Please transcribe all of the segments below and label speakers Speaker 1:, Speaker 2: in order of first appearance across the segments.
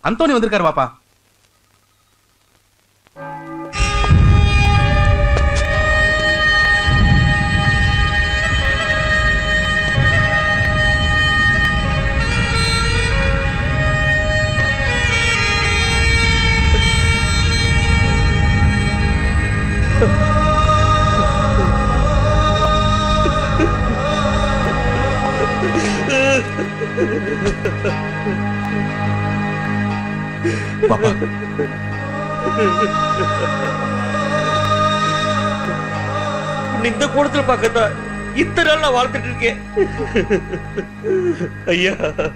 Speaker 1: அந்தோணி வந்திருக்காரு வாப்பா
Speaker 2: பாப்பா
Speaker 3: உன்னை இந்த கூடத்துல பார்க்கத்தான் இத்தனை நாள் நான் வாழ்ந்துட்டு இருக்கேன் ஐயா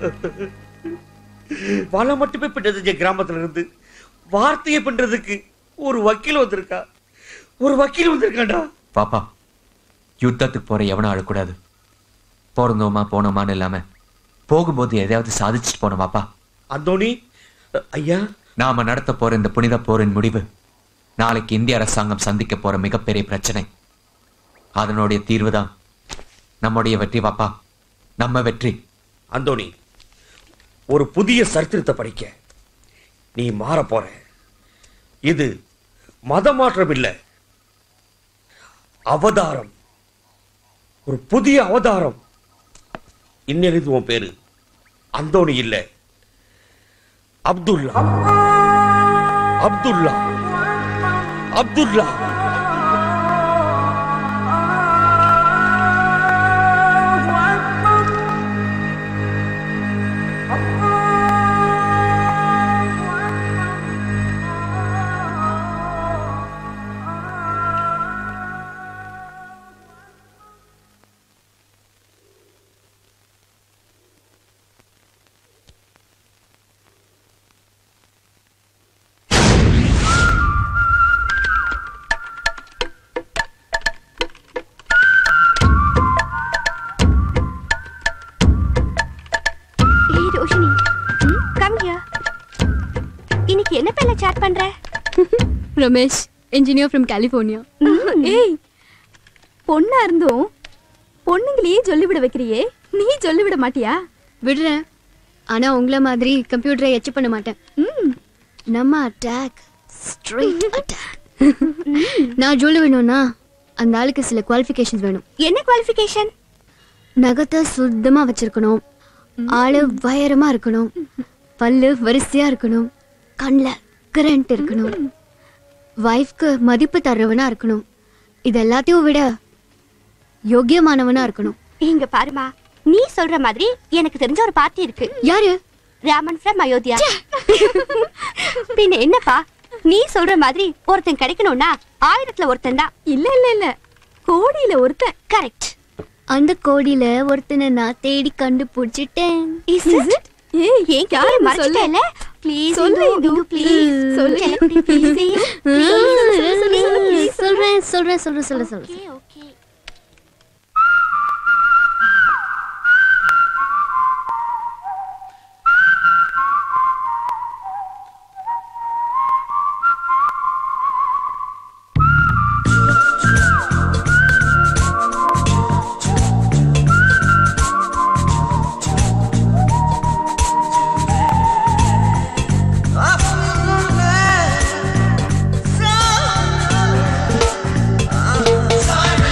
Speaker 3: வலை மட்டுமே பின்னது கிராமத்துல இருந்து வார்த்தையை பண்றதுக்கு ஒரு வக்கீல் வந்திருக்கா ஒரு வக்கீல் வந்திருக்காண்டா
Speaker 2: பாப்பா யுத்தத்துக்கு போற எவனும் அழக்கூடாது பிறந்தோமா போனோமான்னு இல்லாம போகும்போது எதையாவது சாதிச்சுட்டு போனோம் பாப்பா
Speaker 3: அந்தோணி ஐயா
Speaker 2: நாம நடத்த போற இந்த புனித போரின் முடிவு நாளைக்கு இந்திய அரசாங்கம் சந்திக்க போற மிகப்பெரிய பிரச்சனை அதனுடைய தீர்வுதான் நம்முடைய வெற்றி பாப்பா நம்ம வெற்றி
Speaker 3: அந்தோணி ஒரு புதிய சரித்திரத்தை படிக்க நீ மாற போற இது மத மாற்றம் இல்ல அவதாரம் ஒரு புதிய அவதாரம் இன்னெழுது உன் பேரு அந்தோணி இல்ல அப்துல்லா அப்துல்லா அப்துல்லா
Speaker 4: ஏய் ரோஷினி கம் ஹியர் இன்னைக்கு என்ன பேர்ல சாட் பண்ற
Speaker 5: ரமேஷ் இன்ஜினியர் ஃப்ரம் கலிஃபோர்னியா
Speaker 4: ஏய் பொண்ணா இருந்தும் பொண்ணுங்களையே சொல்லிவிட வைக்கிறியே நீ சொல்லிவிட மாட்டியா
Speaker 5: விடுறேன் ஆனா உங்கள மாதிரி கம்ப்யூட்டரை எச்சு பண்ண மாட்டேன் நம்ம அட்டாக் ஸ்ட்ரெயிட் அட்டாக் நான் ஜொல்லு வேணும்னா அந்த ஆளுக்கு சில குவாலிஃபிகேஷன்ஸ் வேணும்
Speaker 4: என்ன குவாலிஃபிகேஷன்
Speaker 5: நகத்தை சுத்தமா வச்சிருக்கணும் ஆளு பயரமா இருக்கணும் பல்லு வரிசையா இருக்கணும் கண்ணில் கரண்ட் இருக்கணும் வைஃப்க்கு மதிப்பு தர்றவனா இருக்கணும் இது எல்லாத்தையும் விட யோக்கியமானவனா இருக்கணும்
Speaker 4: இங்க பாருமா நீ சொல்ற மாதிரி எனக்கு தெரிஞ்ச ஒரு பார்ட்டி இருக்கு
Speaker 5: யாரு
Speaker 4: ராமன் ஃப்ரம் அயோத்தியா பின்ன என்னப்பா நீ சொல்ற மாதிரி ஒருத்தன் கிடைக்கணும்னா ஆயிரத்துல ஒருத்தன் தான் இல்ல இல்ல இல்ல கோடியில ஒருத்தன் கரெக்ட்
Speaker 5: அந்த கோடியில ஒருத்தனை நான் தேடி கண்டுபிடிச்சிட்டேன்
Speaker 4: இஸ் இட் ஏய் ஏன் யாரு மறந்துட்டல ப்ளீஸ் சொல்லு இந்து ப்ளீஸ் சொல்லு ப்ளீஸ்
Speaker 5: சொல்றேன் சொல்றேன் சொல்றேன் சொல்ல சொல்ல
Speaker 4: ஓகே ஓகே
Speaker 6: Sorry.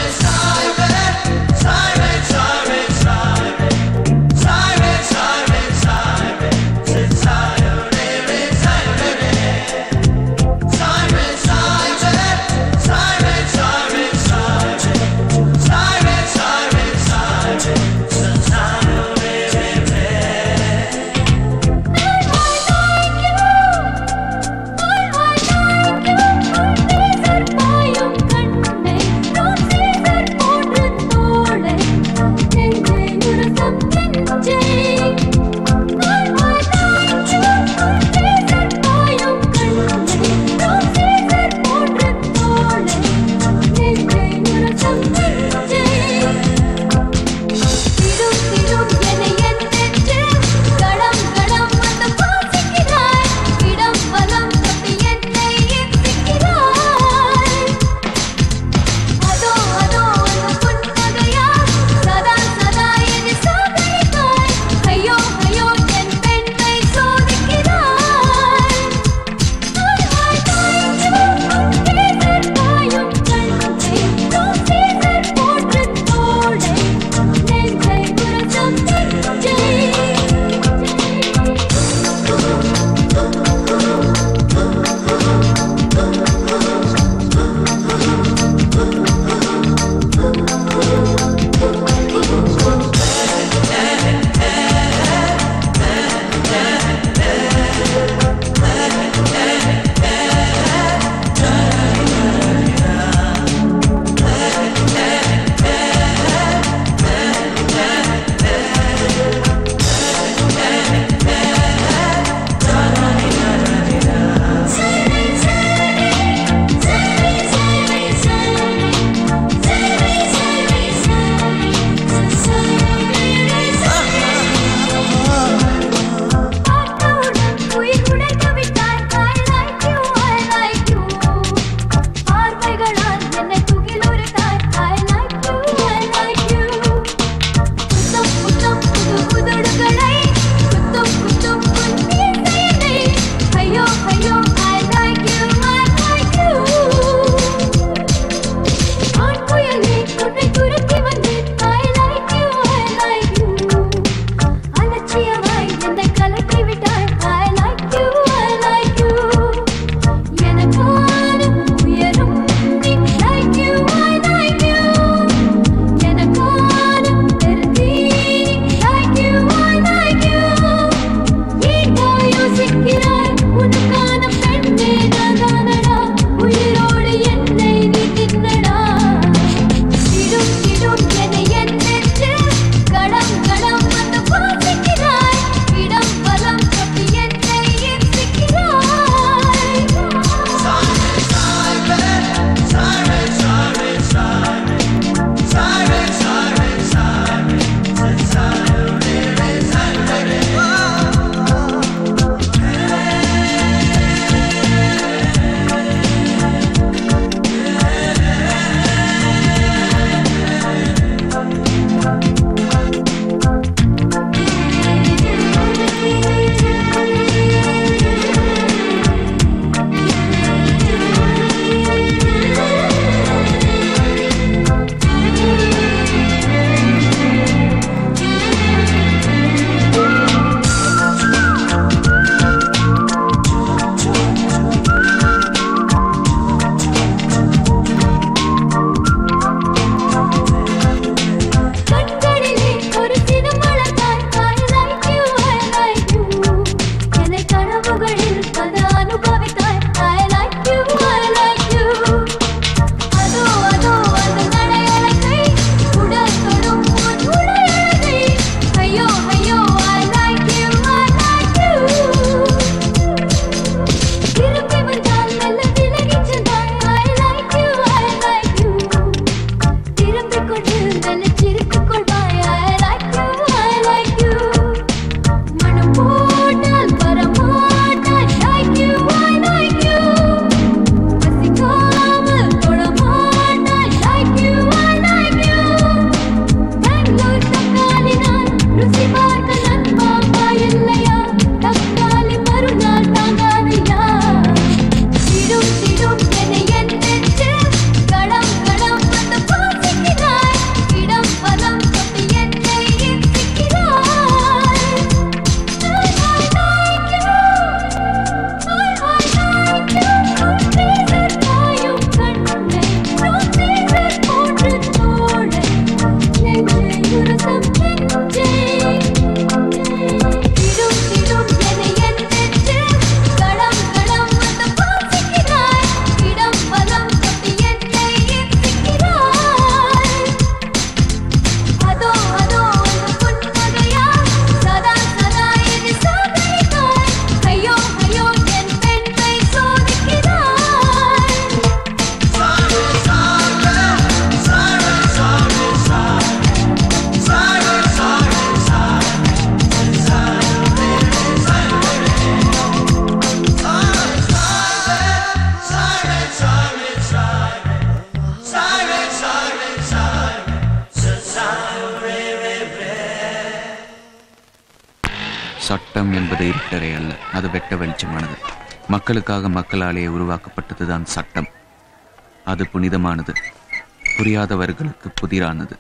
Speaker 1: சட்டம் என்பது இருட்டறை அல்ல அது வெட்ட வெளிச்சமானது மக்களுக்காக மக்களாலேயே உருவாக்கப்பட்டதுதான் சட்டம் அது புனிதமானது புரியாதவர்களுக்கு புதிரானது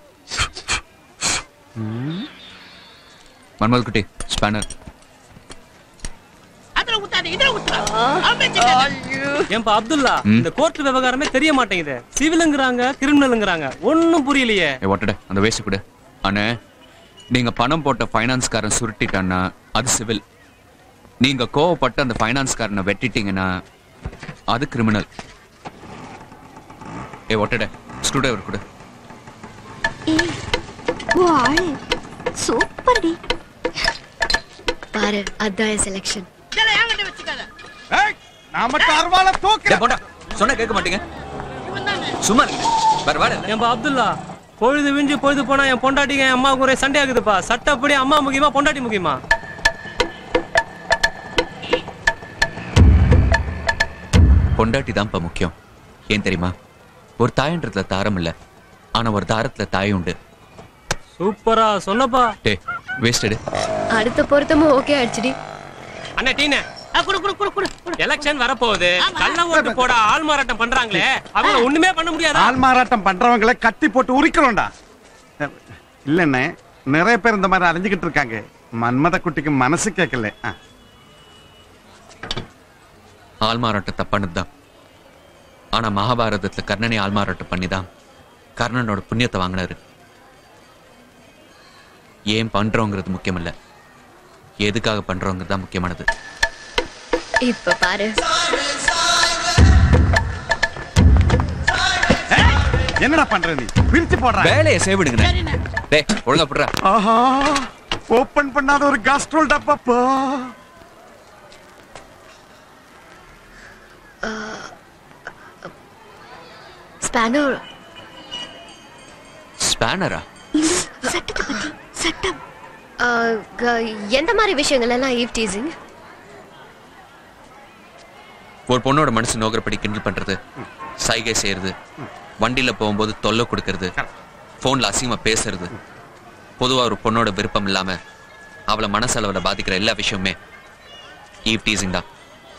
Speaker 1: மன்மல் குட்டி ஸ்பேனர்
Speaker 6: ஏன்பா அப்துல்லா
Speaker 1: ம்.
Speaker 6: இந்த கோர்ட் விவகாரமே தெரிய மாட்டேங்குது சிவிலுங்கிறாங்க கிரிமினலுங்கிறாங்க ஒண்ணும் புரியலையே
Speaker 1: ஏ ஒட்டட அந்த வேஸ்ட் கொடு அண்ணே நீங்க பணம் போட்ட ஃபைனான்ஸ்காரன் சுருட்டிட்டான்னா அது சிவில் நீங்க கோவப்பட்டு அந்த ஃபைனான்ஸ்காரனை வெட்டிட்டீங்கன்னா அது கிரிமினல் ஏ ஒட்டட ஸ்க்ரூ டிரைவர் கொடு
Speaker 4: ஏய் ஓ ஆளு சூப்பர் டி
Speaker 5: பாரு அதான் செலெக்ஷன்
Speaker 7: நாம அருவால தூக்கு
Speaker 2: டேய், போடா சொன்னா கேட்க மாட்டீங்க சும்மா இருங்க. வேற வேலை இல்ல
Speaker 6: ஏன்பா அப்துல்லா பொழுது விஞ்சு பொழுது போனா என் பொண்டாட்டிங்க என் அம்மாவுக்கு ஒரே சண்டை ஆகுதுப்பா சட்டப்படி அம்மா முக்கியமா பொண்டாட்டி முக்கியமா
Speaker 2: பொண்டாட்டி தான்ப்பா முக்கியம் ஏன் தெரியுமா ஒரு தாயன்றதுல தாரம் இல்ல ஆனா ஒரு தாரத்துல தாய் உண்டு
Speaker 6: சூப்பரா சொன்னப்பா
Speaker 2: டே வேஸ்டடு
Speaker 5: அடுத்த பொருத்தமும் ஓகே ஆயிடுச்சுடி
Speaker 6: அண்ணா டீனே எலெக்ஷன் வரப்போகுது கள்ள ஓட்டு போட ஆள் மாறாட்டம் பண்றாங்களே அவங்க ஒண்ணுமே பண்ண முடியாதா
Speaker 7: ஆள் மாறாட்டம் பண்றவங்களை கட்டி போட்டு உரிக்கிறோம்டா இல்லண்ணே நிறைய பேர் இந்த மாதிரி அலைஞ்சுக்கிட்டு இருக்காங்க மன்மத குட்டிக்கு மனசு கேட்கல ஆ.
Speaker 2: ஆள்மாறாட்டம் தப்பானதுதான் ஆனா மகாபாரதத்துல கர்ணனை ஆள்மாறாட்டம் பண்ணிதான் கர்ணனோட புண்ணியத்தை வாங்கினாரு ஏன் பண்றோங்கிறது முக்கியம் இல்ல எதுக்காக பண்றோங்கிறது தான் முக்கியமானது
Speaker 5: இப்ப பாரு
Speaker 7: என்னடா பண்ற நீ பிரிச்சு போடுற
Speaker 2: வேலையை சேவிடுங்க டேய் ஒழுங்கா புடுறா
Speaker 7: ஆஹா ஓபன் பண்ணாத ஒரு காஸ்ட்ரோல் டப்பாப்பா
Speaker 5: ஸ்பேனர்
Speaker 2: ஸ்பேனரா
Speaker 4: சட்டத்தை பத்தி சட்டம்
Speaker 5: எந்த மாதிரி விஷயங்கள் எல்லாம் ஈவ் டீசிங்
Speaker 2: ஒரு பொண்ணோட மனசு நோக்கிறபடி கிண்டல் பண்றது சைகை செய்யறது வண்டியில போகும்போது தொல்லை கொடுக்கறது போன்ல அசிங்கமா பேசுறது பொதுவா ஒரு பொண்ணோட விருப்பம் இல்லாம அவளை மனசளவுல பாதிக்கிற எல்லா விஷயமுமே ஈவ் டீசிங் தான்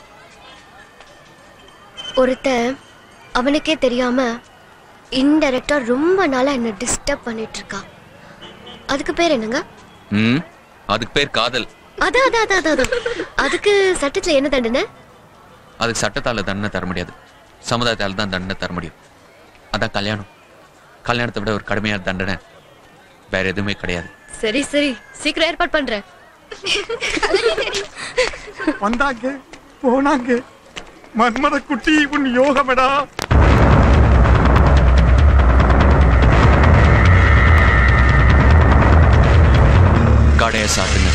Speaker 5: ஒருத்தன் அவனுக்கே தெரியாம இன்டெரக்டா ரொம்ப நாளா என்ன டிஸ்டர்ப் பண்ணிட்டு இருக்கான் அதுக்கு பேர் என்னங்க
Speaker 2: ம் அதுக்கு பேர் காதல்
Speaker 5: அதான் அதான் அதான் அதான், அதான் அதுக்கு சட்டத்துல என்ன தண்டனை
Speaker 2: அதுக்கு சட்டத்தால தண்டனை தர முடியாது சமுதாயத்தால தான் தண்டனை தர முடியும் அதான் கல்யாணம் கல்யாணத்தை விட ஒரு கடுமையான தண்டனை வேற எதுவுமே கிடையாது
Speaker 5: சரி சரி சீக்கிரம் ஏற்பாடு பண்றேன்
Speaker 7: வந்தாங்க போனாங்க மன்மத குட்டி உன் யோகமெடா
Speaker 2: கடையை சாத்துங்க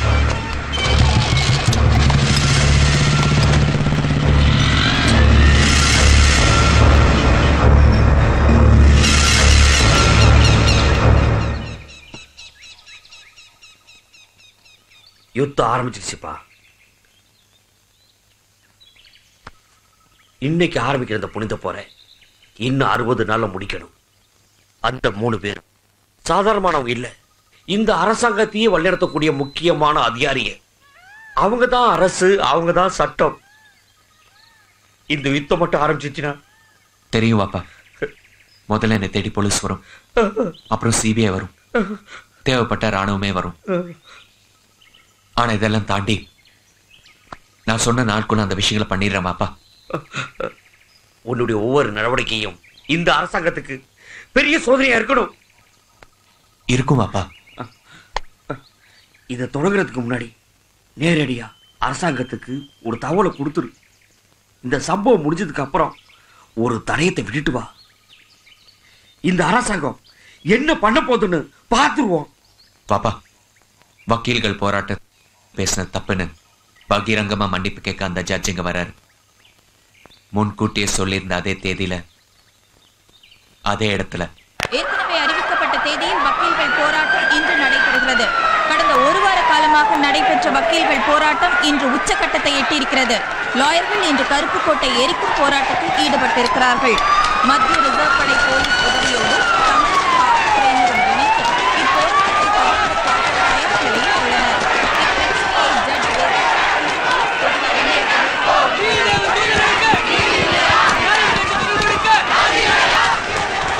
Speaker 3: யுத்தம் ஆரம்பிச்சிருச்சுப்பா இன்னைக்கு ஆரம்பிக்கிற இந்த புனித போற இன்னும் அறுபது நாள்ல முடிக்கணும் அந்த மூணு பேர் சாதாரணமானவங்க இல்ல இந்த அரசாங்கத்தையே வழிநடத்தக்கூடிய முக்கியமான அதிகாரிங்க அவங்க தான் அரசு அவங்க தான் சட்டம் இந்த யுத்தம் மட்டும் ஆரம்பிச்சிச்சுன்னா
Speaker 2: தெரியும் வாப்பா முதல்ல என்னை தேடி போலீஸ் வரும் அப்புறம் சிபிஐ வரும் தேவைப்பட்ட ராணுவமே வரும் ஆனா இதெல்லாம் தாண்டி நான் சொன்ன நாட்குள்ள அந்த விஷயங்களை பண்ணிடுறேன் வாப்பா
Speaker 3: உன்னுடைய ஒவ்வொரு நடவடிக்கையும் இந்த அரசாங்கத்துக்கு பெரிய சோதனையா இருக்கணும்
Speaker 2: இருக்கும் வாப்பா
Speaker 3: இதை தொடங்குறதுக்கு முன்னாடி நேரடியா அரசாங்கத்துக்கு ஒரு தகவலை கொடுத்துரு இந்த சம்பவம் முடிஞ்சதுக்கு அப்புறம் ஒரு தடயத்தை விட்டுட்டு வா இந்த அரசாங்கம் என்ன பண்ண போகுதுன்னு பார்த்துருவோம்
Speaker 2: பாப்பா வக்கீல்கள் போராட்ட பேசின தப்புன்னு பகிரங்கமா மன்னிப்பு கேட்க அந்த ஜட்ஜ் இங்க வராரு முன்கூட்டியே சொல்லியிருந்த அதே தேதியில அதே இடத்துல
Speaker 8: ஏற்கனவே அறிவிக்கப்பட்ட தேதியில் வக்கீல்கள் போராட்டம் இன்று நடைபெறுகிறது கடந்த ஒரு வார காலமாக நடைபெற்ற வக்கீல்கள் போராட்டம் இன்று உச்சக்கட்டத்தை எட்டியிருக்கிறது லாயர்கள் இன்று கருப்பு கோட்டை எரிக்கும் போராட்டத்தில் ஈடுபட்டிருக்கிறார்கள் மத்திய ரிசர்வ் படை போலீஸ் உதவியோடு தமிழக காவல்துறையினரும் இணைந்து இப்போராட்டத்தை தடுப்பதற்காக தயார் நிலையில் உள்ளனர் இப்பிரச்சனையை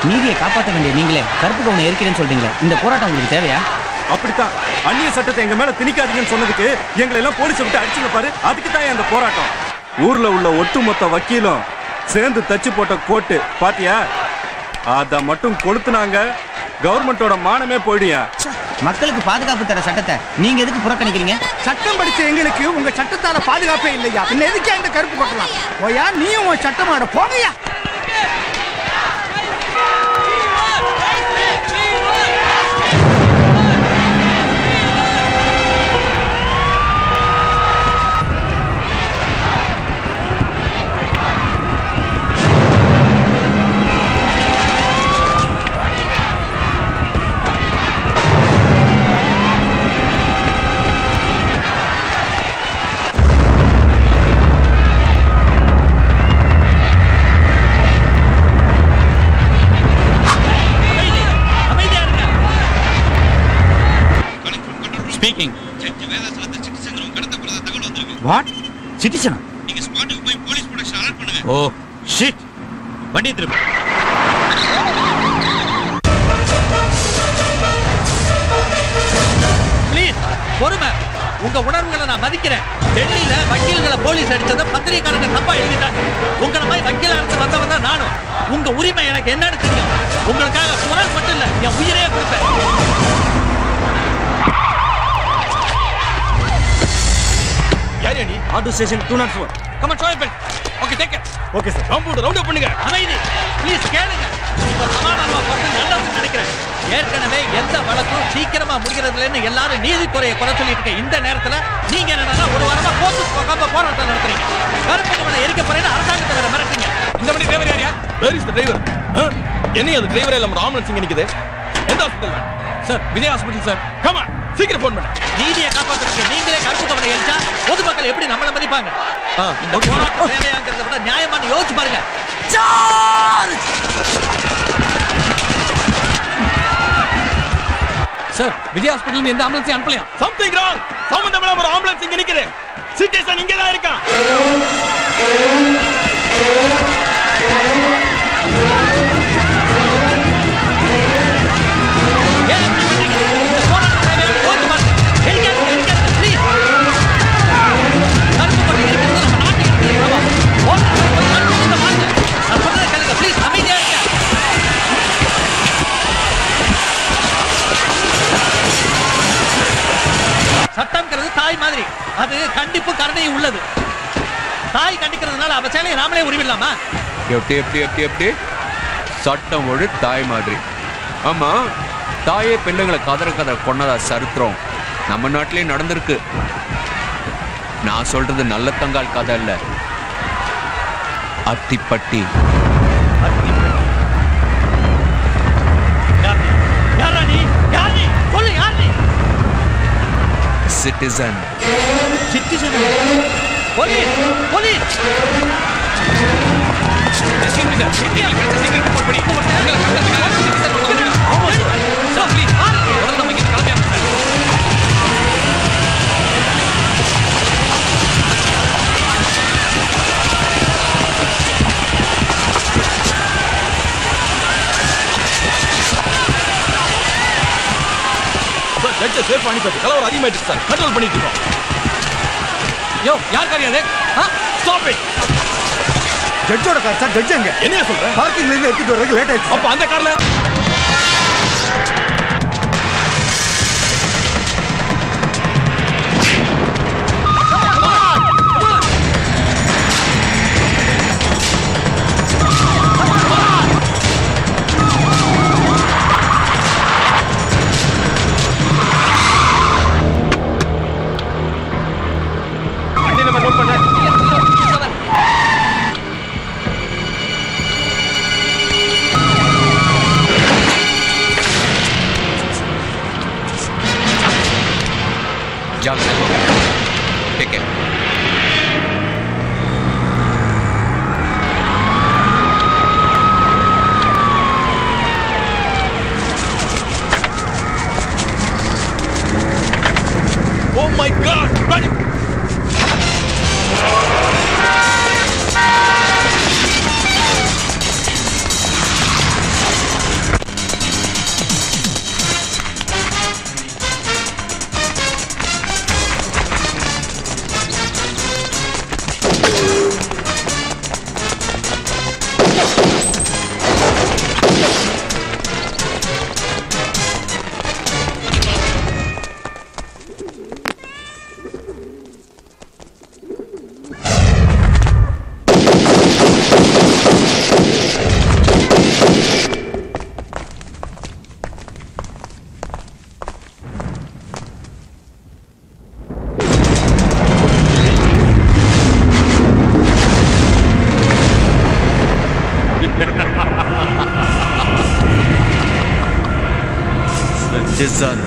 Speaker 9: நீதியை காப்பாற்ற வேண்டிய நீங்களே கருப்பு கவுனை எரிக்கிறேன்னு சொல்றீங்களே இந்த போராட்டம் உங்களுக்கு தேவையா
Speaker 10: அப்படித்தான் அந்நிய சட்டத்தை எங்க மேல திணிக்காதீங்கன்னு சொன்னதுக்கு எங்களை எல்லாம் போலீஸ் விட்டு அடிச்சுங்க பாரு அதுக்கு தான் அந்த போராட்டம் ஊர்ல உள்ள ஒட்டுமொத்த வக்கீலும் சேர்ந்து தச்சு போட்ட கோட்டு பாத்தியா அத மட்டும் கொளுத்துனாங்க கவர்மெண்டோட மானமே போயிடுயா
Speaker 9: மக்களுக்கு பாதுகாப்பு தர சட்டத்தை நீங்க எதுக்கு புறக்கணிக்கிறீங்க
Speaker 11: சட்டம் படிச்ச எங்களுக்கு உங்க சட்டத்தால பாதுகாப்பே இல்லையா பின்ன எதுக்கு இந்த கருப்பு கொட்டலாம் போயா நீயும் உன் சட்டமாட போங்கயா
Speaker 1: ஸ்பீக்கிங்
Speaker 9: வாட் சிட்டிசனா
Speaker 1: ஓ ஷிட் வண்டி திரும்ப
Speaker 12: ப்ளீஸ் பொறுமை உங்க உணர்வுகளை நான் மதிக்கிறேன் டெல்லியில வக்கீல்களை போலீஸ் அடிச்சத பத்திரிகைக்காரங்க தப்பா எழுதிட்டாங்க உங்களை மாதிரி வக்கீல் அரசு வந்தவன் தான் நானும் உங்க உரிமை எனக்கு என்னன்னு தெரியும் உங்களுக்காக குரல் மட்டும் இல்ல என் உயிரே கொடுப்பேன்
Speaker 10: யார் நீ auto station two nought four
Speaker 12: come on பெல் okay take care
Speaker 10: okay sir round round up பண்ணுங்க
Speaker 12: அமைதி ப்ளீஸ் கேளுங்க இப்ப சமாதானமா போறது நல்லதுன்னு நினைக்கிறேன் ஏற்கனவே எந்த வழக்கும் சீக்கிரமா முடிகிறதுலன்னு எல்லாரும் நீதித்துறையை குறை சொல்லிட்டு இருக்க இந்த நேரத்துல நீங்க என்னன்னா ஒரு வாரமா போட்டு போகாம போராட்டம் நடத்துறீங்க கருப்பு கவனை எரிக்க போறேன்னு அரசாங்கத்தை வேற மிரட்டுங்க
Speaker 10: இந்த வண்டி டிரைவர் யாரியா வேர் இஸ் த டிரைவர் என்ன அது டிரைவர் இல்ல ஆம்புலன்ஸ் இங்க நிக்குது எந்த hospital sir Vijay hospital sir கமா சீக்கிரம் ஃபோன் பண்ணு
Speaker 12: நீதியை காப்பாத்துறதுக்கு நீங்களே கருப்பு கவனை எரிச்சா பொதுமக்கள் எப்படி நம்மள மதிப்பாங்க இந்த போராட்டம் தேவையாங்கிறத விட நியாயமான யோசிச்சு பாருங்க
Speaker 10: சார் விஜய் ஹாஸ்பிடல் எந்த ஆம்புலன்ஸ் அனுப்பலையா சம்திங் ராங் சம்பந்தம் இல்லாம ஒரு ஆம்புலன்ஸ் இங்க நிக்குது சிட்டிசன் இங்க தான் இருக்கான்
Speaker 12: ஏன் இப்படி பண்றீங்க? இந்த போராட்டம் தேவையான்னு யோசிச்சு பாருங்க. எரிக்காதீங்க, எரிக்காதீங்க, please. கருப்பு கொடி இருக்கிறது நம்ம நாட்டுக்கு இருக்கிற பிரபலம். போராட்டம் போய் கருப்பு கொண்டை மாத்து. நான் சொல்றதை கேளுங்க, please, அமைதியா இருங்க. சட்டம்ங்கிறது தாய் மாதிரி அது கண்டிப்பு கருணையும் உள்ளது தாய் கண்டிக்கிறதுனால அவ சேலையை நாமளே உருவிடலாமா
Speaker 1: எப்படி எப்படி எப்படி எப்படி சட்டம் ஒழு தாய் மாதிரி ஆமா தாயே பிள்ளைங்களை கதற கதற கொன்னதா சரித்திரம் நம்ம நாட்டிலே நடந்திருக்கு நான் சொல்றது நல்ல தங்கால் கதை இல்ல அத்திப்பட்டி
Speaker 12: யார் நீ? யாரா நீ யார் நீ சொல்லு யார் நீ
Speaker 1: citizen
Speaker 12: citizen police police
Speaker 10: sir ஜட்ஜை சேஃப் அனுப்பிட்டு கலவரம் அதிகமாயிட்டு சார் கண்ட்ரோல் பண்ணிட்டு இருக்கோம் யோ யார் காரியம் அது ஸ்டாப் இட்
Speaker 11: ஜட்ஜோட கார் சார் ஜட்ஜ் எங்க
Speaker 10: என்ன சொல்ற
Speaker 11: பார்க்கிங்ல இருந்து எடுத்துட்டு வரதுக்கு லேட் ஆயிடுச்சு
Speaker 10: அப்ப அந்த கார்ல வண்டி நம்பர் நோட் பண்ண
Speaker 1: ஜாக்கிரதை take care
Speaker 10: Oh my god! Ready!
Speaker 1: citizen.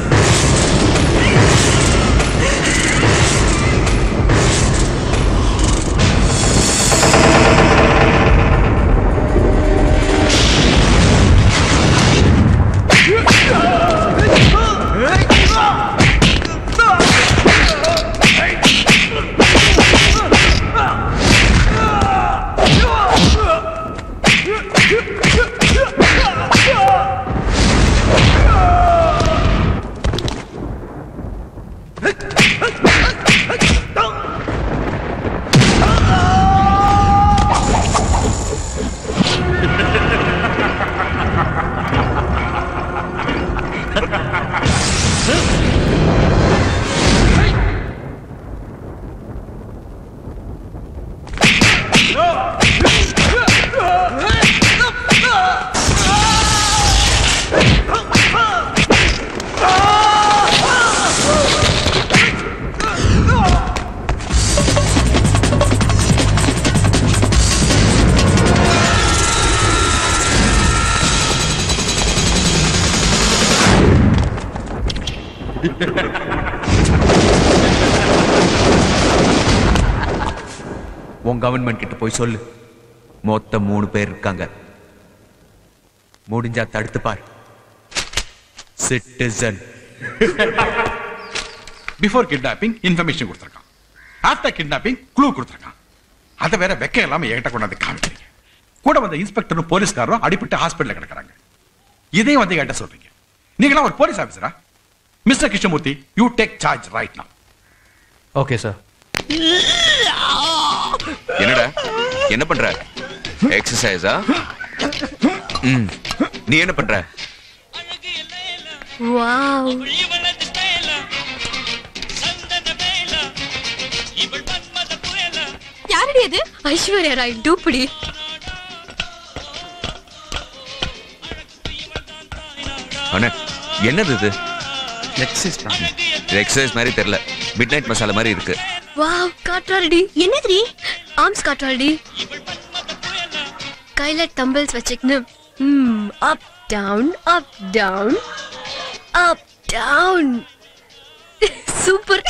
Speaker 1: உன் கவர்மெண்ட் கிட்ட போய் சொல்லு மொத்தம் மூணு பேர் இருக்காங்க முடிஞ்சா தடுத்து பார் சிட்டிசன்
Speaker 13: பிஃபோர் கிட்னாப்பிங் இன்ஃபர்மேஷன் கொடுத்துருக்கான் ஆஃப்டர் கிட்னாப்பிங் க்ளூ கொடுத்துருக்கான் அதை வேற வெக்க இல்லாம என்கிட்ட கொண்டாந்து காமிக்கிறீங்க கூட வந்த இன்ஸ்பெக்டரும் போலீஸ்காரரும் அடிபட்டு ஹாஸ்பிட்டல் கிடக்குறாங்க இதையும் வந்து என்கிட்ட சொல்றீங்க நீங்களாம் ஒரு போலீஸ் ஆஃபீஸரா mister Krishnamurthy you take charge right now
Speaker 14: okay sir
Speaker 1: என்னடா என்ன பண்ற எக்ஸசைஸா ம் நீ என்ன பண்ற
Speaker 5: வாவ்
Speaker 4: யாரடி அது
Speaker 5: ஐஸ்வர்யா ராய் டூப்புடி
Speaker 1: அண்ணே என்னது இது எக்ஸசைஸ் இது எக்ஸசைஸ் மாதிரி தெரியல மிட் நைட் மசாலா மாதிரி இருக்கு
Speaker 5: வாவ் காட்டுறாருடி என்னதுடி ஆர்ம்ஸ் காட்டுறாருடி கையில டம்பிள்ஸ் வச்சுக்கின்னு ம் up down up down up down super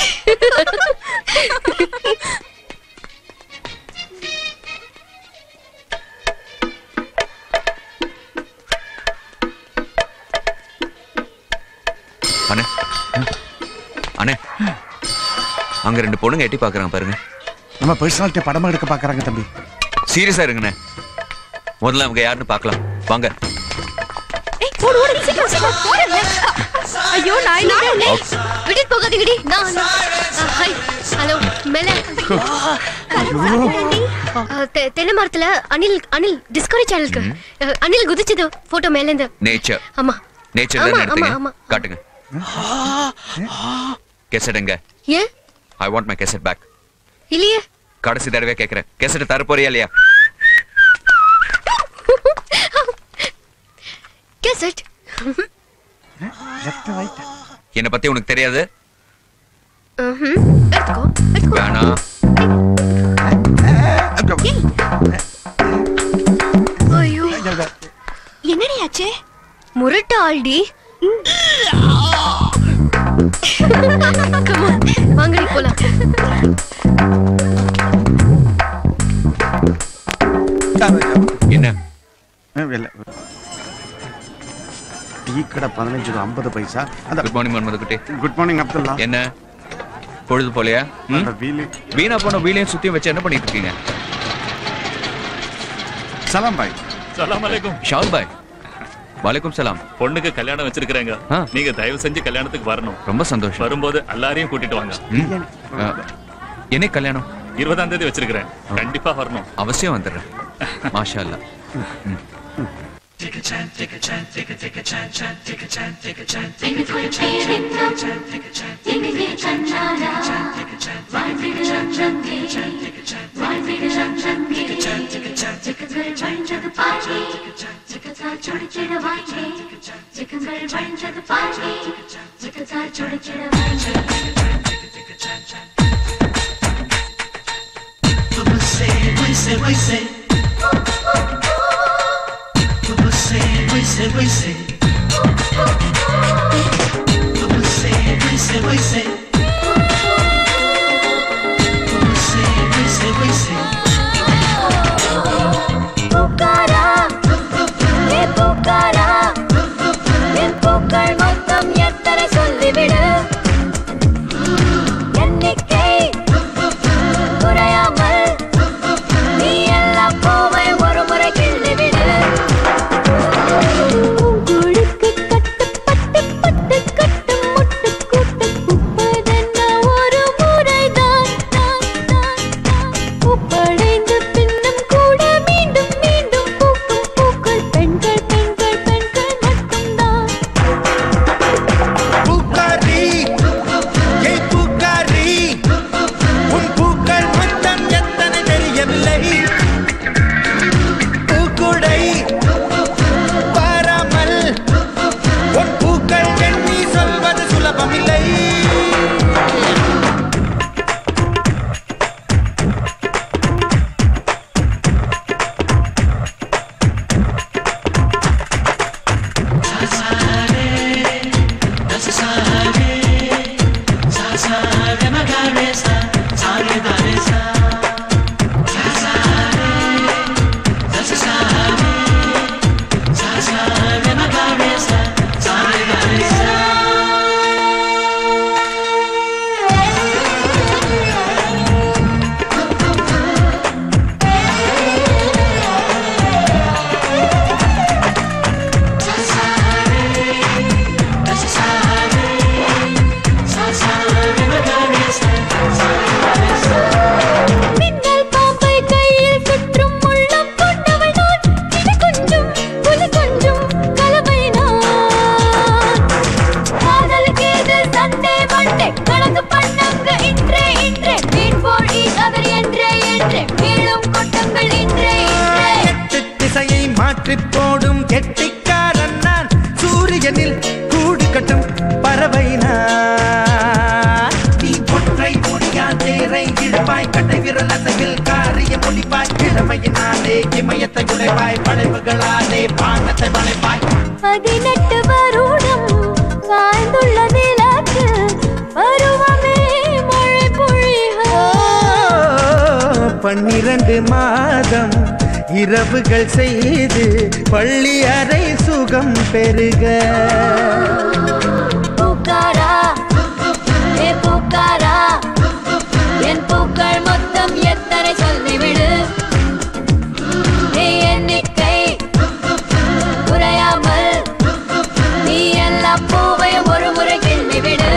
Speaker 1: அண்ணே அண்ணே அங்க ரெண்டு பொண்ணுங்க எட்டி பாக்குறாங்க பாருங்க
Speaker 7: நம்ம பர்சனாலிட்டி படமா எடுக்க பாக்குறாங்க தம்பி
Speaker 1: சீரியஸா இருங்கண்ணே முதல்ல அவங்க யாருன்னு பார்க்கலாம் வாங்க
Speaker 4: ஏய் ஓடு ஓடு சீக்கிரம் சீக்கிரம் ஓடுங்க ஐயோ நான் இல்ல
Speaker 5: விட்டுட்டு போகாதீங்கடி நான் ஹாய் ஹலோ மேல அஹ், தெ- தென்னை மரத்துல அனில் அனில் டிஸ்கவரி சேனலுக்கு அஹ், அனில் குதிச்சது போட்டோ மேல இருந்து
Speaker 1: நேச்சர்
Speaker 5: ஆமா
Speaker 1: நேச்சர்
Speaker 5: ஆமா,
Speaker 1: தானே எடுத்தீங்க
Speaker 5: ஆமா, ஆமா.
Speaker 1: காட்டுங்க கெசட் எங்க
Speaker 5: ஏன்
Speaker 1: I want my cassette back
Speaker 5: இல்லையே
Speaker 1: கடைசி தடவை கேக்குறேன் கெசட் தர போறியா இல்லையா
Speaker 5: கேசட்
Speaker 1: என்ன பத்தி உனக்கு தெரியாது
Speaker 5: எடுத்துக்கோ எடுத்துக்கோ
Speaker 1: வேணாம்
Speaker 5: ஐயோ
Speaker 4: என்னடி ஆச்சு
Speaker 5: முரட்டு ஆல்டி Come on, வாங்கடி போலாம்
Speaker 1: என்ன
Speaker 7: டீ கடை பதினஞ்சு ஐம்பது பைசா அந்த
Speaker 1: குட் மார்னிங் மன்மத குட்டி
Speaker 7: குட் மார்னிங் அப்துல்லா
Speaker 1: என்ன பொழுது போலையா ம்?
Speaker 7: அந்த வீலி
Speaker 1: வீணா போன வீலையும் சுத்தியும் வச்சு என்ன பண்ணிட்டு இருக்கீங்க
Speaker 7: சலாம் பாய்
Speaker 15: சலாம் அலைக்கும்
Speaker 1: ஷால் பாய் வலைக்கும் சலாம்
Speaker 15: பொண்ணுக்கு கல்யாணம் வச்சிருக்கிறேங்க
Speaker 1: ஆ.
Speaker 15: நீங்க தயவு செஞ்சு கல்யாணத்துக்கு வரணும்
Speaker 1: ரொம்ப சந்தோஷம்
Speaker 15: வரும்போது எல்லாரையும் கூட்டிட்டு வாங்க
Speaker 1: ம்? ஆ, என்னைக்கு கல்யாணம்
Speaker 15: இருபதாம் தேதி வச்சிருக்கிறேன் கண்டிப்பா வரணும்
Speaker 1: அவசியம் வந்துடுறேன் மாஷா அல்லா ம்.
Speaker 16: Você, você, você.
Speaker 14: மாற்றி போடும் கெட்டிக்காரன் நான் சூரியனில் கூடு கட்டும் பறவை நான் நீ ஒற்றை முடியா தேரை இழுப்பாய் கட்டை விரல் அசைவில் காரிய மொழிப்பாய் கிழமையினாலே இமயத்தை உழைப்பாய் படைவுகளாலே பானத்தை வளைப்பாய்
Speaker 16: பதினெட்டு வருடம் வாழ்ந்துள்ள நிலத்து பருவமே மழை பொழிக
Speaker 14: பன்னிரண்டு மாதம் இரவுகள் செய்து பள்ளி அறை சுகம் பெருக
Speaker 16: பூக்காரா ஏ பூக்காரா என் பூக்கள் மொத்தம் எத்தனை சொல்லிவிடு நீ எண்ணிக்கை குறையாமல் நீ எல்லா பூவையும் ஒரு முறை கிள்ளிவிடு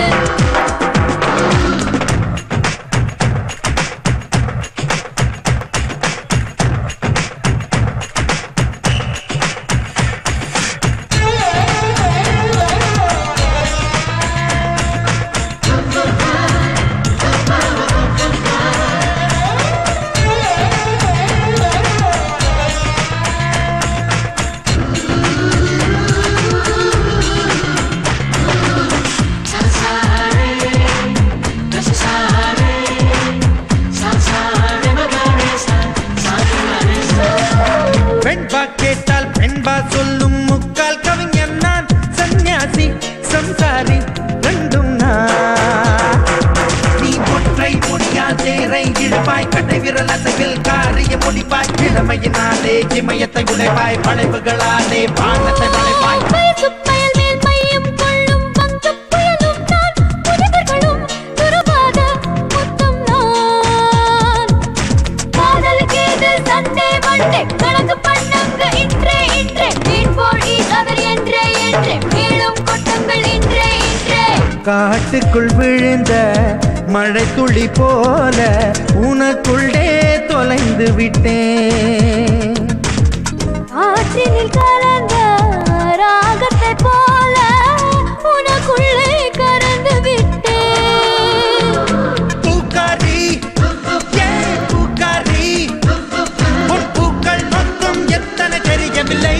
Speaker 14: பெண்பா கேட்டால் பெண்பா சொல்லும் முக்கால் கவிஞன் நான் சந்நியாசி சம்சாரி ரெண்டும் நான் நீ ஒற்றை முடியா தேரை இழுப்பாய் கட்டை விரல் அசைவில் காரிய மொழிப்பாய் இளமையினாலே இமயத்தை உழைப்பாய் படைப்புகளாலே பானத்தை வளைப்பாய்
Speaker 16: பயல் மேல் மையம் கொள்ளும் பங்கப் புயலும் நான் புனிதர்களும் துருவாத முத்தம் நான் காதலுக்கு இது சண்டே மண்டே கணக்கு பண்ணுங்க இன்றே இன்றே மீன் போல் அவர் என்றே என்றே மேலும் கொட்டுங்கள் இன்றே இன்றே
Speaker 14: காட்டுக்குள் விழுந்த மழை துளி போல உனக்குள்ளே தொலைந்து விட்டேன்
Speaker 16: ஆற்றினில் கலந்த ராகத்தை போல உனக்குள்ளே கறந்து விட்டேன்
Speaker 14: பூக்காரி ஏன் பூக்காரி உன் பூக்கள் மொத்தம் எத்தனை தெரியவில்லை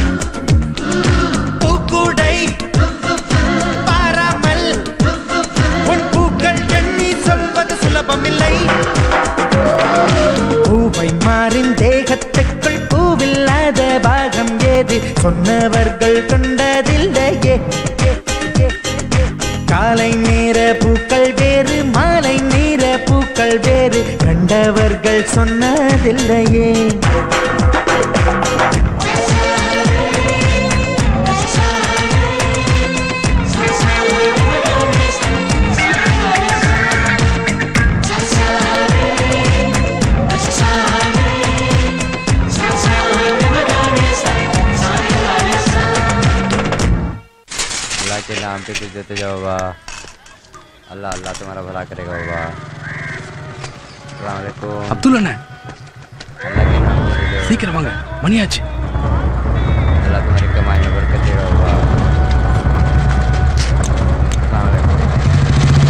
Speaker 14: பூக்கூடை பாராமல் உன் பூக்கள் எண்ணி சொல்வது சுலபமில்லை பூவை மாறின் தேகத்துக்குள் பூவில்லாத பாகம் ஏது சொன்னவர்கள் கண்டதில்லையே காலை நேர பூக்கள் வேறு மாலை நேர பூக்கள் வேறு கண்டவர்கள் சொன்னதில்லையே
Speaker 17: अल्लाह के नाम पे कुछ देते जाओ बा अल्लाह अल्लाह तुम्हारा भला करेगा बाबा अस्सलाम
Speaker 18: அப்துல் அண்ணன் சீக்கிரம் வாங்க மணியாச்சு
Speaker 17: अल्लाह तुम्हारी कमाई में बरकत देगा बाबा अस्सलाम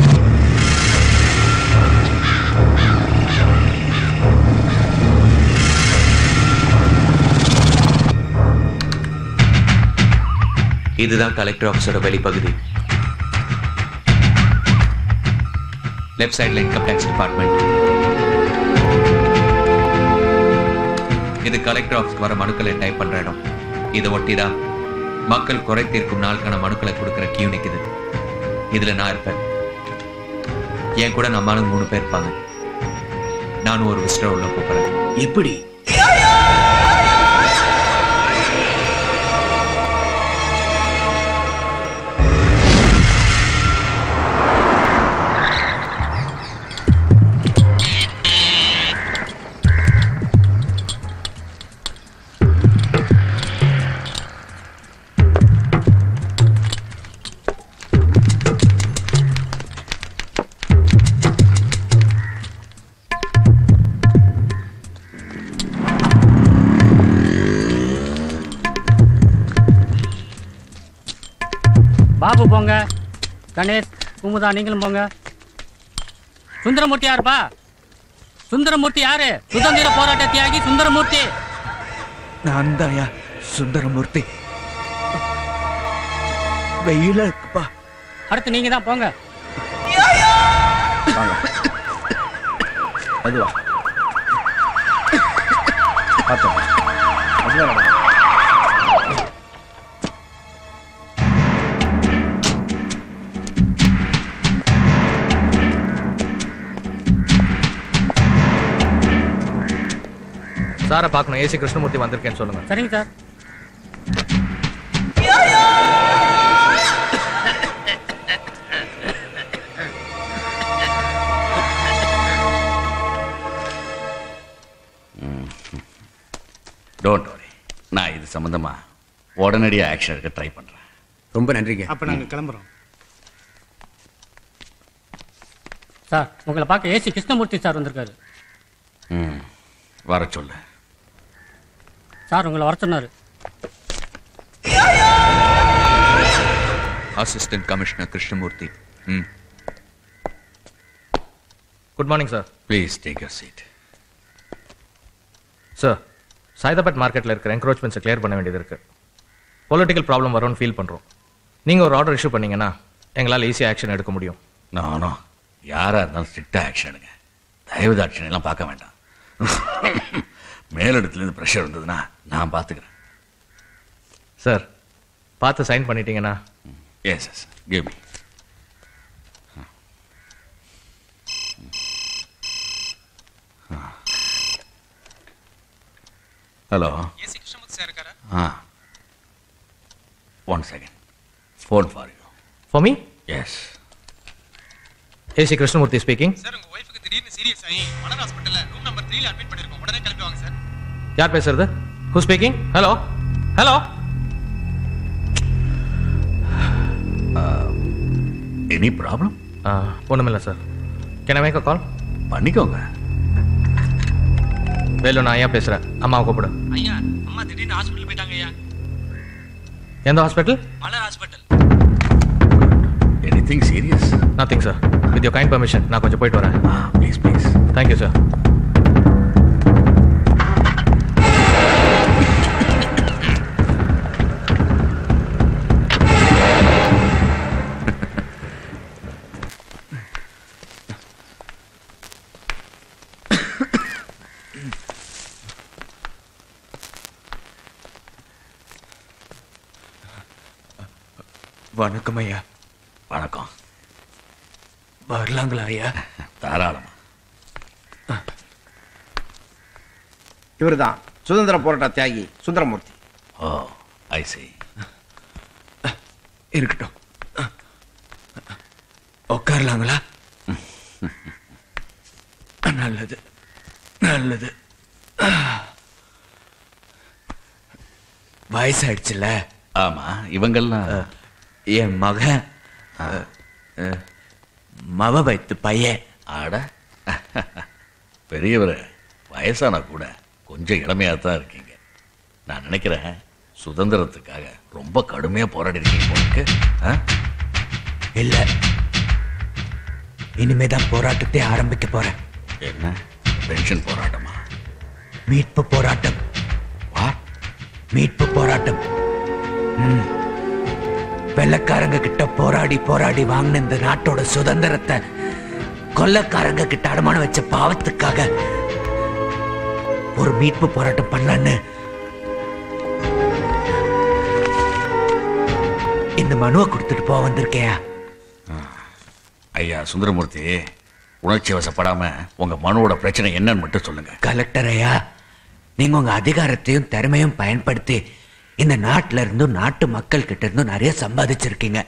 Speaker 2: இதுதான் கலெக்டர் ஆஃபீஸோட வெளிப்பகுதி லெஃப்ட் சைடுல இன்கம் டேக்ஸ் டிபார்ட்மெண்ட் இது கலெக்டர் ஆஃபீஸ்க்கு வர மனுக்களை டைப் பண்ற இடம் இதை ஒட்டிதான் மக்கள் குறை தீர்க்கும் நாளுக்கான மனுக்களை கொடுக்கிற கியூ நிக்குது இதுல நான் இருப்பேன் என் கூட நம்மளும் மூணு பேர் இருப்பாங்க நானும் ஒரு விசிட்டர் உள்ள போறேன்
Speaker 3: எப்படி
Speaker 19: பாபு போங்க கணேஷ் குமுதா நீங்களும் போங்க சுந்தரமூர்த்தி யாருப்பா சுந்தரமூர்த்தி யாரு சுதந்திர போராட்ட தியாகி சுந்தரமூர்த்தி
Speaker 11: நான் தாயா
Speaker 18: சுந்தரமூர்த்தி வெயிலா இருக்குப்பா
Speaker 19: அடுத்து நீங்க தான் போங்க
Speaker 13: அதுவா பார்த்தோம் அதுதான் நடக்கும்.
Speaker 20: சாரை பார்க்கணும் ஏசி கிருஷ்ணமூர்த்தி வந்திருக்கேன்னு சொல்லுங்க
Speaker 19: சரிங்க சார்
Speaker 21: டோன்ட் வரி நான் இது சம்பந்தமா உடனடியாக ஆக்ஷன் எடுக்க ட்ரை பண்றேன்
Speaker 22: ரொம்ப நன்றிங்க
Speaker 11: அப்ப நாங்க கிளம்புறோம்
Speaker 19: சார் உங்களை பார்க்க ஏசி கிருஷ்ணமூர்த்தி சார் வந்திருக்காரு
Speaker 21: ம் வர சொல்லு
Speaker 19: சார் உங்களை வர சொன்னாரு
Speaker 2: அசிஸ்டன்ட் கமிஷனர் கிருஷ்ணமூர்த்தி ம்
Speaker 20: good morning sir
Speaker 21: please take your seat
Speaker 20: sir Saidabad மார்க்கெட்டில் இருக்கிற என்க்ரோச்மெண்ட்ஸை கிளியர் பண்ண வேண்டியது இருக்கு பொலிட்டிக்கல் ப்ராப்ளம் வரும்னு ஃபீல் பண்ணுறோம் நீங்கள் ஒரு ஆர்டர் இஷ்யூ பண்ணீங்கன்னா எங்களால் ஈஸியாக ஆக்ஷன் எடுக்க முடியும்
Speaker 21: நானும் யாராக இருந்தாலும் ஸ்ட்ரிக்டாக ஆக்ஷன் எடுங்க தயவு ஆக்ஷன் எல்லாம் பார்க்க வேண்டாம் மேலிடத்துலேருந்து ப்ரெஷர் வந்ததுன்னா நான் பார்த்துக்கிறேன்
Speaker 20: சார் பார்த்து சைன் பண்ணிட்டீங்கன்னா
Speaker 21: yes yes give me hello
Speaker 23: AC Krishnamurthy sir இருக்காரா
Speaker 21: ஆ one second phone for you
Speaker 20: for me
Speaker 21: yes
Speaker 20: AC Krishnamurthy speaking
Speaker 23: sir உங்க ஒய்ஃபுக்கு திடீர்னு சீரியஸ் ஆகி மலர் ஹாஸ்பிட்டல்ல ரூம் நம்பர் த்ரீல அட்மிட் பண்ணிருக்கோம் உடனே கிளம்பி வாங்க சார்
Speaker 20: யார் பேசுறது who speaking hello hello
Speaker 21: any problem
Speaker 20: ஒன்றுமில்லை sir can make a call
Speaker 21: பண்ணிக்கோங்க
Speaker 20: வேலு நான் ஐயா பேசுகிறேன் அம்மாவை கூப்பிடு
Speaker 23: ஐயா அம்மா திடீர்னு ஹாஸ்பிட்டல் போயிட்டாங்க ஐயா
Speaker 20: எந்த hospital
Speaker 23: Malar hospital
Speaker 21: anything serious
Speaker 20: nothing sir with your kind permission நான் கொஞ்சம் போயிட்டு வரேன்
Speaker 21: ப்ளீஸ் ப்ளீஸ்
Speaker 20: தேங்க்யூ சார்
Speaker 18: வணக்கம் ஐயா
Speaker 21: வணக்கம்
Speaker 18: வரலாங்களா ஐயா
Speaker 21: தாராளமா
Speaker 22: இவர்தான் சுதந்திர போராட்ட தியாகி சுந்தரமூர்த்தி
Speaker 21: ஓ ஐ see
Speaker 18: இருக்கட்டும் உட்காரலாங்களா நல்லது நல்லது வயசாயிடுச்சுல்ல
Speaker 21: ஆமா இவங்கெல்லாம்
Speaker 18: என் மகன் அஹ், அஹ், மவ வைத்து பையன்
Speaker 21: ஆட பெரியவர் வயசானா கூட கொஞ்சம் இளமையாக தான் இருக்கீங்க நான் நினைக்கிறேன் சுதந்திரத்துக்காக ரொம்ப கடுமையாக போராடி இருக்கீங்க போலுக்கு ஆ?
Speaker 18: இல்ல இனிமேதான் போராட்டத்தை ஆரம்பிக்க போறேன்
Speaker 21: என்ன பென்ஷன் போராட்டமா
Speaker 18: மீட்பு போராட்டம் மீட்பு போராட்டம் ம். வெள்ளைக்காரங்க கிட்ட போராடி போராடி வாங்கின இந்த நாட்டோட சுதந்திரத்தை கொள்ளக்காரங்க கிட்ட அடமானம் வச்ச பாவத்துக்காக ஒரு மீட்பு போராட்டம் பண்ணலான்னு இந்த மனுவை கொடுத்துட்டு போக வந்திருக்கையா
Speaker 21: ஐயா சுந்தரமூர்த்தி உணர்ச்சி வசப்படாம உங்க மனுவோட பிரச்சனை என்னன்னு மட்டும் சொல்லுங்க
Speaker 18: கலெக்டர் ஐயா நீங்க உங்க அதிகாரத்தையும் திறமையும் பயன்படுத்தி இந்த நாட்டுல இருந்தும் நாட்டு மக்கள் கிட்ட இருந்தும் நிறைய சம்பாதிச்சிருக்கீங்க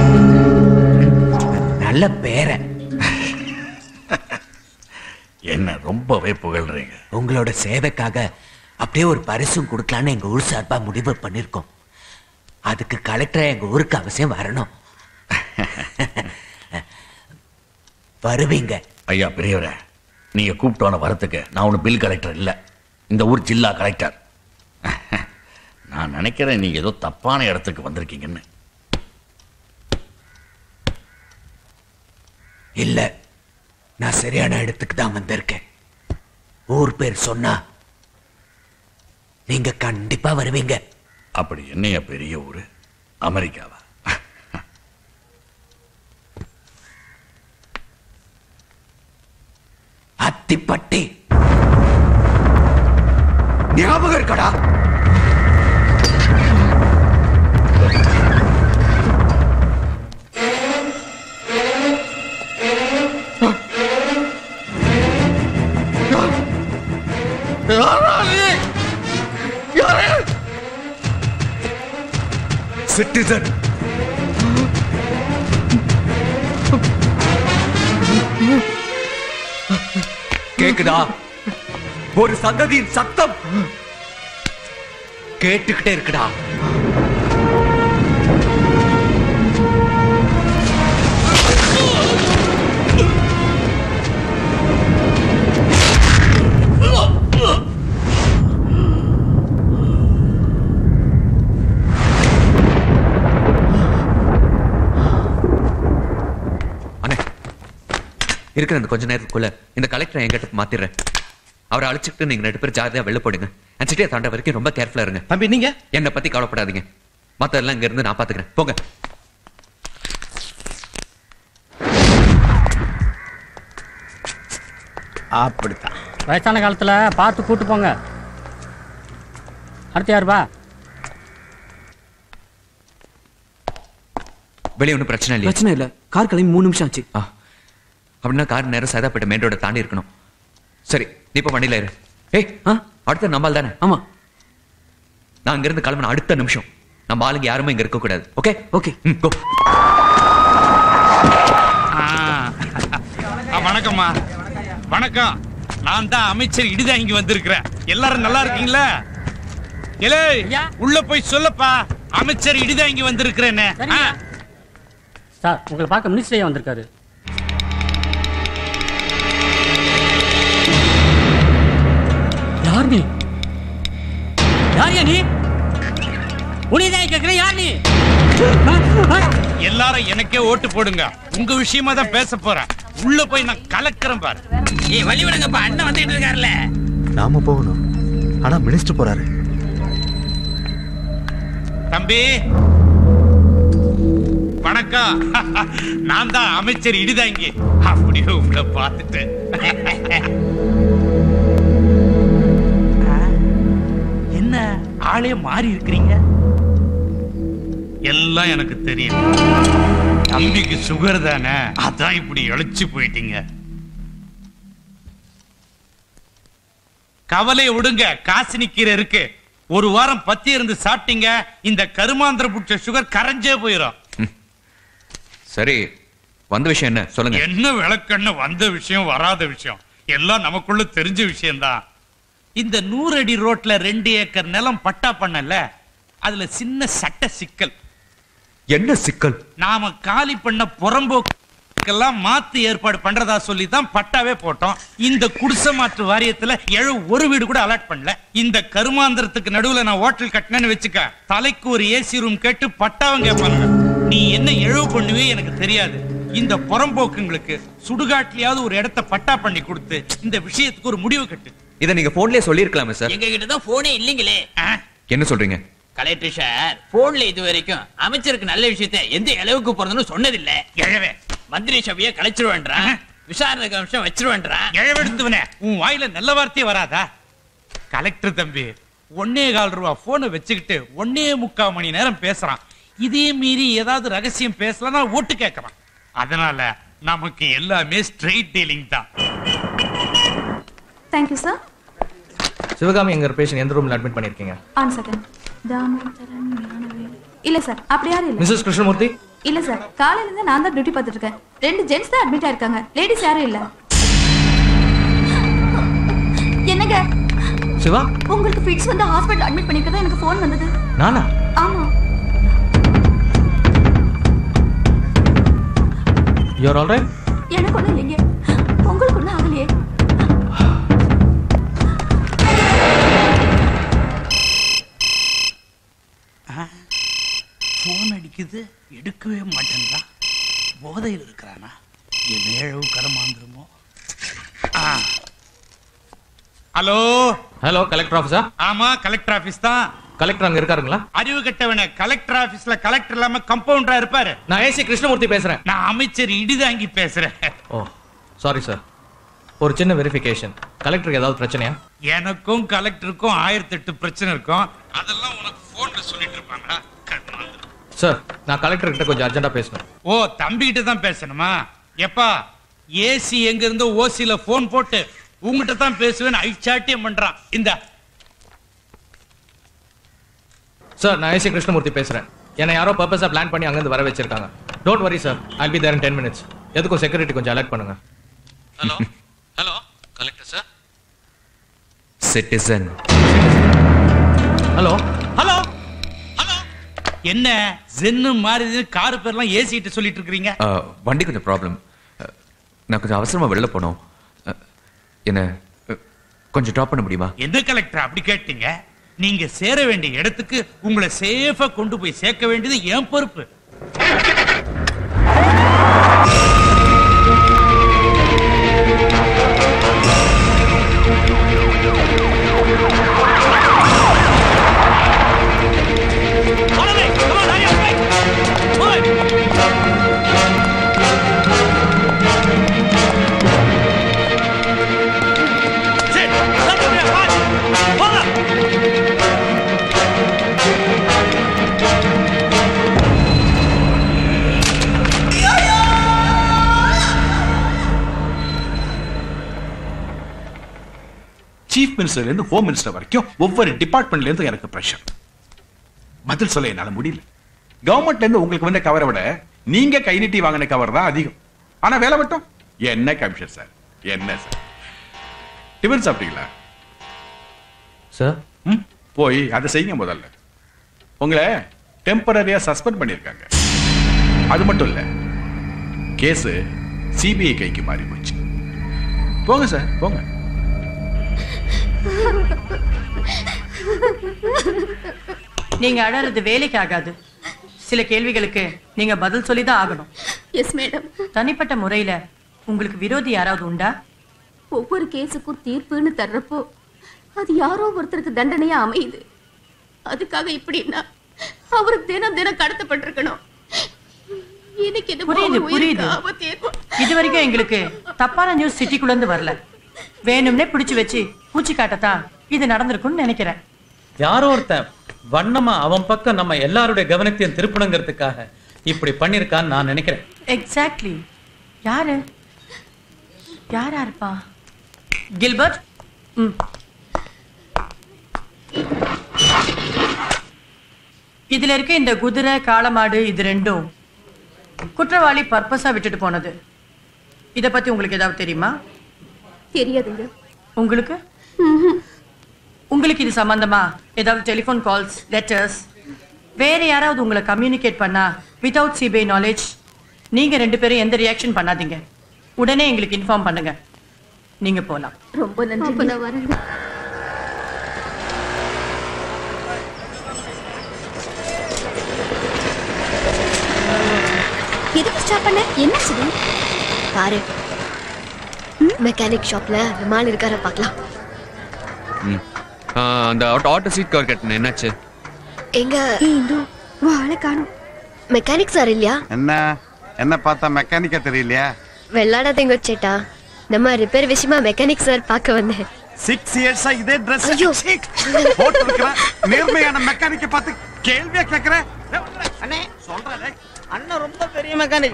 Speaker 18: நல்ல பேரை
Speaker 21: என்ன ரொம்பவே புகழ்றீங்க
Speaker 18: உங்களோட சேவைக்காக அப்படியே ஒரு பரிசும் கொடுக்கலான்னு எங்க ஊர் சார்பா முடிவு பண்ணிருக்கோம் அதுக்கு கலெக்டர் எங்க ஊருக்கு அவசியம் வரணும் வருவீங்க
Speaker 21: ஐயா பெரியவரே நீங்க கூப்பிட்டோன வரத்துக்கு நான் ஒன்றும் பில் கலெக்டர் இல்லை இந்த ஊர் ஜில்லா கலெக்டர் நான் நினைக்கிறேன் நீங்க ஏதோ தப்பான இடத்துக்கு வந்திருக்கீங்கன்னு
Speaker 18: இல்ல நான் சரியான இடத்துக்கு தான் வந்திருக்கேன் ஊர் பேர் சொன்னா நீங்க கண்டிப்பா வருவீங்க
Speaker 21: அப்படி என்னைய பெரிய ஊரு அமெரிக்காவா
Speaker 18: அத்திப்பட்டி ஞாபகம் இருக்கடா
Speaker 21: சிட்டிசன்
Speaker 18: கேக்குதா ஒரு சந்ததியின் சத்தம் கேட்டுக்கிட்டே இருக்குடா
Speaker 2: இருக்கிற அந்த கொஞ்ச நேரத்துக்குள்ள இந்த கலெக்டரை என்கிட்ட மாத்திடுறேன் அவரை அழைச்சிட்டு நீங்க ரெண்டு பேரும் ஜாலியா வெளில போடுங்க அந்த சிட்டியை தாண்ட வரைக்கும் ரொம்ப கேர்ஃபுல்லா இருங்க
Speaker 22: தம்பி நீங்க
Speaker 2: என்னை பத்தி கவலைப்படாதீங்க மத்த எல்லாம் இங்க இருந்து நான் பாத்துக்கிறேன் போங்க
Speaker 22: அப்படித்தான்
Speaker 19: வயசான காலத்துல பார்த்து கூட்டு போங்க அடுத்து யாருப்பா
Speaker 2: வெளியே ஒன்றும் பிரச்சனை இல்லையா
Speaker 6: பிரச்சனை இல்ல கார் கிளம்பி மூணு நிமிஷம் ஆச்சு
Speaker 2: ஆ அப்படின்னா கார் நேரம் சைதாப்பேட்டை மெயின் ரோட தாண்டி இருக்கணும் சரி நீ இப்போ வண்டியில இரு ஏய் அடுத்த நம்மால் தானே
Speaker 6: ஆமா
Speaker 2: நான் இங்கிருந்து கிளம்பின அடுத்த நிமிஷம் நம்ம ஆளுங்க யாருமே இங்க இருக்க கூடாது ஓகே
Speaker 6: ஓகே
Speaker 2: ம் கோ
Speaker 23: ஆ, வணக்கம்மா வணக்கம் நான் தான் அமைச்சர் இடிதான் இங்க வந்திருக்கிறேன் எல்லாரும் நல்லா இருக்கீங்களா எலே உள்ள போய் சொல்லப்பா அமைச்சர் இடிதான் இங்க வந்திருக்கிறேன்னு ஆ.
Speaker 19: சார் உங்களை பார்க்க மினிஸ்டர் ஐயா வந்திருக்காரு யார் நீ யார் யா நீ உனிதான் கேட்கிறேன் யார் நீ
Speaker 23: எல்லாரும் எனக்கே ஓட்டு போடுங்க உங்க விஷயமா தான் பேச போறேன் உள்ள போய் நான் கலக்கிறேன் பாரு
Speaker 12: ஏய் வழி விடுங்கப்பா அண்ணன் வந்துட்டு இருக்காருல்ல
Speaker 8: நாம போகணும் ஆனா மினிஸ்டர் போறாரு
Speaker 23: தம்பி வணக்கம் நான் தான் அமைச்சர் இடிதாங்கி அப்படியே உங்களை பார்த்துட்டு என்ன ஆளே மாறி இருக்கிறீங்க எல்லாம் எனக்கு தெரியும் தம்பிக்கு சுகர் தானே அதான் இப்படி இழைச்சு போயிட்டீங்க கவலையை விடுங்க காசு கீரை இருக்கு ஒரு வாரம் பத்தி இருந்து சாப்பிட்டீங்க இந்த கருமாந்திர புடிச்ச சுகர் கரைஞ்சே போயிடும்
Speaker 2: சரி வந்த விஷயம் என்ன சொல்லுங்க
Speaker 23: என்ன விளக்கண்ண வந்த விஷயம் வராத விஷயம் எல்லாம் நமக்குள்ள தெரிஞ்ச விஷயம்தான் இந்த நூறு அடி ரோட்ல ரெண்டு ஏக்கர் நிலம் பட்டா பண்ணல அதுல சின்ன சட்ட சிக்கல்
Speaker 2: என்ன சிக்கல்
Speaker 23: நாம காலி பண்ண புறம்போக்கெல்லாம் மாத்து ஏற்பாடு பண்றதா சொல்லி தான் பட்டாவே போட்டோம் இந்த குடிசை மாற்று வாரியத்துல எழு ஒரு வீடு கூட அலாட் பண்ணல இந்த கருமாந்திரத்துக்கு நடுவுல நான் ஹோட்டல் கட்டினேன்னு வச்சுக்க தலைக்கு ஒரு ஏசி ரூம் கேட்டு பட்டாவும் கேட்பானுங்க நீ என்ன எழுவு பண்ணுவே எனக்கு தெரியாது இந்த புறம்போக்குங்களுக்கு சுடுகாட்லயாவது ஒரு இடத்த பட்டா பண்ணி கொடுத்து இந்த விஷயத்துக்கு ஒரு முடிவு கட்டு
Speaker 2: இதை நீங்க போன்லயே சொல்லியிருக்கலாமே சார்
Speaker 12: எங்க கிட்ட தான் போனே இல்லைங்களே
Speaker 2: என்ன சொல்றீங்க
Speaker 12: கலெக்டர் சார் போன்ல இது வரைக்கும் அமைச்சருக்கு நல்ல விஷயத்தை எந்த அளவுக்கு போறதுன்னு சொன்னதில்ல
Speaker 23: எழவே
Speaker 12: மந்திரி சபையை கலைச்சிருவேன்றான் விசாரணை கமிஷன் வச்சிருவேன்றான்
Speaker 23: எழவெடுத்துவனே உன் வாயில நல்ல வார்த்தையே வராதா கலெக்டர் தம்பி ஒன்னே கால் ரூபா போனை வச்சுக்கிட்டு ஒன்னே முக்கால் மணி நேரம் பேசுறான் இதே மீறி ஏதாவது ரகசியம் பேசலன்னா ஓட்டு கேட்கறான் அதனால நமக்கு எல்லாமே ஸ்ட்ரெயிட் டீலிங் தான்
Speaker 9: தேங்க்யூ சார்
Speaker 20: சிவகாமி எங்க பேஷண்ட் எந்த ரூம்ல அட்மிட் பண்ணிருக்கீங்க
Speaker 9: ஆன் செகண்ட் தாமோதரன் ஞானவேல் இல்ல சார் அப்படி யாரும் இல்ல
Speaker 20: மிஸ்ஸஸ் கிருஷ்ணமூர்த்தி
Speaker 9: இல்ல சார் காலையில இருந்து நான் தான் டியூட்டி பார்த்துட்டு இருக்கேன் ரெண்டு ஜென்ட்ஸ் தான் அட்மிட் ஆயிருக்காங்க லேடிஸ் யாரும் இல்ல என்னங்க
Speaker 20: சிவா
Speaker 9: உங்களுக்கு ஃபிட்ஸ் வந்து ஹாஸ்பிடல் அட்மிட் பண்ணிருக்கதா எனக்கு ஃபோன் வந்தது
Speaker 20: நானா
Speaker 9: ஆமா
Speaker 20: யூஆர் ஆல் ரைட்
Speaker 9: எனக்கு ஒண்ணும் இல்லைங்க உங்களுக்கு ஒண்ணும் ஆகலையே
Speaker 23: போன் அடிக்குது எடுக்கவே மாட்டேன்றான் போதையில் இருக்கிறானா என் ஏழவு கரமாந்துருமோ ஹலோ
Speaker 20: ஹலோ கலெக்டர் ஆஃபீஸா
Speaker 23: ஆமா கலெக்டர் ஆபீஸ் தான்
Speaker 20: கலெக்டர் அங்க இருக்காருங்களா
Speaker 23: அறிவு கெட்டவன கலெக்டர் ஆபீஸ்ல கலெக்டர் இல்லாம கம்பவுண்டரா இருப்பாரு
Speaker 20: நான் ஏசி கிருஷ்ணமூர்த்தி பேசுறேன்
Speaker 23: நான் அமைச்சர் இடிதாங்கி பேசுறேன்
Speaker 20: ஓ சாரி சார் ஒரு சின்ன வெரிஃபிகேஷன் கலெக்டருக்கு ஏதாவது பிரச்சனையா
Speaker 23: எனக்கும் கலெக்டருக்கும் ஆயிரத்தி எட்டு பிரச்சனை இருக்கும் அதெல்லாம் உனக்கு போன்ல சொல்லிட்டு இருப்பாங்களா
Speaker 20: சார் நான் கலெக்டர் கிட்ட கொஞ்சம் அர்ஜென்ட்டா பேசணும்
Speaker 23: ஓ தம்பிகிட்ட தான் பேசணுமா எப்பா ஏசி எங்க இருந்து ஓசில போன் போட்டு உங்ககிட்ட தான் பேசுவேன் ஐச்சாட்டியம் பண்றான் இந்த
Speaker 20: சார் நான் ஏசி கிருஷ்ணமூர்த்தி பேசுறேன் என்னை யாரோ பர்பஸா பிளான் பண்ணி அங்கிருந்து வர வச்சிருக்காங்க don't worry sir I'll be there in ten minutes எதுக்கும் செக்யூரிட்டி கொஞ்சம் அலர்ட் பண்ணுங்க
Speaker 2: hello hello collector sir
Speaker 1: citizen
Speaker 20: hello
Speaker 23: hello hello என்ன ஜென்னு மாறி காரு பேர்லாம் ஏசிட்டு சொல்லிட்டு இருக்கீங்க
Speaker 1: வண்டி கொஞ்சம் ப்ராப்ளம் நான் கொஞ்சம் அவசரமா வெளில போனோம் அஹ், என்ன அஹ், கொஞ்சம் ட்ராப் பண்ண முடியுமா
Speaker 23: எந்த கலெக்டர் அப்படி கேட்டீங்க நீங்க சேர வேண்டிய இடத்துக்கு உங்களை சேஃபா கொண்டு போய் சேர்க்க வேண்டியது என் பொறுப்பு
Speaker 13: சீஃப் மினிஸ்டர்ல இருந்து ஹோம் மினிஸ்டர் வரைக்கும் ஒவ்வொரு டிபார்ட்மெண்ட்ல இருந்து எனக்கு பிரஷர் பதில் சொல்ல என்னால முடியல கவர்மெண்ட்ல இருந்து உங்களுக்கு வந்த கவரை விட நீங்க கை நீட்டி வாங்கின கவர் தான் அதிகம் ஆனா வேலை மட்டும் என்ன கமிஷன் சார் என்ன சார் டிஃபன் சாப்பிட்டீங்களா
Speaker 20: சார்
Speaker 13: ம் போய் அதை செய்யுங்க முதல்ல உங்களை டெம்பரரியா சஸ்பெண்ட் பண்ணியிருக்காங்க அது மட்டும் இல்ல கேஸ் சிபிஐ கைக்கு மாறி போச்சு போங்க சார் போங்க
Speaker 4: நீங்க அழறது வேலைக்கு ஆகாது சில கேள்விகளுக்கு நீங்க பதில் சொல்லி தான் ஆகணும்
Speaker 5: எஸ் மேடம்
Speaker 4: தனிப்பட்ட முறையில உங்களுக்கு விரோதி யாராவது உண்டா
Speaker 5: ஒவ்வொரு கேஸுக்கும் தீர்ப்புன்னு தர்றப்போ அது யாரோ ஒருத்தருக்கு தண்டனையா அமையுது அதுக்காக இப்படின்னா அவருக்கு தினம் தினம் கடத்தப்பட்டிருக்கணும் எனக்கு என்னமோ
Speaker 4: புரியுது
Speaker 5: அவர்
Speaker 4: புரியுது
Speaker 5: உயிருக்கு ஆபத்து ஏற்படும்.
Speaker 4: இது வரைக்கும் எங்களுக்கு தப்பான நியூஸ் சிட்டிக்குள்ள இருந்து வரல வேணும்னே பிடிச்சு வச்சு பூச்சி காட்டத்தான் இது நடந்திருக்கும்னு நினைக்கிறேன்
Speaker 12: யாரோ ஒருத்தன் வண்ணமா அவன் பக்கம் நம்ம எல்லாருடைய கவனத்தையும் திருப்பணுங்கிறதுக்காக இப்படி பண்ணிருக்கான்னு நான் நினைக்கிறேன்
Speaker 4: எக்ஸாக்ட்லி யாரு யாரா இருப்பா கில்பர்ட் ம் இதுல இருக்க இந்த குதிரை காளமாடு இது ரெண்டும் குற்றவாளி பர்பஸா விட்டுட்டு போனது இத பத்தி உங்களுக்கு ஏதாவது தெரியுமா
Speaker 5: தெரியாதுங்க
Speaker 4: உங்களுக்கு உங்களுக்கு இது சம்பந்தமா ஏதாவது டெலிஃபோன் கால்ஸ் லெட்டர்ஸ் வேற யாராவது உங்களை கம்யூனிகேட் பண்ணா வித்தவுட் சிபிஐ நாலேஜ் நீங்க ரெண்டு பேரும் எந்த ரியாக்ஷன் பண்ணாதீங்க உடனே எங்களுக்கு இன்ஃபார்ம் பண்ணுங்க நீங்க போலாம்
Speaker 5: ரொம்ப நன்றி அப்ப நான் வரேங்க
Speaker 10: எதுக்கு ஸ்டாப் பண்ண என்னாச்சுது பாரு மெக்கானிக் ஷாப்ல விமான் இருக்கார பார்க்கலாம்
Speaker 1: ம். ஆ, அந்த ஆட்டோ ஆட்டோ சீட் கவர் கட்டின என்னாச்சு
Speaker 10: எங்க இந்து வாழை காணும் மெக்கானிக் சார் இல்லையா
Speaker 7: என்ன என்ன பார்த்தா மெக்கானிக்கா தெரியலையா
Speaker 10: வெள்ளாடாதீங்க சேட்டா நம்ம ரிப்பேர் விஷயமா மெக்கானிக் சார் பார்க்க வந்தேன்
Speaker 7: சிக்ஸ் இயர்ஸா இதே ட்ரெஸ்
Speaker 10: ஐயோ.
Speaker 7: போட்டு இருக்கிற நேர்மையான மெக்கானிக்க பார்த்து கேள்வியா கேக்குற
Speaker 11: அண்ணே சொல்றேன் அண்ணன் ரொம்ப பெரிய மெக்கானிக்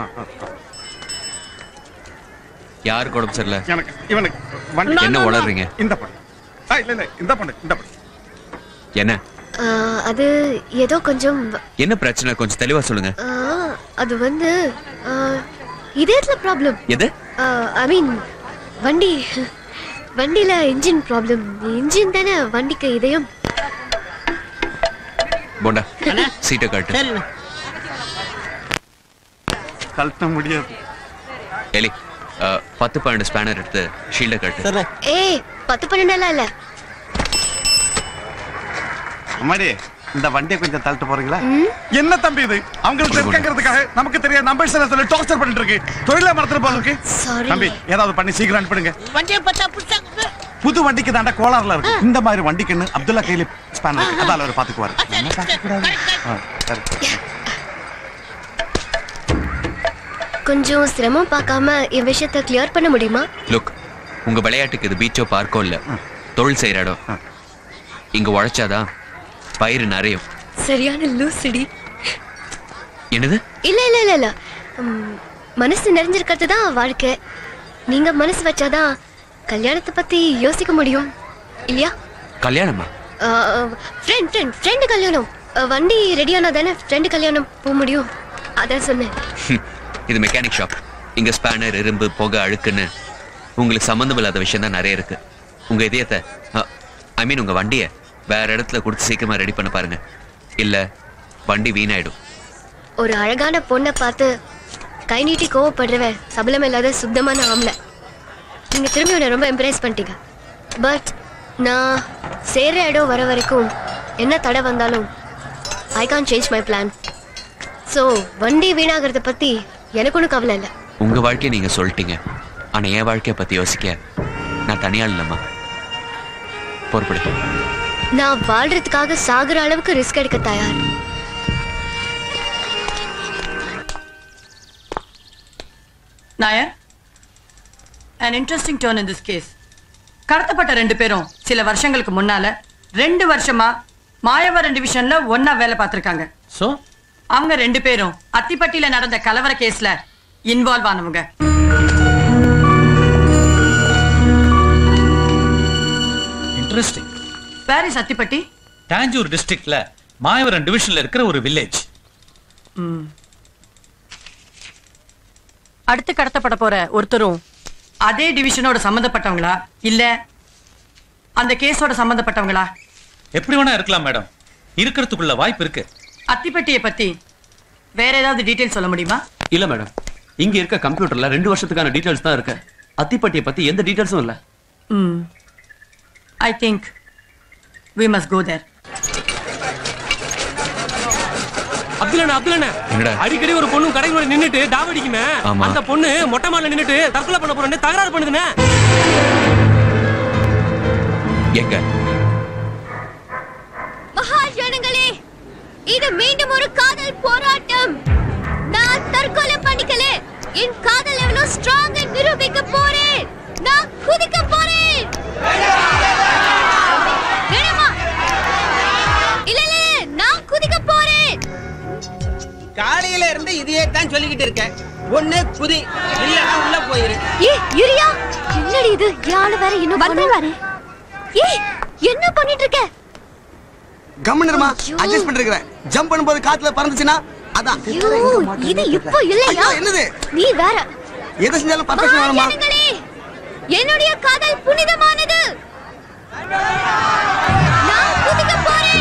Speaker 1: யாருக்கு உடம்பு சரியில்லை
Speaker 7: எனக்கு இவனுக்கு வண்டி
Speaker 1: என்ன உளறீங்க
Speaker 7: இந்த பண்ணு ஆ, இல்ல இல்ல இந்த பண்ணு இந்த பண்ணு
Speaker 1: என்ன
Speaker 10: ஆ, அது ஏதோ கொஞ்சம்
Speaker 1: என்ன பிரச்சனை கொஞ்சம் தெளிவா சொல்லுங்க
Speaker 10: ஆ, அது வந்து ஆ, இதயத்துல ப்ராப்ளம்
Speaker 1: எது
Speaker 10: ஐ மீன் வண்டி வண்டியில இன்ஜின் ப்ராப்ளம் இன்ஜின் தானே வண்டிக்கு இதயம்
Speaker 1: போண்டா சீட்டை காட்டு
Speaker 7: கழட்ட முடியாது
Speaker 1: எலி ஆ, பத்து பன்னெண்டு ஸ்பேனர் எடுத்து ஷீல்டை காட்டு
Speaker 10: ஏய் பத்து பன்னெண்டெல்லாம் இல்ல
Speaker 7: அம்மாடி இந்த வண்டியை கொஞ்சம் தள்ளிட்டு போறீங்களா என்ன தம்பி இது அவங்களுக்கு இருக்காங்கிறதுக்காக நமக்கு தெரியாத நம்பர் சொல்லி டார்ச்சர் பண்ணிட்டு இருக்கு தொழில மரத்துல போல இருக்கு
Speaker 10: Sorry.
Speaker 7: தம்பி ஏதாவது பண்ணி சீக்கிரம் அனுப்பிடுங்க
Speaker 11: வண்டியை பார்த்தா புடிச்சாங்க
Speaker 7: புது வண்டிக்கு தாண்டா கோளாறுல இருக்கு இந்த மாதிரி வண்டிக்குன்னு அப்துல்லா கையில ஸ்பேன் இருக்கு அதால அவர் பாத்துக்குவாரு நம்ம பார்க்க கூடாது ஆ, சரி.
Speaker 10: கொஞ்சம் சிரமம் பார்க்காம என் விஷயத்தை கிளியர் பண்ண முடியுமா
Speaker 2: லுக் உங்க விளையாட்டுக்கு இது பீச்சோ பார்க்கோ இல்ல தொழில் செய்யற இடம் இங்க உழைச்சாதான் பயிர் நிறையும்
Speaker 10: சரியான லூசிடி
Speaker 2: என்னது
Speaker 10: இல்ல இல்ல இல்ல இல்ல ம், மனசு நிறைஞ்சிருக்கிறது தான் வாழ்க்கை நீங்க மனசு வச்சாதான் கல்யாணத்தை பத்தி யோசிக்க முடியும் இல்லையா
Speaker 2: கல்யாணமா
Speaker 10: ஃப்ரெண்ட் ஃப்ரெண்ட் ஃப்ரெண்டு கல்யாணம் அஹ், வண்டி ரெடியானா தானே ஃப்ரெண்டு கல்யாணம் போக முடியும் அதான் சொன்னேன்
Speaker 2: ஹம், இது மெக்கானிக் ஷாப் இங்க ஸ்பேனர் இரும்பு புகை அழுக்குன்னு உங்களுக்கு சம்மந்தம் இல்லாத விஷயம் தான் நிறைய இருக்கு உங்க இதயத்தை ஐ மீன் உங்க வண்டியை வேற இடத்துல கொடுத்து சீக்கிரமா ரெடி பண்ண பாருங்க இல்ல வண்டி வீணாயிடும்
Speaker 10: ஒரு அழகான பொண்ணை பார்த்து கை நீட்டி கோவப்படுறவன் சபலம் இல்லாத சுத்தமான ஆம்பளை நீங்க திரும்பி உன்னை ரொம்ப எம்ப்ரேஸ் பண்ணிட்டீங்க பட் நான் சேர்ற இடம் வர வரைக்கும் என்ன தடை வந்தாலும் I can change my plan so வண்டி வீணாகிறத பத்தி எனக்கு ஒன்றும் கவலை இல்லை
Speaker 2: உங்க வாழ்க்கையை நீங்க சொல்லிட்டீங்க ஆனா என் வாழ்க்கைய பத்தி யோசிக்க நான் தனியாள் இல்லம்மா பொறுப்பெடு
Speaker 10: நான் வாழ்றதுக்காக சாகுற அளவுக்கு ரிஸ்க் எடுக்க தயார்
Speaker 4: Nair an interesting turn in this case கடத்தப்பட்ட ரெண்டு பேரும் சில வருஷங்களுக்கு முன்னால ரெண்டு வருஷமா மாயவரம் டிவிஷன்ல ஒண்ணா வேலை பார்த்திருக்காங்க
Speaker 12: சோ
Speaker 4: அவங்க ரெண்டு பேரும் அத்திப்பட்டியில நடந்த கலவர கேஸ்ல இன்வால்வ் ஆனவங்க
Speaker 12: interesting
Speaker 4: where is Athipatti
Speaker 12: Tanjore டிஸ்ட்ரிக்ட்ல மாயவரம் டிவிஷன்ல இருக்கிற ஒரு வில்லேஜ்
Speaker 4: ம். அடுத்து கடத்தப்பட போற ஒருத்தரும் அதே டிவிஷனோட சம்பந்தப்பட்டவங்களா இல்ல அந்த கேஸோட சம்பந்தப்பட்டவங்களா
Speaker 12: எப்படி வேணா இருக்கலாம் மேடம் இருக்கிறதுக்குள்ள வாய்ப்பு இருக்கு
Speaker 4: அத்திப்பட்டியை பத்தி வேற ஏதாவது டீடைல் சொல்ல முடியுமா
Speaker 14: இல்ல மேடம் இங்க இருக்க கம்ப்யூட்டர்ல ரெண்டு வருஷத்துக்கான டீடைல்ஸ் தான் இருக்கு அத்திப்பட்டியை பத்தி எந்த டீடைல்ஸும் இல்ல
Speaker 4: ம் I think we must go there
Speaker 14: அப்துல்லண்ணா அப்துல்லண்ணா
Speaker 2: என்னடா?
Speaker 14: அடிக்கடி ஒரு பொண்ணு கடைக்கு முன்னாடி நின்னுட்டு டாவடிக்குமே
Speaker 2: ஆமா.
Speaker 14: அந்த பொண்ணு மொட்டை மாலை நின்னுட்டு தற்கொலை பண்ண போறேன்னு தகராறு பண்ணுதுண்ணே
Speaker 2: எங்க
Speaker 10: மகாஜனங்களே இது மீண்டும் ஒரு காதல் போராட்டம் நான் தற்கொலை பண்ணிக்கல என் காதல் எவ்வளவு ஸ்ட்ராங் நிரூபிக்க போறேன் நான் குதிக்க போறேன் வேணுமா இல்ல இல்ல நான் குதிக்க போறேன்
Speaker 15: காலையில இருந்து இதையே தான் சொல்லிக்கிட்டு இருக்கேன் ஒண்ணு குதி இல்லன்னா உள்ள போயிரு
Speaker 10: ஏ யூரியா என்னடி இது யாழ் வேற இன்னும் வந்து வேற ஏ என்ன பண்ணிட்டு இருக்க
Speaker 11: கம்முன்னுமா அட்ஜஸ்ட் பண்ணிருக்கிறேன் ஜம்ப் பண்ணும்போது காத்துல பறந்துச்சுன்னா அதான்
Speaker 10: ஐயோ, இது இப்போ இல்லையா
Speaker 11: ஐயோ, என்னது
Speaker 10: நீ வேற
Speaker 11: எதை செஞ்சாலும் பர்ஃபெக்ஷன் வேணுமா
Speaker 10: மகாஜனங்களே என்னுடைய காதல் புனிதமானது நான் குதிக்க போறேன்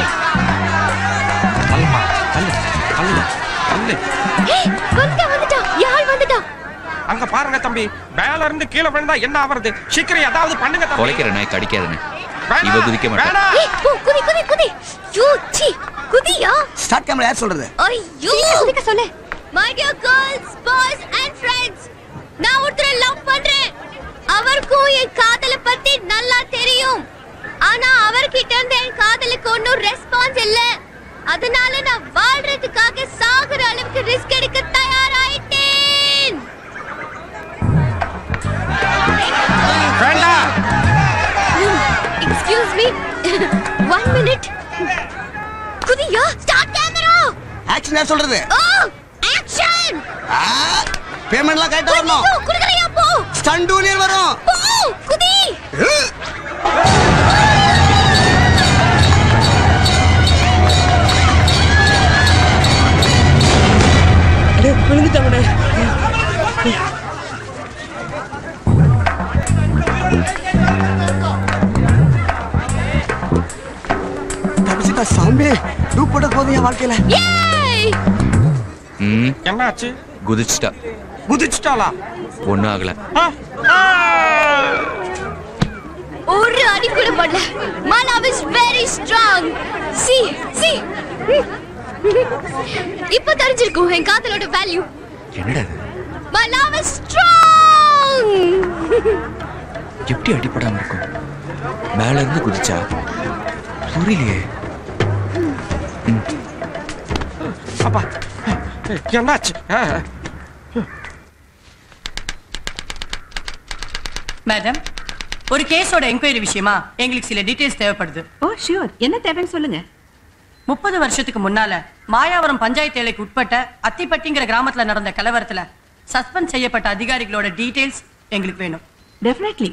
Speaker 10: ஏய், வந்துட்டா வந்துட்டா யாழ் வந்துட்டா
Speaker 16: அங்க பாருங்க தம்பி மேல இருந்து கீழே விழுந்தா என்ன ஆவறது சீக்கிரம் ஏதாவது பண்ணுங்க தம்பி
Speaker 2: குலைக்கிற நாய் கடிக்காதுன்னு இவ குதிக்க மாட்டா
Speaker 10: ஏய், போ, குதி குதி குதி யூ சி குதியா
Speaker 11: ஸ்டார்ட் கேமரா யார் சொல்றது
Speaker 10: ஐயோ குதிக்க சொல்லு my dear girls boys and friends நான் ஒருத்தரை லவ் பண்றேன் அவருக்கும் என் காதலை பத்தி நல்லா தெரியும் ஆனா அவர்கிட்ட இருந்து என் காதலுக்கு ஒன்னும் ரெஸ்பான்ஸ் இல்ல அதனால நான் வாழ்றதுக்காக சாகுற அளவுக்கு ரிஸ்க் எடுக்க தயாராயிட்டேன்
Speaker 16: வேண்டாம்
Speaker 10: எக்ஸ்கியூஸ் மீ ஒன் மினிட் குதியா ஸ்டார்ட் கேமரா
Speaker 11: ஆக்ஷன் யார் சொல்றது
Speaker 10: ஓ ஆக்ஷன்
Speaker 11: பேமெண்ட்லாம் கரெக்டா வரணும்
Speaker 10: குடுக்கலையா போ
Speaker 11: ஸ்டண்ட் ஊழியர் வரும்
Speaker 10: போ குதி
Speaker 11: விழுந்துட்டாங்கண்ணே தப்பிச்சுட்டா சாமி டூப் போட்ட போதும் என் வாழ்க்கையில
Speaker 10: ஏய்
Speaker 2: ம்
Speaker 16: என்னாச்சு
Speaker 2: குதிச்சிட்டா
Speaker 16: குதிச்சுட்டாளா
Speaker 2: ஒண்ணும் ஆகல
Speaker 10: ஒரு அடி கூட படல my love is very strong see see இப்ப தெரிஞ்சிருக்கும் என் காதலோட வேல்யூ
Speaker 2: என்னடா இது
Speaker 10: my love is strong
Speaker 2: எப்படி அடிப்படாம இருக்கும் மேல இருந்து குதிச்சா புரியலையே
Speaker 16: அப்பா என்னாச்சு ஆ,
Speaker 4: மேடம் ஒரு கேஸோட என்கொயரி விஷயமா எங்களுக்கு சில டீடைல்ஸ் தேவைப்படுது
Speaker 3: ஓ ஷியோர் என்ன தேவைன்னு சொல்லுங்க
Speaker 4: முப்பது வருஷத்துக்கு முன்னால மாயாவரம் பஞ்சாயத்து எல்லைக்கு உட்பட்ட அத்திப்பட்டிங்கிற கிராமத்துல நடந்த கலவரத்துல சஸ்பெண்ட் செய்யப்பட்ட அதிகாரிகளோட டீடைல்ஸ் எங்களுக்கு வேணும்
Speaker 3: டெஃபினெட்லி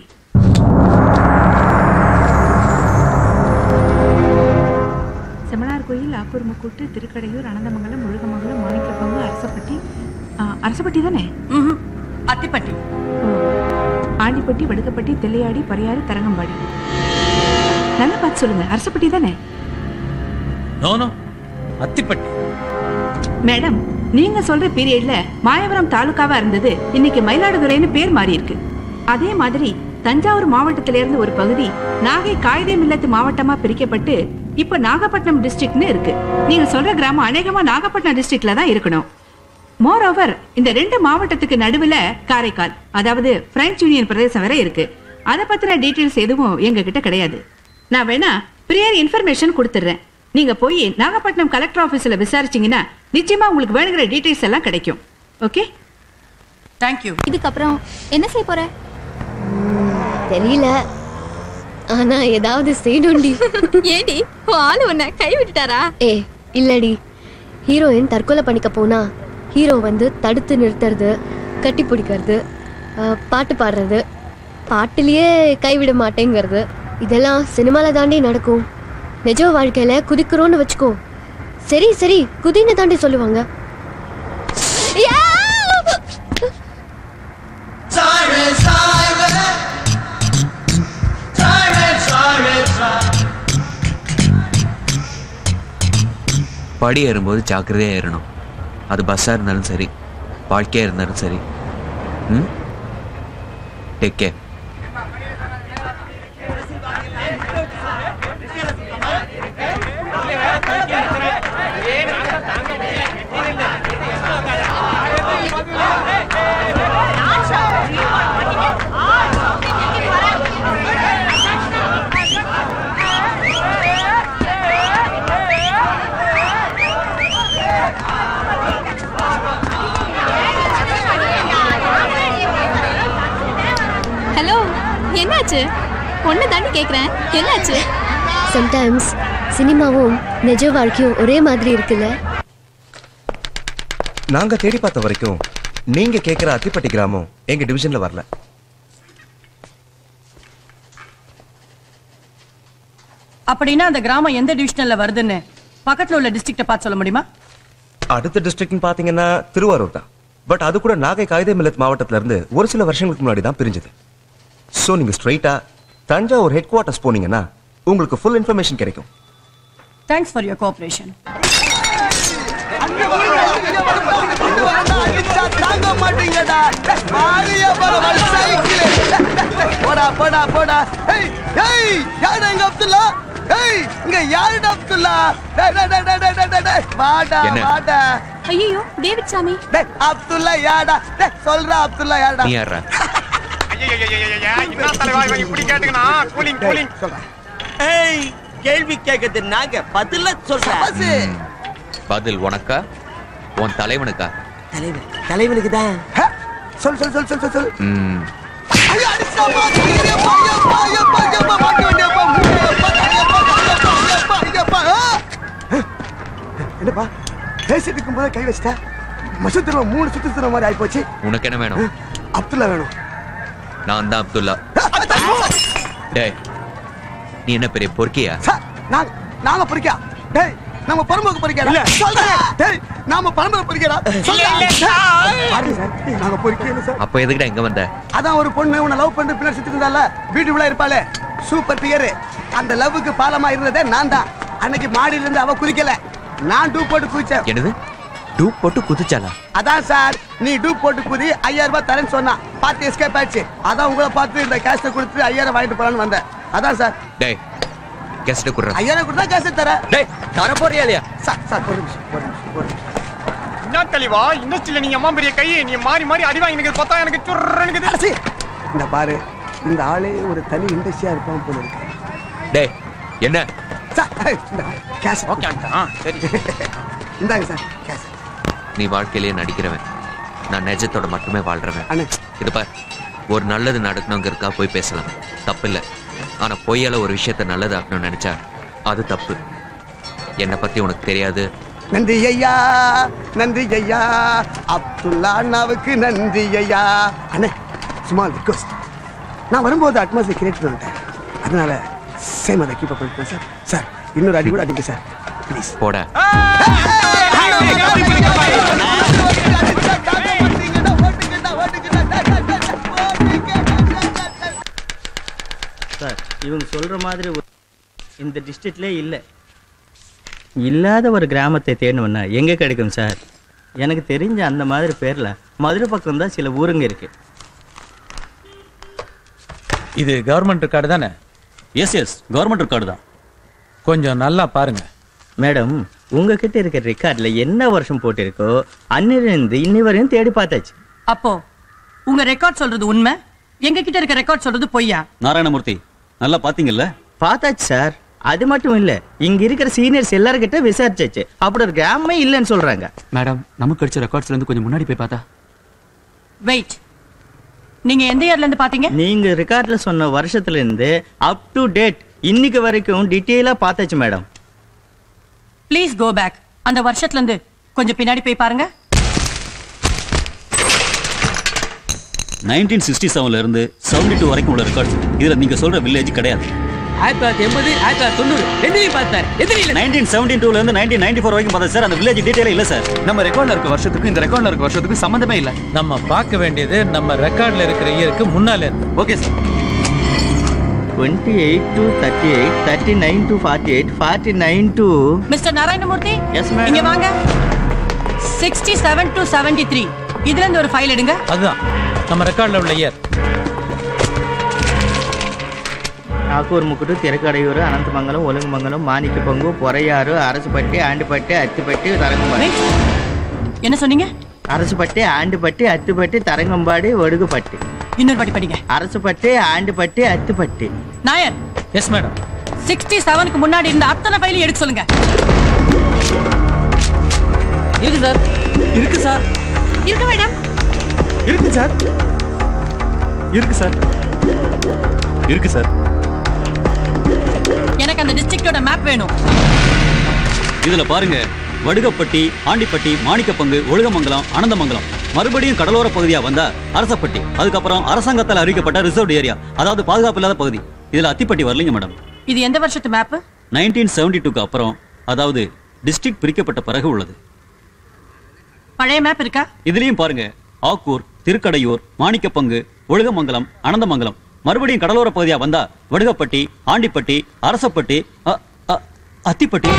Speaker 3: செமனார் கோயில் ஆக்கூர் முக்கூட்டு திருக்கடையூர் அனந்தமங்கலம் முருகமங்கலம் மாணிக்கப்பங்கு அரசப்பட்டி ஆ, அரசப்பட்டி தானே
Speaker 4: அத்திப்பட்டி
Speaker 3: ஆண்டிப்பட்டி வடுக்கப்பட்டி தெல்லையாடி பறையாறு தரங்கம்பாடி நல்லா பார்த்து சொல்லுங்க அரசப்பட்டி தானே
Speaker 12: நோ நோ அத்திப்பட்டி
Speaker 3: மேடம் நீங்க சொல்ற பீரியட்ல மாயவரம் தாலுகாவா இருந்தது இன்னைக்கு மயிலாடுதுறைன்னு பேர் மாறி இருக்கு அதே மாதிரி தஞ்சாவூர் மாவட்டத்தில இருந்து ஒரு பகுதி நாகை காகிதம் இல்லத்து மாவட்டமா பிரிக்கப்பட்டு இப்ப நாகப்பட்டினம் டிஸ்ட்ரிக்ட்னு இருக்கு நீங்க சொல்ற கிராமம் அநேகமா நாகப்பட்டினம் டிஸ்ட்ரிக்ட்ல தான் இருக்கணும் மோர் ஓவர் இந்த ரெண்டு மாவட்டத்துக்கு நடுவுல காரைக்கால் அதாவது பிரெஞ்சு யூனியன் பிரதேசம் வரை இருக்கு அதை பத்தின டீட்டெயில்ஸ் எதுவும் எங்க கிட்ட கிடையாது நான் வேணா ப்ரியர் இன்ஃபர்மேஷன் கொடுத்துட்றேன் நீங்க போய் நாகப்பட்டினம் கலெக்டர் ஆபீஸ்ல விசாரிச்சீங்கன்னா நிச்சயமா உங்களுக்கு வேணுங்கிற டீட்டெயில்ஸ் எல்லாம் கிடைக்கும் ஓகே
Speaker 4: தேங்க்யூ
Speaker 10: இதுக்கப்புறம் என்ன செய்ய போற தெரியல ஆனா ஏதாவது செய்யணும்டி ஏடி உன் ஆளு உன்னை கை விட்டுட்டாரா ஏ இல்லடி ஹீரோயின் தற்கொலை பண்ணிக்க போனா ஹீரோ வந்து தடுத்து நிறுத்துறது கட்டி பிடிக்கிறது அஹ், பாட்டு பாடுறது பாட்டுலயே கைவிட மாட்டேங்கிறது இதெல்லாம் சினிமால தாண்டி நடக்கும் நிஜ வாழ்க்கையில குதிக்கிறோன்னு வச்சுக்கோ சரி சரி குதின்னு தாண்டி சொல்லுவாங்க யா!
Speaker 2: படி ஏறும்போது ஜாக்கிரதையாக ஏறணும் அது பஸ்ஸாக இருந்தாலும் சரி வாழ்க்கையாக இருந்தாலும் சரி ம் டேக் கேர்
Speaker 9: ஹலோ என்னாச்சு ஒண்ணு தாண்டி கேக்குறேன் என்னாச்சு
Speaker 10: சம்டைம்ஸ் சினிமாவும் நிஜ வாழ்க்கையும் ஒரே மாதிரி இருக்குல்ல
Speaker 17: நாங்க தேடி பார்த்த வரைக்கும் நீங்க கேக்குற அத்திப்பட்டி கிராமம் எங்க டிவிஷன்ல வரல
Speaker 4: அப்படின்னா அந்த கிராமம் எந்த டிவிஷனல்ல வருதுன்னு பக்கத்துல உள்ள டிஸ்ட்ரிக்ட பார்த்து சொல்ல முடியுமா
Speaker 17: அடுத்த டிஸ்ட்ரிக்ட்னு பாத்தீங்கன்னா திருவாரூர் தான் பட் அது கூட நாகை காகித மில்லத் மாவட்டத்துல இருந்து ஒரு சில வருஷங்களுக்கு முன்னாடி தான் பிரிஞ்சது ஸோ நீங்க ஸ்ட்ரைட்டா தஞ்சாவூர் ஹெட் குவார்ட்டர்ஸ் போனீங்கன்னா உங்களுக்கு ஃபுல் இன்ஃபர்மேஷன் கிடைக்கும்
Speaker 4: தேங்க்ஸ் ஃபார் யுவர் கோஆபரேஷன்
Speaker 11: தாங்க மாட்டீங்கடா மாறிய பரவல் சைக்கிள் போடா போடா போடா ஏய் ஏய் யாரு எங்க அப்துல்லா ஏய் இங்க யாருடா அப்துல்லா டேய் டேய் டேய் டேய் டேய் டேய் டேய் வாடா
Speaker 2: என்ன?
Speaker 11: வாடா
Speaker 9: ஐயோ டேவிட் சாமி
Speaker 11: டேய் அப்துல்லா யாடா டேய் சொல்றா அப்துல்லா யாடா
Speaker 2: நீ யாரா
Speaker 16: என்ன தலைவா இவன் இப்படி கேட்டுக்கனா கூலிங் கூலிங்
Speaker 11: ஏய் கேள்வி கேக்குது நாங்க பதில சொல்றேன்
Speaker 2: பதில் உனக்கா உன் தலைவனுக்கா
Speaker 11: தலைவன் தலைவனுக்கு தான் சொல் சொல் சொல் சொல் சொல் சொல்
Speaker 2: ம்
Speaker 11: ஐயோ அடிச்சாமா ஐயப்பா ஐயப்பா ஐயப்பா ஐயப்பா மாட்டி வண்டியப்பா ஐயப்பா ஐயப்பா ஐயப்பா ஐயப்பா ஆ! என்னப்பா பேசிட்டு இருக்கும்போது கை வச்சிட்டா மசத்துல மூணு சுத்து சுத்துற மாதிரி ஆயிப்போச்சு
Speaker 2: உனக்கு என்ன வேணும்
Speaker 11: அப்துல்லா வேணும்
Speaker 2: நான் தான் அப்துல்லா டேய் நீ என்ன பெரிய பொறுக்கியா
Speaker 11: சார் நாங்க நாங்க பொறிக்கா டேய் நம்ம பரம்பரைக்கு பொறிக்கா சொல்றேன் டேய் நாம பரம்பரை பொறிக்கடா சொல்றேன் பாருங்க சார் நாங்க பொறிக்கல சார்
Speaker 2: அப்போ எதுக்குடா இங்க வந்த
Speaker 11: அதான் ஒரு பொண்ணு உன்னை லவ் பண்ணி பின்னாடி சுத்திட்டு இருந்தால பியூட்டிஃபுல்லா இருப்பாளே சூப்பர் பிகர் அந்த லவ்வுக்கு பாலமா இருந்ததே நான் தான் அன்னைக்கு மாடியில இருந்து அவ குதிக்கல நான் டூ போட்டு குதிச்சேன்
Speaker 2: என்னது டூப் போட்டு குதிச்சாலா
Speaker 11: அதான் சார் நீ டூ போட்டு குதி ஐயாயிரம் ரூபாய் தரேன்னு சொன்னா பார்த்து எஸ்கேப் ஆயிடுச்சு அதான் உங்களை பார்த்து இந்த கேஷை கொடுத்து ஐயாயிரம் வாங்கிட்டு போலான்னு வந்தேன் அதான் சார்
Speaker 2: டேய் கெஸ்ட் குடுறா
Speaker 11: ஐயாயிரம் கொடுத்தா கேஷ் தரேன்
Speaker 2: டேய் தர போறியா இல்லையா
Speaker 11: சார் சார் ஒரு நிமிஷம் ஒரு நிமிஷம் ஒரு நிமிஷம்
Speaker 16: என்ன தெளிவா இண்டஸ்ட்ரியில நீங்க அம்மா பெரிய கை நீ மாறி மாறி அடி வாங்கி எனக்கு பார்த்தா எனக்கு சுருன்னு
Speaker 11: இந்த பாரு இந்த ஆளே ஒரு தனி இண்டஸ்ட்ரியா இருப்பான் போல இருக்கு
Speaker 2: டேய் என்ன
Speaker 11: சார் இந்த கேஷ்
Speaker 16: ஓகே ஆ சரி
Speaker 11: இந்தாங்க சார் கேஸ்
Speaker 2: நீ வாழ்க்கையிலேயே நடிக்கிறவன் நான் நிஜத்தோட மட்டுமே வாழ்றவன்
Speaker 11: அண்ணே
Speaker 2: இது பார் ஒரு நல்லது நடக்கணுங்கிறதுக்கா போய் பேசலாம் தப்பு இல்லை ஆனா பொய்யால ஒரு விஷயத்த நல்லது ஆக்கணும்னு நினைச்சா அது தப்பு என்னை பத்தி உனக்கு தெரியாது
Speaker 11: நன்றி ஐயா நன்றி ஐயா அப்துல்லா அண்ணாவுக்கு நன்றி ஐயா அண்ணே ஸ்மால் ரிக்வஸ்ட் நான் வரும்போது அட்மாஸ்பியர் கிரியேட் பண்ணிட்டேன் அதனால சேம் அதை கீப் அப் பண்ணிட்டேன் சார் சார் இன்னொரு அடி கூட அடிங்க சார் ப்ளீஸ்
Speaker 2: போட
Speaker 18: சார் இவங்க சொல்ற மாதிரி ஒரு- இந்த டிஸ்ட்ரிக்ட்லேயே இல்லை இல்லாத ஒரு கிராமத்தை தேடணும்னா எங்கே கிடைக்கும் சார் எனக்கு தெரிஞ்ச அந்த மாதிரி பேரில் மதுரை பக்கம் தான் சில ஊருங்க இருக்கு
Speaker 21: இது கவர்மெண்ட் ரெக்கார்டு தானே
Speaker 18: எஸ் எஸ் கவர்மெண்ட் ரெக்கார்டு தான்
Speaker 21: கொஞ்சம் நல்லா பாருங்க
Speaker 18: மேடம் உங்ககிட்ட இருக்கிற ரெக்கார்டில் என்ன வருஷம் போட்டிருக்கோ அன்னிலிருந்து இன்னி வரையும் தேடி பார்த்தாச்சு
Speaker 4: அப்போ உங்க ரெக்கார்ட் சொல்றது உண்மை எங்க கிட்ட இருக்க ரெக்கார்ட் சொல்றது பொய்யா
Speaker 18: நாராயணமூர்த்தி நல்லா பார்த்தீங்கல்ல பார்த்தாச்சு சார் அது மட்டும் இல்லை இங்க இருக்கிற சீனியர்ஸ் எல்லார்கிட்ட விசாரிச்சாச்சு அப்படி ஒரு கிராமமே இல்லைன்னு சொல்றாங்க
Speaker 14: மேடம் நமக்கு கிடைச்ச ரெக்கார்ட்ஸ்ல இருந்து கொஞ்சம் முன்னாடி போய் பார்த்தா
Speaker 4: வெயிட் நீங்க எந்த இயர்ல இருந்து பாத்தீங்க
Speaker 18: நீங்க ரெக்கார்ட்ல சொன்ன வருஷத்துல இருந்து அப் டு டேட் இன்னைக்கு வரைக்கும் டீட்டெயிலா பார்த்தாச்சு மேடம்
Speaker 4: ப்ளீஸ் கோ பேக் அந்த வருஷத்துல இருந்து கொஞ்சம் பின்னாடி போய் பாருங்க
Speaker 22: நைன்டீன் சிக்ஸ்டி செவன்ல இருந்து செவன்டி டூ வரைக்கும் உள்ள ரெக்கார்ட்ஸ் இதுல நீங்க சொல்ற வில்லேஜ் கிடையாது
Speaker 14: ஆயிரத்தி தொள்ளாயிரத்தி எண்பது ஆயிரத்தி தொள்ளாயிரத்தி தொண்ணூறு எதிரியும் பார்த்தேன் எதிரியில்
Speaker 22: நைன்டீன் செவன்டீன் டூல இருந்து நைன்டீன் நைன்டி ஃபோர் வரைக்கும் பார்த்தா சார் அந்த வில்லேஜ் டீடைலே இல்ல சார்
Speaker 14: நம்ம ரெக்கார்ட்ல இருக்க வருஷத்துக்கு இந்த ரெக்கார்ட்ல இருக்க வருஷத்துக்கு சம்பந்தமே இல்ல
Speaker 23: நம்ம பார்க்க வேண்டியது நம்ம ரெக்கார்ட்ல இருக்கிற இயருக்கு முன்னால இருந்து
Speaker 14: okay sir
Speaker 18: twenty eight to thirty eight thirty nine to forty eight forty nine to
Speaker 4: mister Narayanamurthy
Speaker 18: yes madam
Speaker 4: இங்க வாங்க sixty seven to seventy three இதுல இருந்து ஒரு ஃபைல் எடுங்க
Speaker 23: அதுதான் நம்ம ரெக்கார்ட்ல உள்ள இயர்
Speaker 18: நாகூர் முக்குட்டு திரைக்கடையூர் அனந்தமங்கலம் ஒழுங்குமங்கலம் மாணிக்க பங்கு பொறையாறு அரசுப்பட்டி ஆண்டுப்பட்டி அத்திப்பட்டி தரங்கம்பாடி
Speaker 4: என்ன சொன்னீங்க
Speaker 18: அரசுப்பட்டி ஆண்டுப்பட்டி அத்துப்பட்டி தரங்கம்பாடி ஒடுகுப்பட்டி
Speaker 4: இன்னொரு பட்டி படிங்க
Speaker 18: Arasuppatti Anduppatti Athuppatti
Speaker 4: Nair
Speaker 23: yes madam
Speaker 4: sixty செவனுக்கு முன்னாடி இருந்த அத்தனை ஃபைலையும் எடுக்க சொல்லுங்க
Speaker 14: இருக்கு சார் இருக்கு சார்
Speaker 4: இருக்கு மேடம்
Speaker 8: இருக்கு சார் இருக்கு சார் இருக்கு சார்
Speaker 4: எனக்கு அந்த டிஸ்ட்ரிக்டோட மேப் வேணும்
Speaker 22: இதுல பாருங்க வடுகப்பட்டி ஆண்டிப்பட்டி மாணிக்கப்பங்கு ஒழுகமங்கலம் அனந்தமங்கலம் மறுபடியும் கடலோர பகுதியா வந்தா அரசப்பட்டி அதுக்கப்புறம் அரசாங்கத்தால் அறிவிக்கப்பட்ட ரிசர்வ் ஏரியா அதாவது பாதுகாப்பு இல்லாத பகுதி இதுல அத்திப்பட்டி வரலீங்க மேடம்
Speaker 4: இது எந்த வருஷத்து மேப்
Speaker 22: நைன்டீன் செவன்டி டூக்கு அப்புறம் அதாவது டிஸ்ட்ரிக்ட் பிரிக்கப்பட்ட பிறகு உள்ளது
Speaker 4: பழைய மேப் இருக்கா
Speaker 22: இதுலயும் பாருங்க ஆக்கூர் திருக்கடையூர் மாணிக்கப்பங்கு ஒழுகமங்கலம் அனந்தமங்கலம் மறுபடியும் கடலோர பகுதியா வந்தா வடுகப்பட்டி ஆண்டிப்பட்டி அரசப்பட்டி அ, அ, அத்திப்பட்டி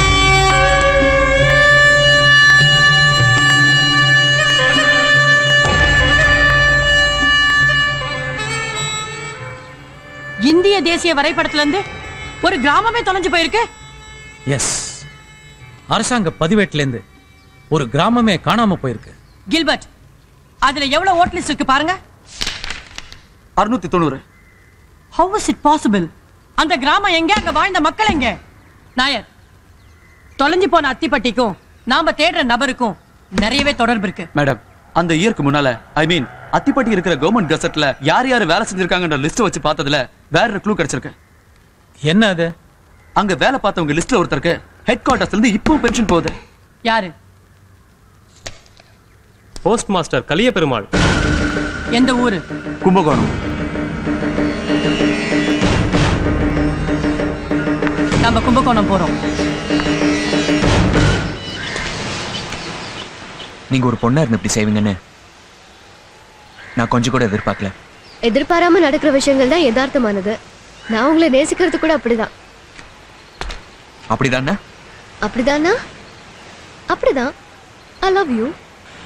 Speaker 4: இந்திய தேசிய வரைபடத்துல இருந்து ஒரு கிராமமே தொலைஞ்சு போயிருக்கு
Speaker 23: எஸ் அரசாங்க பதிவேட்டுல இருந்து ஒரு கிராமமே காணாம போயிருக்கு
Speaker 4: கில்பர்ட் அதுல எவ்வளவு ஓட் லிஸ்ட் இருக்கு பாருங்க
Speaker 14: அறுநூத்தி தொண்ணூறு
Speaker 4: ஹவ் இஸ் இட் பாசிபிள் அந்த கிராமம் எங்க அங்க வாழ்ந்த மக்கள் எங்க நாயர் தொலைஞ்சு போன அத்திப்பட்டிக்கும் நாம தேடுற நபருக்கும் நிறையவே தொடர்பு இருக்கு
Speaker 14: மேடம் அந்த இயருக்கு முன்னால ஐ மீன் அத்திப்பட்டி இருக்கிற கவர்மெண்ட் கசட்ல யார் யார் வேலை செஞ்சிருக்காங்கன்ற லிஸ்ட் வச்சு பார்த்ததுல வேற ஒரு க்ளூ கிடைச்சிருக்கு
Speaker 23: என்ன அது
Speaker 14: அங்க வேலை பார்த்தவங்க லிஸ்ட்ல ஒருத்தருக்கு ஹெட் குவார்ட்டர்ஸ்ல இருந்து இப்பவும் பென்ஷன் போகுது
Speaker 4: யாரு
Speaker 24: போஸ்ட் மாஸ்டர் கலிய பெருமாள்
Speaker 4: எந்த ஊரு
Speaker 14: கும்பகோணம்
Speaker 4: நம்ம கும்பகோணம் போறோம்
Speaker 2: நீங்க ஒரு பொண்ணா இருந்து இப்படி செய்வீங்கன்னு நான் கொஞ்சம் கூட எதிர்பார்க்கல
Speaker 5: எதிர்பாராம நடக்கிற விஷயங்கள் தான் யதார்த்தமானது நான் உங்களை நேசிக்கிறது கூட அப்படிதான்
Speaker 2: அப்படிதானே
Speaker 5: அப்படிதானா அப்படிதான் ஐ லவ் யூ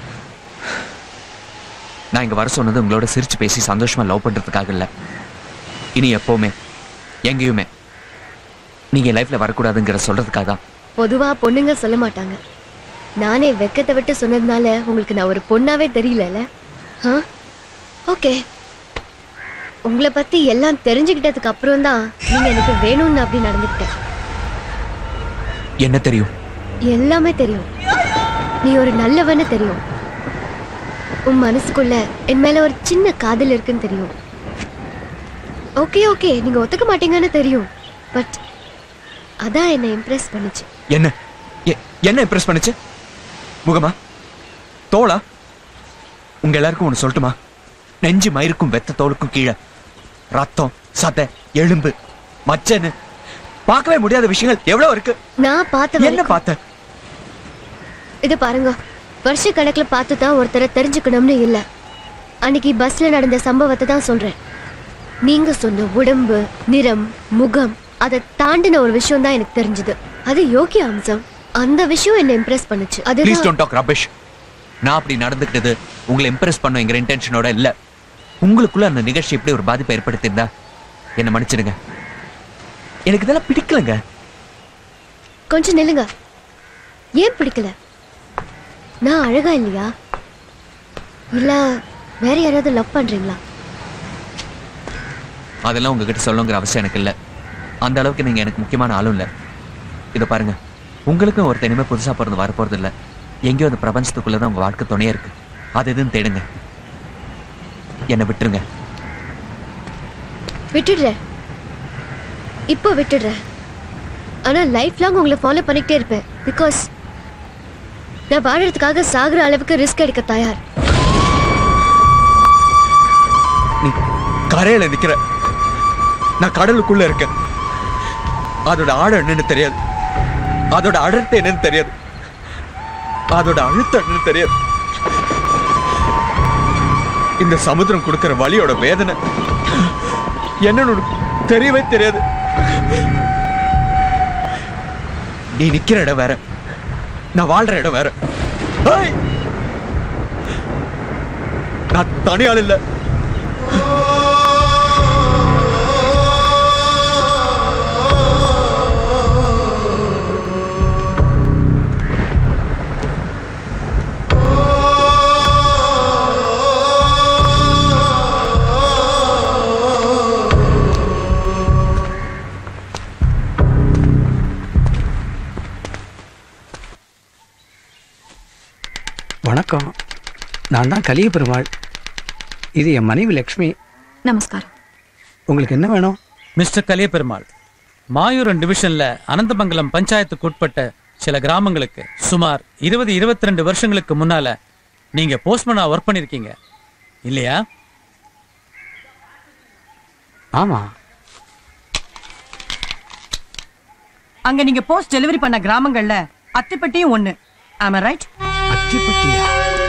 Speaker 2: நான் இங்க வர சொன்னது உங்களோட சிரிச்சு பேசி சந்தோஷமா லவ் பண்றதுக்காக இல்ல இனி எப்பவுமே எங்கேயுமே நீங்க என் லைஃப்ல வரக்கூடாதுங்கிற சொல்றதுக்காக தான்
Speaker 5: பொதுவா பொண்ணுங்க சொல்ல மாட்டாங்க நானே வெக்கத்தை விட்டு சொன்னதுனால உங்களுக்கு நான் ஒரு பொண்ணாவே தெரியலல ஓகே உங்களை பத்தி எல்லாம் தெரிஞ்சுக்கிட்டதுக்கு அப்புறம் தான் நீங்க எனக்கு வேணும்னு அப்படி நடந்துக்கிட்டேன்
Speaker 2: என்ன தெரியும்
Speaker 5: எல்லாமே தெரியும் நீ ஒரு நல்லவன்னு தெரியும் உன் மனசுக்குள்ள என் மேல ஒரு சின்ன காதல் இருக்குன்னு தெரியும் ஓகே ஓகே நீங்க ஒத்துக்க மாட்டீங்கன்னு தெரியும் பட் அதான் என்னை இம்ப்ரெஸ் பண்ணுச்சு
Speaker 2: என்ன எ- என்ன இம்ப்ரெஸ் பண்ணுச்சு முகமா தோளா உங்க எல்லாருக்கும் ஒண்ணு சொல்லட்டுமா நெஞ்சு மயிருக்கும் வெத்த தோலுக்கும் கீழே ரத்தம் சதை எலும்பு மச்சன்னு பார்க்கவே முடியாத விஷயங்கள் எவ்வளவு இருக்கு
Speaker 5: நான் பார்த்த
Speaker 2: என்ன பார்த்த
Speaker 5: இது பாருங்க வருஷ கணக்குல பார்த்து தான் ஒருத்தரை தெரிஞ்சுக்கணும்னு இல்ல அன்னைக்கு பஸ்ல நடந்த சம்பவத்தை தான் சொல்றேன் நீங்க சொன்ன உடம்பு நிறம் முகம் அதை தாண்டின ஒரு விஷயம் தான் எனக்கு தெரிஞ்சது அது யோகிய அம்சம் அந்த விஷயம் என்ன இம்ப்ரெஸ் பண்ணுச்சு
Speaker 2: ப்ளீஸ்
Speaker 5: அதுதான்
Speaker 2: டோன்ட் டாக் ரபிஷ் நான் அப்படி நடந்துக்கிட்டது உங்களை இம்ப்ரெஸ் பண்ணுங்கிற இன்டென்ஷனோட இல்ல உங்களுக்குள்ள அந்த நிகழ்ச்சி எப்படி ஒரு பாதிப்பை ஏற்படுத்தியிருந்தா என்ன மன்னிச்சிடுங்க எனக்கு இதெல்லாம் பிடிக்கலங்க
Speaker 5: கொஞ்சம் நில்லுங்க ஏன் பிடிக்கல நான் அழகா இல்லையா இல்ல வேற யாராவது லவ் பண்றீங்களா
Speaker 2: அதெல்லாம் உங்ககிட்ட சொல்லணுங்கிற அவசியம் எனக்கு இல்ல அந்த அளவுக்கு நீங்க எனக்கு முக்கியமான ஆளும் இல்ல இதை பாருங்க உங்களுக்கும் ஒரு தனிமை புதுசா பிறந்து வரப்போறது இல்ல எங்கேயோ அந்த பிரபஞ்சத்துக்குள்ள தான் உங்க வாழ்க்கை துணையா இருக்கு அது எதுன்னு தேடுங்க என்னை விட்டுருங்க
Speaker 5: விட்டுடுறேன் இப்போ விட்டுடுறேன் ஆனா லைஃப் லாங் உங்களை ஃபாலோ பண்ணிக்கிட்டே இருப்பேன் பிகாஸ் நான் வாழறதுக்காக சாகுற அளவுக்கு ரிஸ்க் எடுக்க தயார்
Speaker 2: நீ கரையில நிக்கிற நான் கடலுக்குள்ள இருக்கேன் அதோட ஆழம் என்னன்னு தெரியாது அதோட அடர்த்தி என்னன்னு தெரியாது அதோட அழுத்தம் என்னன்னு தெரியாது இந்த சமுத்திரம் கொடுக்கிற வலியோட வேதனை என்னன்னு உனக்கு தெரியவே தெரியாது நீ நிக்கிற இடம் வேற நான் வாழ்ற இடம் வேற ஏய்! நான் தனியாள் இல்லை
Speaker 6: வணக்கம் நான் தான் கலிய பெருமாள் இது என் மனைவி லக்ஷ்மி
Speaker 9: நமஸ்காரம்
Speaker 6: உங்களுக்கு என்ன வேணும்
Speaker 21: மிஸ்டர் கலிய பெருமாள் மாயூரன் டிவிஷன்ல அனந்தமங்கலம் பஞ்சாயத்துக்கு உட்பட்ட சில கிராமங்களுக்கு சுமார் இருபது இருபத்தி ரெண்டு வருஷங்களுக்கு முன்னால நீங்க போஸ்ட்மேனா ஒர்க் பண்ணிருக்கீங்க இல்லையா
Speaker 6: ஆமா
Speaker 4: அங்க நீங்க போஸ்ட் டெலிவரி பண்ண கிராமங்கள்ல அத்திப்பட்டியும் ஒண்ணு ஆமா ரைட்
Speaker 6: அத்திப்பட்டியா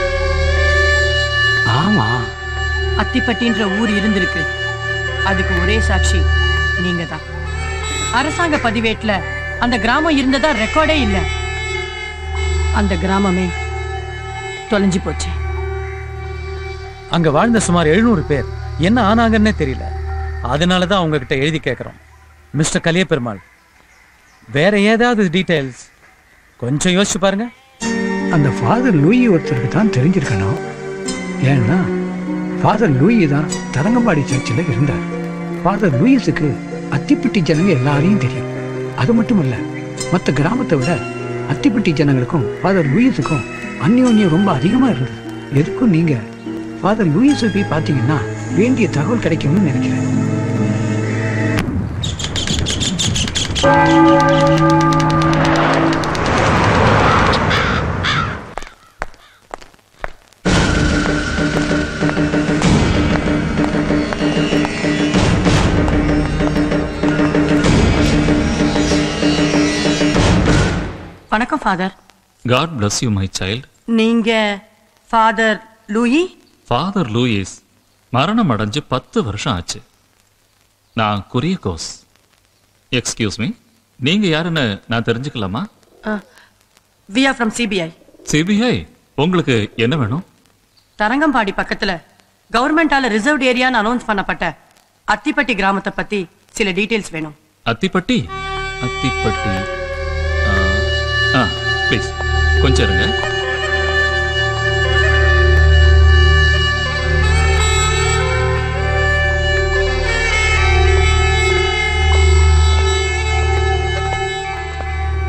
Speaker 6: ஆமா
Speaker 4: அத்திப்பட்டின்ற ஊர் இருந்திருக்கு அதுக்கு ஒரே சாட்சி நீங்க தான் அரசாங்க பதிவேட்ல அந்த கிராமம் இருந்ததா ரெக்கார்டே இல்ல அந்த கிராமமே தொலைஞ்சு போச்சு
Speaker 21: அங்க வாழ்ந்த சுமார் எழுநூறு பேர் என்ன ஆனாங்கன்னே தெரியல அதனால தான் உங்ககிட்ட எழுதி கேட்குறோம் மிஸ்டர் கலிய பெருமாள் வேற ஏதாவது டீடைல்ஸ் கொஞ்சம் யோசிச்சு பாருங்க
Speaker 6: அந்த ஃபாதர் லூயி ஒருத்தருக்கு தான் தெரிஞ்சிருக்கணும் ஏன்னா ஃபாதர் லூயி தான் தரங்கம்பாடி சர்ச்சில் இருந்தார் ஃபாதர் லூயிஸுக்கு அத்திப்பட்டி ஜனங்க எல்லாரையும் தெரியும் அது மட்டும் இல்ல மற்ற கிராமத்தை விட அத்திப்பட்டி ஜனங்களுக்கும் ஃபாதர் லூயிஸுக்கும் அந்யோன்யம் ரொம்ப அதிகமா இருந்தது எதுக்கும் நீங்க ஃபாதர் லூயிஸை போய் பார்த்தீங்கன்னா வேண்டிய தகவல் கிடைக்கும்னு நினைக்கிறேன்
Speaker 4: வணக்கம் father
Speaker 13: God bless you, my child.
Speaker 4: நீங்க ஃபாதர் லூயி
Speaker 13: ஃபாதர் லூயிஸ் மரணம் அடைஞ்சு பத்து வருஷம் ஆச்சு நான் குரியகோஸ் எக்ஸ்கியூஸ் மீ நீங்க யாருன்னு நான் தெரிஞ்சுக்கலாமா
Speaker 4: we are from CBI
Speaker 13: CBI உங்களுக்கு என்ன வேணும்
Speaker 4: தரங்கம்பாடி பக்கத்துல கவர்மெண்டால ரிசர்வ்ட் ஏரியான்னு அனௌன்ஸ் பண்ணப்பட்ட அத்திப்பட்டி கிராமத்தை பத்தி சில டீடைல்ஸ் வேணும்
Speaker 13: அத்திப்பட்டி அத்திப்பட்டி ஆ ப்ளீஸ் கொஞ்சம் இருங்க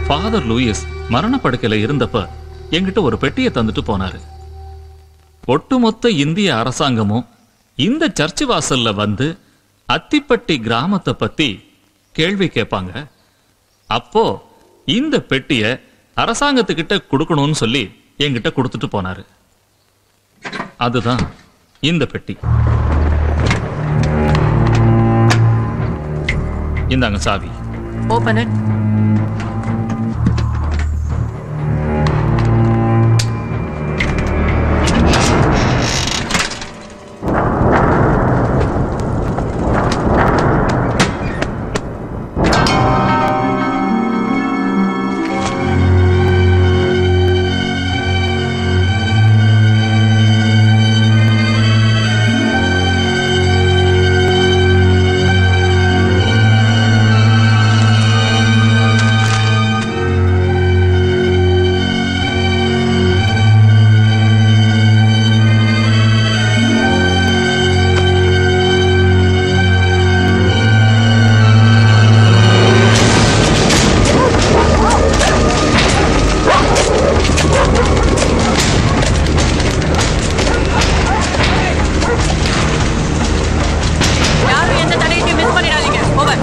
Speaker 13: ஃபாதர் லூயிஸ் மரணப்படுக்கையில இருந்தப்ப என்கிட்ட ஒரு பெட்டியை தந்துட்டு போனாரு ஒட்டுமொத்த இந்திய அரசாங்கமும் இந்த சர்ச்சு வாசல்ல வந்து அத்திப்பட்டி கிராமத்தை பத்தி கேள்வி கேட்பாங்க அப்போ இந்த பெட்டிய அரசாங்கத்துக்கிட்ட கொடுக்கணும்னு சொல்லி என்கிட்ட கொடுத்துட்டு போனாரு அதுதான் இந்த பெட்டி இந்தாங்க சாவி
Speaker 4: ஓபன் இட் யாரும் எந்த தடையத்தையும் மிஸ் பண்ணிடாதீங்க ஓவர்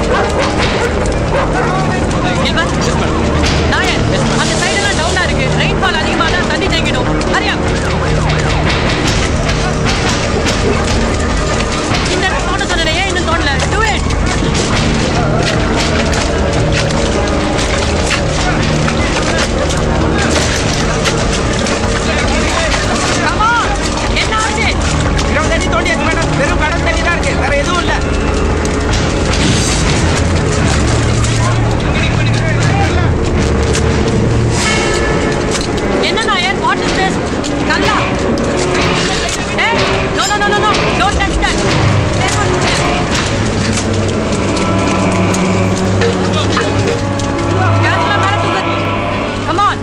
Speaker 4: கில்பர்ட் நாயர் அந்த சைடெல்லாம் டவுனா இருக்கு ரெயின்ஃபால் அதிகமாக தான் தண்ணி தேங்கிடும் ஹரியா இந்த இடம் தோண்ட சொன்னேன் ஏன் இன்னும் தோண்டல டூ இட் என்ன ஆச்சு
Speaker 15: இருபது அடி தோண்டியாச்சு மேடம் வெறும் கடல் தண்ணி தான் இருக்கு வேற எதுவும் இல்ல
Speaker 4: என்ன நாயர் வாட் இஸ் திஸ் கல்லா ஏய் no no no no no don't touch that கேஸ்ல மேல தூக்கு come on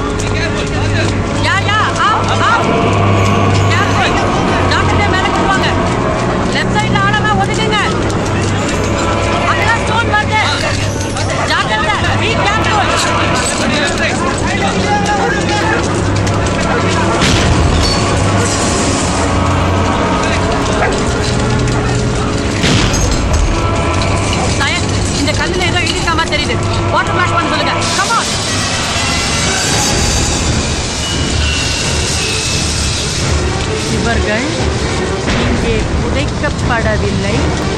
Speaker 4: yeah yeah up up careful ஜாக்கிரதை மேல கொண்டு வாங்க லெஃப்ட் சைடுல ஆழமா ஒதுக்குங்க அங்கெல்லாம் ஸ்டோன் வருது ஜாக்கிரதை பி கேர்ஃபுல் நாயக், இந்த கல்லுல ஏதோ எழுதியிருக்க மாதிரி தெரியுது வாட்டர் ஃபிளாஷ் பண்ண சொல்லுங்க கமான் இவர்கள் இங்கே புதைக்கப்படவில்லை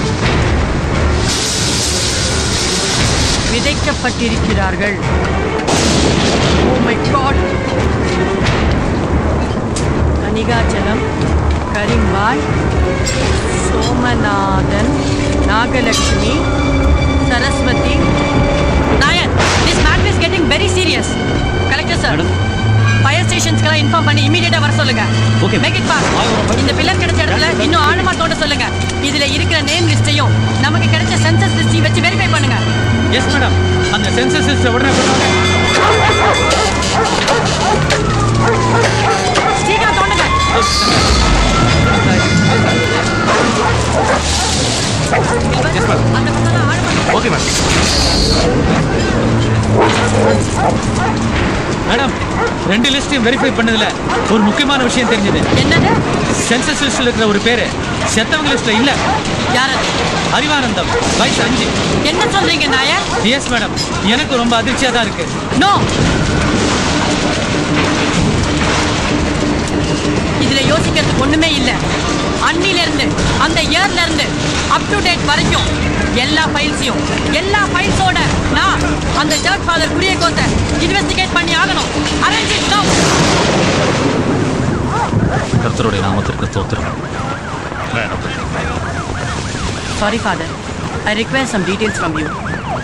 Speaker 4: விதைக்கப்பட்டிருக்கிறார்கள் oh my god Kanikachalam Karimbhai Somanathan Nagalakshmi Saraswathi Nair this matter is getting very serious collector sir fire ஸ்டேஷன்ஸ்க்கெல்லாம் இன்ஃபார்ம் பண்ணி இமீடியட்டா வர சொல்லுங்க ஓகே மேக் இட் ஃபாஸ்ட் இந்த பில்லர் கிடைச்ச இடத்துல இன்னும் ஆழமா தோண்ட சொல்லுங்க இதுல இருக்கிற நேம் லிஸ்டையும் நமக்கு கிடைச்ச சென்சஸ் லிஸ்டையும் வச்சு வெரிஃபை பண்ணுங்க
Speaker 21: எஸ் மேடம் அந்த சென்சஸ் லிஸ்ட்டை உடனே பண்ணுவாங்க
Speaker 4: சீக்கிரம் தோண்டுங்க
Speaker 21: ஓகே மேடம் மேடம் ரெண்டு லிஸ்டையும் வெரிஃபை பண்ணதுல ஒரு முக்கியமான விஷயம் தெரிஞ்சது
Speaker 4: என்னது
Speaker 21: சென்சஸ் லிஸ்ட்ல இருக்கிற ஒரு பேரு செத்தவங்க லிஸ்ட்ல இல்ல
Speaker 4: யார் அது
Speaker 21: அறிவானந்தம் வயசு அஞ்சு
Speaker 4: என்ன சொல்றீங்க நாயர்
Speaker 21: எஸ் மேடம் எனக்கு ரொம்ப அதிர்ச்சியா தான் இருக்கு
Speaker 4: நோ இதுல யோசிக்கிறதுக்கு ஒண்ணுமே இல்ல அன்னில இருந்து அந்த இயர்ல இருந்து அப் டு டேட் வரைக்கும் எல்லா ஃபைல்ஸையும் எல்லா ஃபைல்ஸோட நான் அந்த சர்ச் ஃபாதர் குரிய கோத்தை இன்வெஸ்டிகேட் பண்ணி ஆகணும் அரேஞ்ச் இட் நவ
Speaker 13: கர்த்தருடைய நாமத்திற்கு தோத்திரம் வேணும்
Speaker 4: sorry father I require some details from you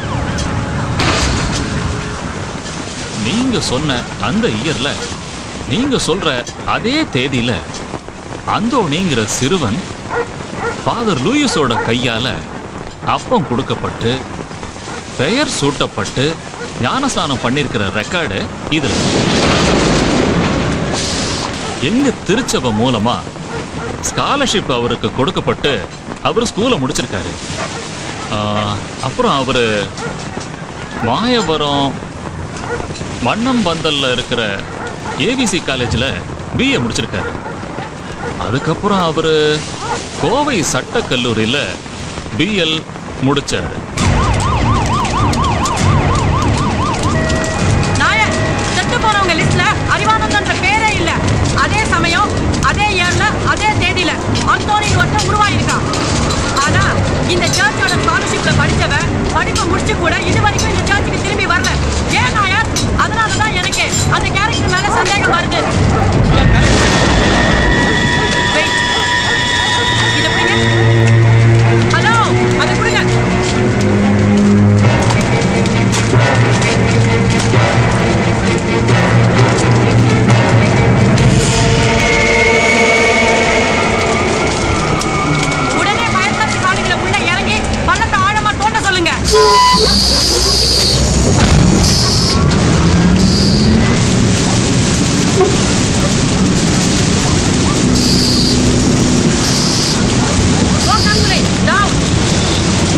Speaker 13: நீங்க சொன்ன அந்த இயர்ல நீங்க சொல்ற அதே தேதியில அந்தோணிங்கிற சிறுவன் ஃபாதர் லூயிஸோட கையால அப்பம் கொடுக்கப்பட்டு பெயர் சூட்டப்பட்டு ஞானஸ்தானம் பண்ணியிருக்கிற ரெக்கார்டு இதுல எங்க திருச்சபை மூலமா ஸ்காலர்ஷிப் அவருக்கு கொடுக்கப்பட்டு அவர் ஸ்கூலை முடிச்சிருக்காரு ஆஹ், அப்புறம் அவரு மாயவரம் மன்னம் பந்தல்ல இருக்கிற ஏவிசி காலேஜ்ல பிஏ முடிச்சிருக்காரு அதுக்கப்புறம் அவரு கோவை சட்டக் கல்லூரியில பிஎல் முடிச்சாரு
Speaker 4: நாயர் செத்து போனவங்க லிஸ்ட்ல அறிவானந்தன்ற பேரே இல்ல அதே சமயம் அதே இயர்ல அதே தேதியில அந்தோனின் ஒருத்தன் உருவாயிருக்கான் ஆனா இந்த சர்ச்சோட ஸ்காலர்ஷிப்ல படிச்சவன் படிப்பு முடிச்சு கூட இது வரைக்கும் இந்த சர்ச்சுக்கு திரும்பி வரல ஏன் நாயர் அதனாலதான் எனக்கு அந்த கேரக்டர் மேல சந்தேகம் வருது Wait. இதை பிடிங்க. ஹலோ அதை கொடுங்க உடனே பயத்தாச்சு காடுகளை உள்ள இறங்கி பள்ளத்தை ஆழமா தோண்ட சொல்லுங்க Go, Kangure, down.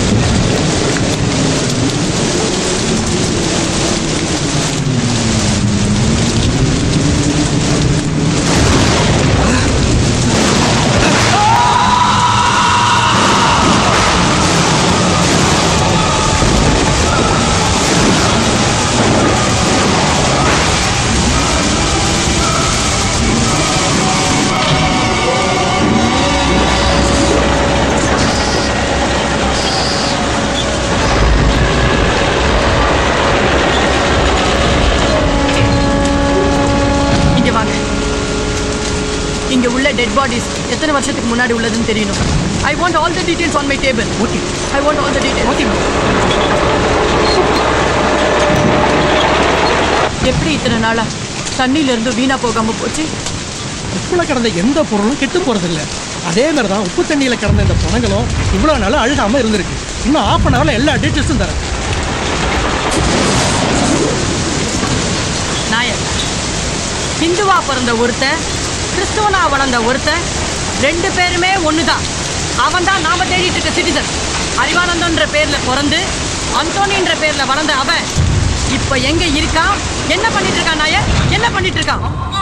Speaker 4: இங்க வாங்க இங்க உள்ள டெட் பாடிஸ் எத்தனை வருஷத்துக்கு முன்னாடி உள்ளதுன்னு தெரியணும் I want all the details on my table okay I want all the details okay எப்படி இத்தனை நாளா தண்ணியில இருந்து வீணா போகாம போச்சு
Speaker 1: உப்புல கிடந்த எந்த பொருளும் கெட்டு போறதில்ல அதே மாதிரி தான் உப்பு தண்ணியில கிடந்த இந்த பணங்களும் இவ்வளவு நாள் அழுகாம இருந்திருக்கு இன்னும் ஆஃப் அன் ஹவர்ல எல்லா டீட்டெயில்ஸும் தரேன்
Speaker 4: நாயர் ஹிந்துவா பிறந்த ஒருத்தன் கிறிஸ்துவனா வளர்ந்த ஒருத்தன் ரெண்டு பேருமே ஒண்ணுதான் அவன் தான் நாம தேடிட்டு இருக்க சிட்டிசன் அறிவானந்தன்ற பேர்ல பிறந்து அந்தோனின்ற பேர்ல வளர்ந்த அவன் இப்ப எங்க இருக்கான் என்ன பண்ணிட்டு இருக்கான் நாயர் என்ன பண்ணிட்டு இருக்கான்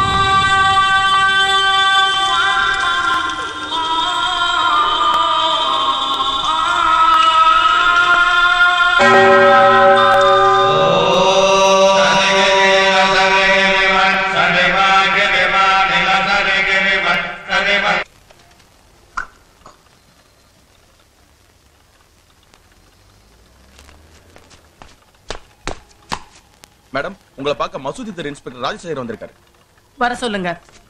Speaker 8: மேடம் உங்களை பார்க்க மசூதி தெரு இன்ஸ்பெக்டர் ராஜசேகர் வந்திருக்காரு
Speaker 4: வர சொல்லுங்க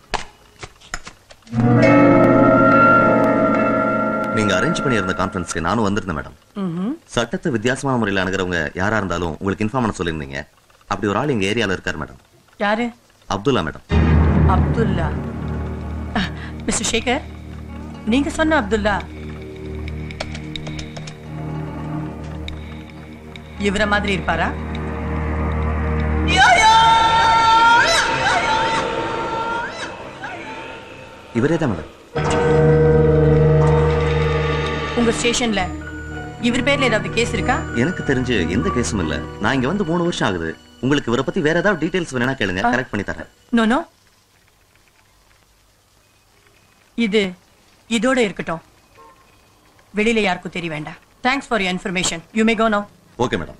Speaker 7: நீங்க அரேஞ்ச் பண்ணியிருந்த கான்ஃபரன்ஸ்க்கு நானும் வந்திருந்தேன் மேடம்
Speaker 4: ம்ஹும்.
Speaker 7: சட்டத்தை வித்தியாசமான முறையில் அணுகிறவங்க யாரா இருந்தாலும் உங்களுக்கு இன்ஃபார்ம் பண்ண சொல்லியிருந்தீங்க அப்படி ஒரு ஆள் எங்க ஏரியால இருக்காரு மேடம்
Speaker 4: யாரு
Speaker 7: அப்துல்லா மேடம்
Speaker 4: அப்துல்லா மிஸ்டர் சேகர் நீங்க சொன்ன அப்துல்லா இவர மாதிரி இருப்பாரா
Speaker 7: இவரே தான் மேடம்
Speaker 4: உங்க ஸ்டேஷன்ல இவர் பேர்ல ஏதாவது கேஸ் இருக்கா
Speaker 7: எனக்கு தெரிஞ்சு எந்த கேஸும் இல்ல நான் இங்க வந்து மூணு வருஷம் ஆகுது உங்களுக்கு இவரை பத்தி வேற ஏதாவது டீடைல்ஸ் வேணா கேளுங்க
Speaker 4: ஆ.
Speaker 7: கரெக்ட் பண்ணி தரேன்
Speaker 4: நோ நோ இது இதோட இருக்கட்டும் வெளியில யாருக்கும் தெரிய வேண்டாம் thanks for your information you may go no
Speaker 7: okay madam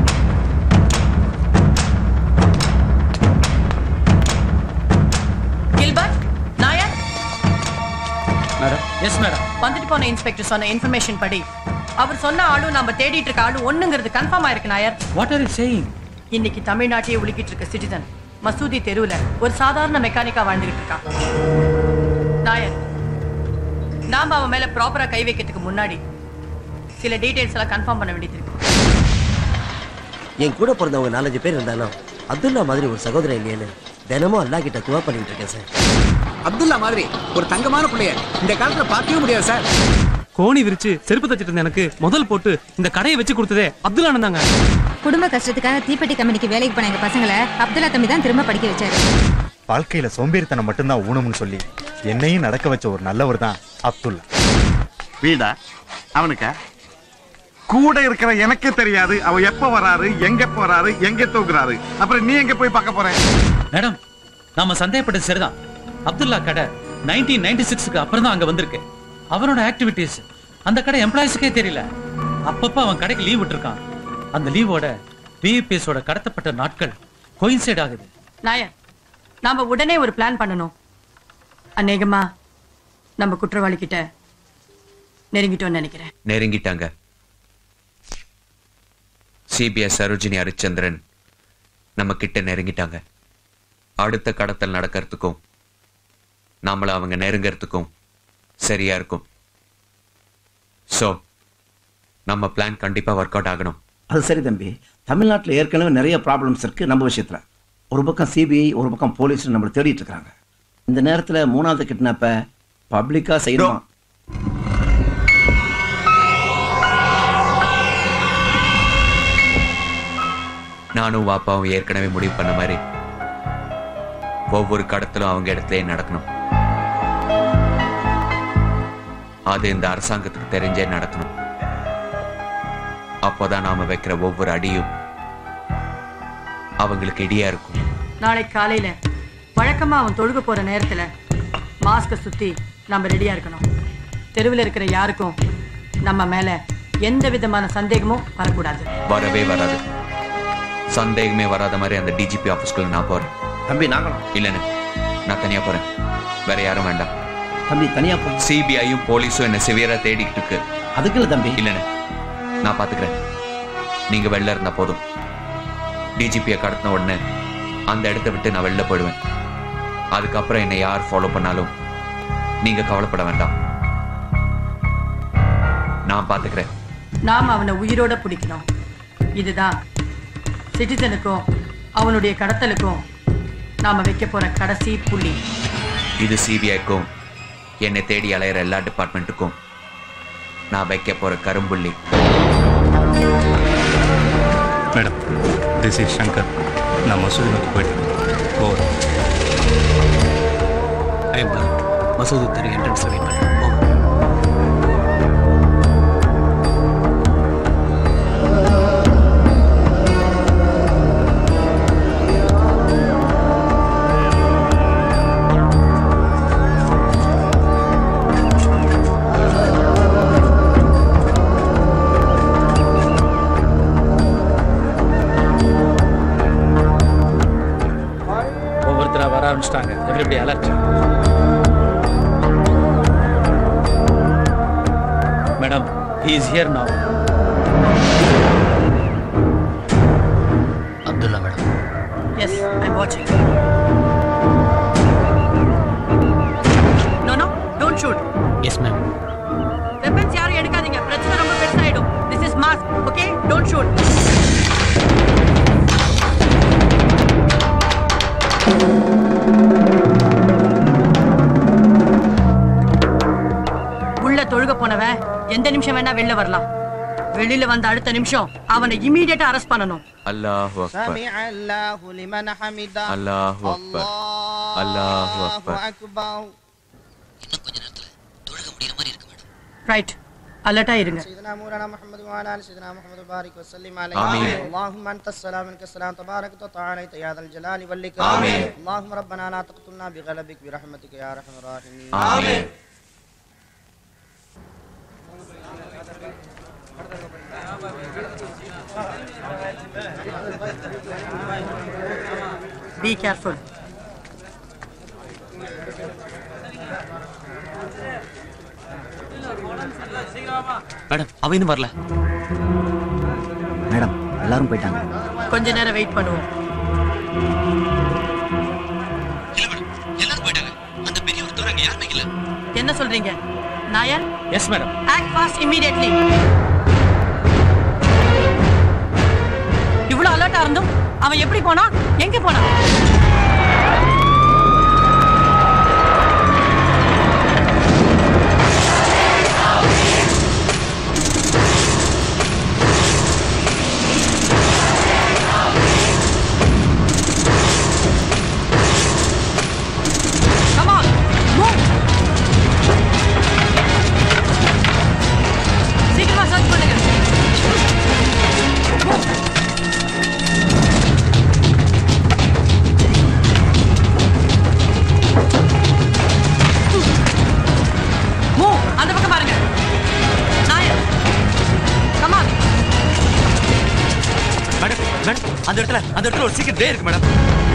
Speaker 4: Gilbert Nair
Speaker 21: madam yes madam
Speaker 4: வந்துட்டு போன இன்ஸ்பெக்டர் சொன்ன இன்ஃபர்மேஷன் படி அவர் சொன்ன ஆளும் நம்ம தேடிட்டு இருக்க ஆளு ஒண்ணுங்கிறது கன்ஃபார்ம் ஆயிருக்கு Nair
Speaker 21: what are you saying
Speaker 4: இன்னைக்கு தமிழ்நாட்டையே உலுக்கிட்டு இருக்க சிட்டிசன் மசூதி தெருவுல ஒரு சாதாரண மெக்கானிக்கா வாழ்ந்துகிட்டு இருக்கான் நாயர் நாம அவன் மேல ப்ராப்பரா கை வைக்கிறதுக்கு முன்னாடி சில டீடைல்ஸ் எல்லாம் கன்ஃபார்ம் பண்ண வேண்டியது இருக்கு
Speaker 19: என் கூட பிறந்தவங்க நாலஞ்சு பேர் இருந்தாலும் அப்துல்லா மாதிரி ஒரு சகோதரன் இல்லையேன்னு தினமும் அல்லா கிட்ட துவா பண்ணிட்டு இருக்கேன் சார்
Speaker 20: அப்துல்லா மாதிரி ஒரு தங்கமான பிள்ளைய இந்த காலத்துல பார்க்கவே முடியாது சார்
Speaker 21: கோணி விரிச்சு செருப்பு தச்சிட்டு இருந்த எனக்கு முதல் போட்டு இந்த கடையை வச்சு கொடுத்ததே அப்துல்லா அண்ணன் தாங்க
Speaker 25: குடும்ப கஷ்டத்துக்காக தீப்பெட்டி கம்பெனிக்கு வேலைக்கு போன எங்க பசங்களை அப்துல்லா தம்பி தான் திரும்ப படிக்க வச்சாரு
Speaker 26: வாழ்க்கையில சோம்பேறித்தனம் மட்டும்தான் ஊனம்னு சொல்லி என்னையும் நடக்க வச்ச ஒரு நல்லவர் தான் அப்துல்லா
Speaker 27: வீடா அவனுக்கா
Speaker 3: கூட இருக்கிற எனக்கே தெரியாது அவ எப்ப வராரு எங்க போறாரு எங்க தூக்குறாரு அப்புறம் நீ எங்க போய் பார்க்க போற
Speaker 21: மேடம் நாம சந்தேகப்பட்டது சரிதான் அப்துல்லா கடை நைன்டீன் நைன்டி சிக்ஸ்க்கு அப்புறம் தான் அங்க வந்திருக்கு அவனோட ஆக்டிவிட்டீஸ் அந்த கடை எம்ப்ளாயிஸுக்கே தெரியல அப்பப்ப அவன் கடைக்கு லீவ் விட்டுருக்கான் அந்த லீவோட பிஎப்பிஎஸோட கடத்தப்பட்ட நாட்கள் கோயின்சைட் ஆகுது
Speaker 4: நாயர் நாம உடனே ஒரு பிளான் பண்ணணும் அநேகமா நம்ம குற்றவாளி கிட்ட நெருங்கிட்டோம்னு நினைக்கிறேன்
Speaker 2: நெருங்கிட்டாங்க சிபிஐ சரோஜினி ஹரிச்சந்திரன் நம்ம கிட்ட நெருங்கிட்டாங்க அடுத்த கடத்தல் நடக்கிறதுக்கும் நம்மள அவங்க நெருங்கறதுக்கும் சரியா இருக்கும் சோ நம்ம பிளான் கண்டிப்பா ஒர்க் அவுட் ஆகணும்
Speaker 10: அது சரி தம்பி தமிழ்நாட்டில் ஏற்கனவே நிறைய ப்ராப்ளம்ஸ் இருக்கு நம்ம விஷயத்துல ஒரு பக்கம் சிபிஐ ஒரு பக்கம் போலீஸ் நம்மளை தேடிட்டு இருக்காங்க இந்த நேரத்தில் மூணாவது கிட்னாப்பை பப்ளிக்காக செய்யணும்
Speaker 2: நானும் வாப்பாவும் ஏற்கனவே முடிவு பண்ண மாதிரி ஒவ்வொரு கடத்தலும் அவங்க இடத்துலயே நடக்கணும் அது இந்த அரசாங்கத்துக்கு தெரிஞ்சே நடக்கணும் அப்போதான் நாம வைக்கிற ஒவ்வொரு அடியும் அவங்களுக்கு இடியா இருக்கும்
Speaker 4: நாளை காலையில வழக்கமா அவன் தொழுக போற நேரத்துல மாஸ்க சுத்தி நம்ம ரெடியா இருக்கணும் தெருவில் இருக்கிற யாருக்கும் நம்ம மேல எந்த விதமான சந்தேகமும் வரக்கூடாது
Speaker 2: வரவே வராது சந்தேகமே வராத மாதிரி அந்த டிஜிபி ஆபீஸ்க்குள்ள நான் போறேன்
Speaker 10: தம்பி நாங்களும்
Speaker 2: இல்லைண்ணே நான் தனியா போறேன் வேற யாரும் வேண்டாம்
Speaker 10: தம்பி தனியா போ
Speaker 2: சிபிஐயும் போலீஸும் என்ன சிவியரா தேடிட்டு இருக்கு
Speaker 10: அதுக்கு இல்ல தம்பி
Speaker 2: இல்லைண்ணே நான் பாத்துக்கிறேன் நீங்க வெளில இருந்தா போதும் டிஜிபியை கடத்தின உடனே அந்த இடத்த விட்டு நான் வெளில போயிடுவேன் அதுக்கப்புறம் என்னை யார் ஃபாலோ பண்ணாலும் நீங்க கவலைப்பட வேண்டாம் நான் பாத்துக்கிறேன்
Speaker 4: நாம் அவனை உயிரோட பிடிக்கணும் இதுதான் சிட்டிசனுக்கும் அவனுடைய கடத்தலுக்கும் நாம வைக்க போற கடைசி புள்ளி
Speaker 2: இது சிபிஐக்கும் என்னை தேடி அலையிற எல்லா டிபார்ட்மெண்ட்டுக்கும் நான் வைக்க போற கரும்புள்ளி
Speaker 11: மேடம் திஸ் இஸ் சங்கர் நான் மசூதி நோக்கி போயிட்டு இருக்கேன் ஓவர்
Speaker 20: ஐ எம் மசூதி தெரு என்ட்ரன்ஸ் வெயிட் பண்ணு
Speaker 21: ஒவ்வொருத்தரா வர ஆரம்பிச்சிட்டாங்க everybody alert madam he is here now
Speaker 20: Abdullah madam
Speaker 4: yes I வாட்சிங் no no don't shoot
Speaker 20: yes ma'am
Speaker 4: weapons யாரும் எடுக்காதீங்க பிரச்சனை ரொம்ப பெருசாயிடும் this is mask okay don't shoot உள்ள தொழுக போனவன் எந்த நிமிஷம் வேணா வெளில வரலாம் வெளியில வந்த அடுத்த நிமிஷம் அவனை இமீடியட்டா அரெஸ்ட் பண்ணணும்
Speaker 2: அல்லாஹு அக்பர்
Speaker 15: سمع الله لمن حمده
Speaker 2: அல்லாஹு அக்பர் அல்லாஹு அக்பர்
Speaker 15: أكبر
Speaker 4: ரைட் அலர்ட்டா இருங்க
Speaker 15: سيدنا مولانا محمد وعلى ال سيدنا محمد وبارك وسلم عليه
Speaker 2: آمين.
Speaker 15: اللهم انت السلام منك السلام تبارك وتعالى يا ذا الجلال والاكرام
Speaker 2: آمين.
Speaker 15: اللهم ربنا لا تقتلنا بغلبك برحمتك يا ارحم الراحمين
Speaker 2: آمين.
Speaker 4: பி கேர்ஃபுல்
Speaker 14: மேடம் அவ இன்னும் வரல
Speaker 10: மேடம் எல்லாரும் போயிட்டாங்க
Speaker 4: கொஞ்ச நேரம் வெயிட் பண்ணுவோம் என்ன சொல்றீங்க Nair
Speaker 21: yes madam
Speaker 4: act fast immediately இவ்வளவு அலர்ட்டா இருந்தும் அவன் எப்படி போனான் எங்க போனான் Come on, move. சீக்கிரமா சர்ச் பண்ணுங்க
Speaker 14: மேடம் அந்த இடத்துல அந்த இடத்துல ஒரு சீக்கிரம் டே இருக்கு madam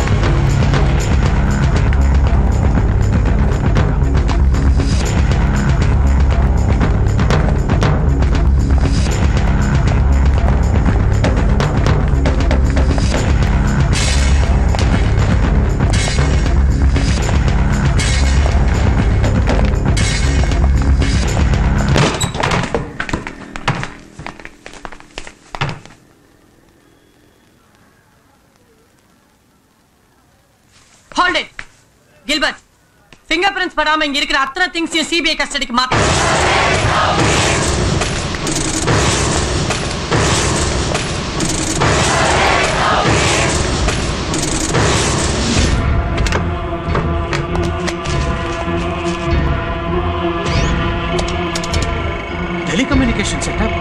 Speaker 4: hold it Gilbert fingerprints படாம இங்க இருக்கிற அத்தனை திங்ஸையும் சிபிஐ கஸ்டடிக்கு மாத்த
Speaker 21: டெலிகம்யூனிகேஷன் செட்டப்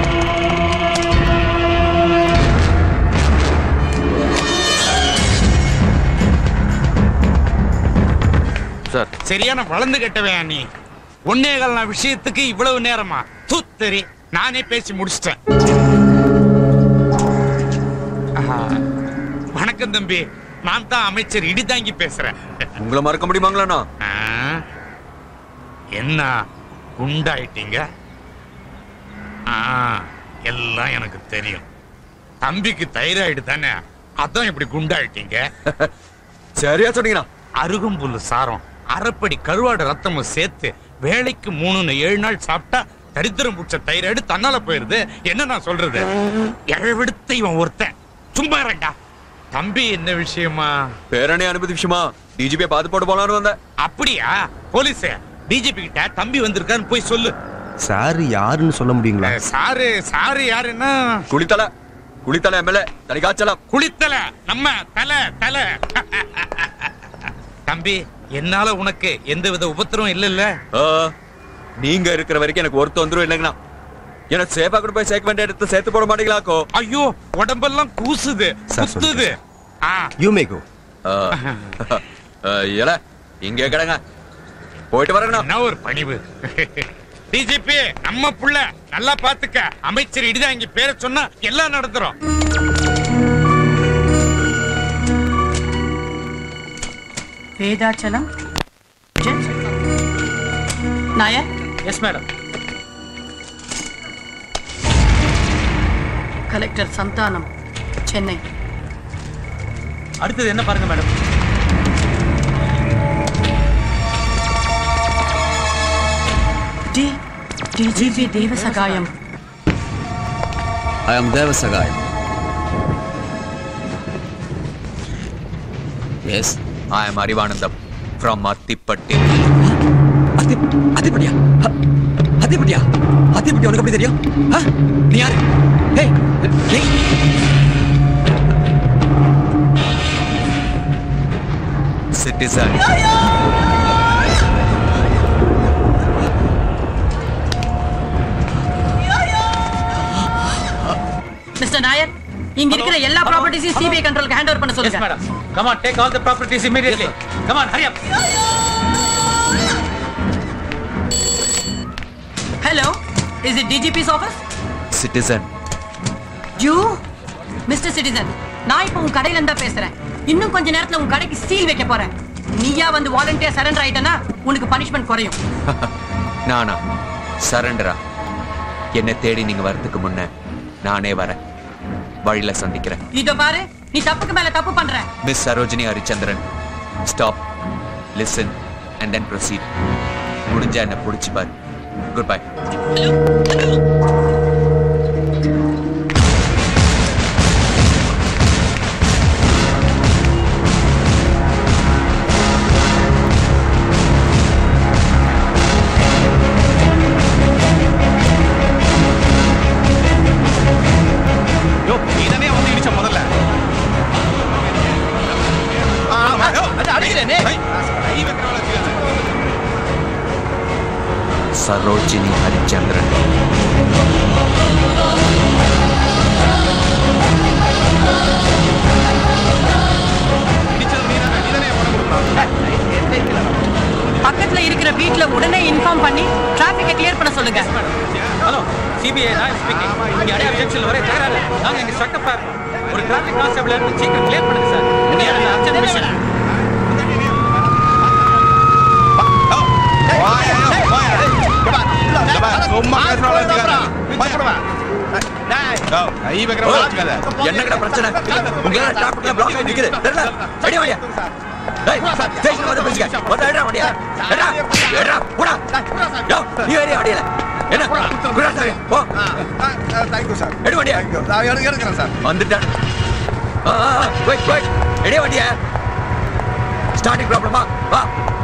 Speaker 12: சார் சரியான வளர்ந்து கட்டவேன் நீ ஒன்னே கால விஷயத்துக்கு இவ்வளவு நேரமா தூத்தரி நானே பேசி முடிச்சிட்டேன் ஆஹா. வணக்கம் தம்பி நான் தான் அமைச்சர் இடிதாங்கி பேசுறேன்
Speaker 2: உங்களை மறக்க முடியுமாங்களாண்ணா
Speaker 12: ஆ? என்ன குண்டாயிட்டீங்க ஆ, எல்லாம் எனக்கு தெரியும் தம்பிக்கு தைராய்டு தானே அதான் இப்படி குண்டாயிட்டீங்க
Speaker 2: சரியா சொன்னீங்கண்ணா
Speaker 12: அருகம்புல்லு சாரம் அரைப்படி கருவாடு ரத்தமும் சேர்த்து வேலைக்கு மூணுன்னு ஏழு நாள் சாப்பிட்டா தரித்திரம் பிடிச்ச தைராய்டு தன்னால போயிருது என்ன நான் சொல்றது எழவிடுத்த இவன் ஒருத்தன் சும்மா இருடா தம்பி என்ன விஷயமா
Speaker 2: பேரணி அனுமதி விஷயமா டிஜிபியை பார்த்து போட்டு போலான்னு வந்தேன்
Speaker 12: அப்படியா போலீஸ் டிஜிபி கிட்ட தம்பி வந்திருக்கான்னு போய் சொல்லு
Speaker 16: சார் யாருன்னு சொல்ல முடியுங்களா
Speaker 12: சாரு சாரு யாருன்னா
Speaker 2: குளித்தல குளித்தல எம்எல்ஏ தலிகாச்சலம்
Speaker 12: குளித்தல நம்ம தலை தலை தம்பி என்னால உனக்கு எந்த வித உபத்திரம் இல்ல
Speaker 2: ஆ, நீங்க இருக்கிற வரைக்கும் எனக்கு ஒரு தொந்தரவும் இல்லைங்கண்ணா எனக்கு சேஃபா கூட போய் சேர்க்க வேண்டிய இடத்த சேர்த்து போட மாட்டீங்களாக்கோ
Speaker 12: ஐயோ உடம்பெல்லாம் கூசுது
Speaker 2: சார்,
Speaker 12: குத்துது ஆ
Speaker 16: யூ மே கோ
Speaker 2: இல்ல இங்கே கிடங்க போயிட்டு வரேங்கண்ணா
Speaker 12: என்ன ஒரு பணிவு டிஜிபி நம்ம புள்ள நல்லா பாத்துக்க அமைச்சர் இடிதாங்கி பேரை சொன்னா எல்லாம் நடந்துரும்
Speaker 4: Vedachalam Nair
Speaker 21: yes madam
Speaker 4: collector Santhanam Chennai
Speaker 21: அடுத்தது என்ன பாருங்க madam
Speaker 4: D DGP Devasahayam
Speaker 2: I am Devasahay yes I am Arivanandam from Athipatti
Speaker 14: அத்திப்பட்டியா அத்திப்பட்டியா அத்திப்பட்டி உனக்கு எப்படி தெரியும் ஆ? நீ யாரு ஏய் ஏய்
Speaker 2: சிட்டிசன்
Speaker 4: மிஸ்டர் நாயர் இங்க இருக்கிற எல்லா ப்ராப்பர்ட்டிஸையும் சிபிஐ கண்ட்ரோலுக்கு ஹேண்ட் ஓவர் பண்ண சொல்லுங்க
Speaker 21: madam come on take all the properties immediately come on hurry up
Speaker 4: hello is it DGP's office
Speaker 2: citizen
Speaker 4: you mister citizen நான் இப்போ உன் கடையில இருந்தா பேசுறேன் இன்னும் கொஞ்ச நேரத்துல உன் கடைக்கு சீல் வைக்க போறேன் நீயா வந்து வாலண்டியர் சரண்டர் ஆயிட்டனா உனக்கு பனிஷ்மெண்ட் குறையும்
Speaker 2: நானா சரண்டரா என்னை தேடி நீங்க வரதுக்கு முன்ன நானே வரேன் வழியில சந்திக்கிறேன்
Speaker 4: இதோ பாரு நீ தப்புக்கு மேல தப்பு பண்ற
Speaker 2: miss Sarojini Harichandran stop listen and then proceed முடிஞ்சா என்ன பிடிச்சி பாரு குட் பை
Speaker 12: யோ நீதானே வந்து இடிச்ச முதல்ல
Speaker 2: சரோஜினி ஹரிச்சந்திரன்
Speaker 4: பக்கத்துல இருக்கிற வீட்ல உடனே இன்ஃபார்ம் பண்ணி டிராபிக்கை கிளியர் பண்ண சொல்லுங்க
Speaker 21: ஹலோ சிபிஐ நான் ஸ்பீக்கிங் இங்க அடைய அப்ஜெக்ஷன் வரை தகராறு நாங்க இங்க ஸ்ட்ரக்ட் அப் ஒரு டிராஃபிக் கான்ஸ்டபிள் இருந்து சீக்கிரம் கிளியர் பண்ணுங்க சார் முடியாது அர்ஜென்ட் மிஷன்
Speaker 2: என்னங்கடா பிரச்சனை உங்களால டிராபிக்ல பிளாக் ஆகி நிக்குது தெரியல அடியா வடியா டேய் ஸ்டேஷன் வந்து பேசுங்க வந்து அடிடா வடியா அடிடா அடிடா போடா யோ நீ வரியா வடியா என்ன குடா சார் போ
Speaker 3: தேங்க்யூ சார்
Speaker 2: எடு வண்டியா
Speaker 3: நான் எடுக்க எடுக்கிறேன் சார்
Speaker 2: வந்துட்டான் ஆ வெயிட் வெயிட் எடியா வண்டியா ஸ்டார்டிங் ப்ராப்ளமா வா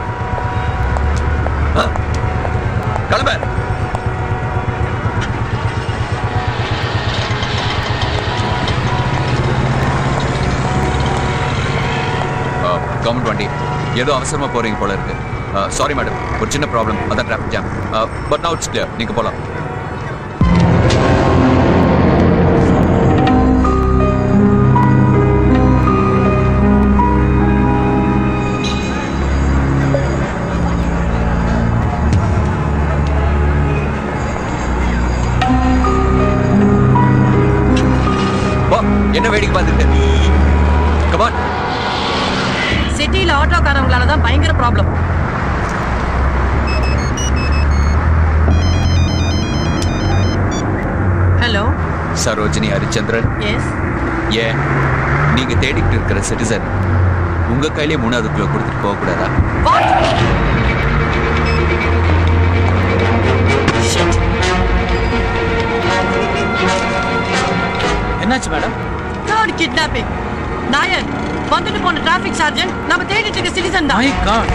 Speaker 2: ஆ, கிளம்பு கவர்மெண்ட் வண்டி ஏதோ அவசரமா போறீங்க போல இருக்கு சாரி மேடம் ஒரு சின்ன ப்ராப்ளம் அதான் traffic jam but now it's clear நீங்க போலாம் வா என்ன வேடிக்கை பார்த்துட்டு கமான்
Speaker 4: சிட்டியில ஆட்டோக்காரங்களால தான் பயங்கர problem hello
Speaker 2: Sarojini Harichandran
Speaker 4: yes
Speaker 2: ஏன் நீங்க தேடிட்டு இருக்கிற சிட்டிசன் உங்க கையிலே மூணாவது கிலோ கொடுத்துட்டு போக கூடாதா
Speaker 21: என்னாச்சு மேடம்
Speaker 4: தேர்ட் கிட்னாப்பிங் நாயர் வந்துட்டு போன டிராஃபிக் சார்ஜன் நம்ம தேடிட்டு இருக்க சிட்டிசன் தான்
Speaker 21: my god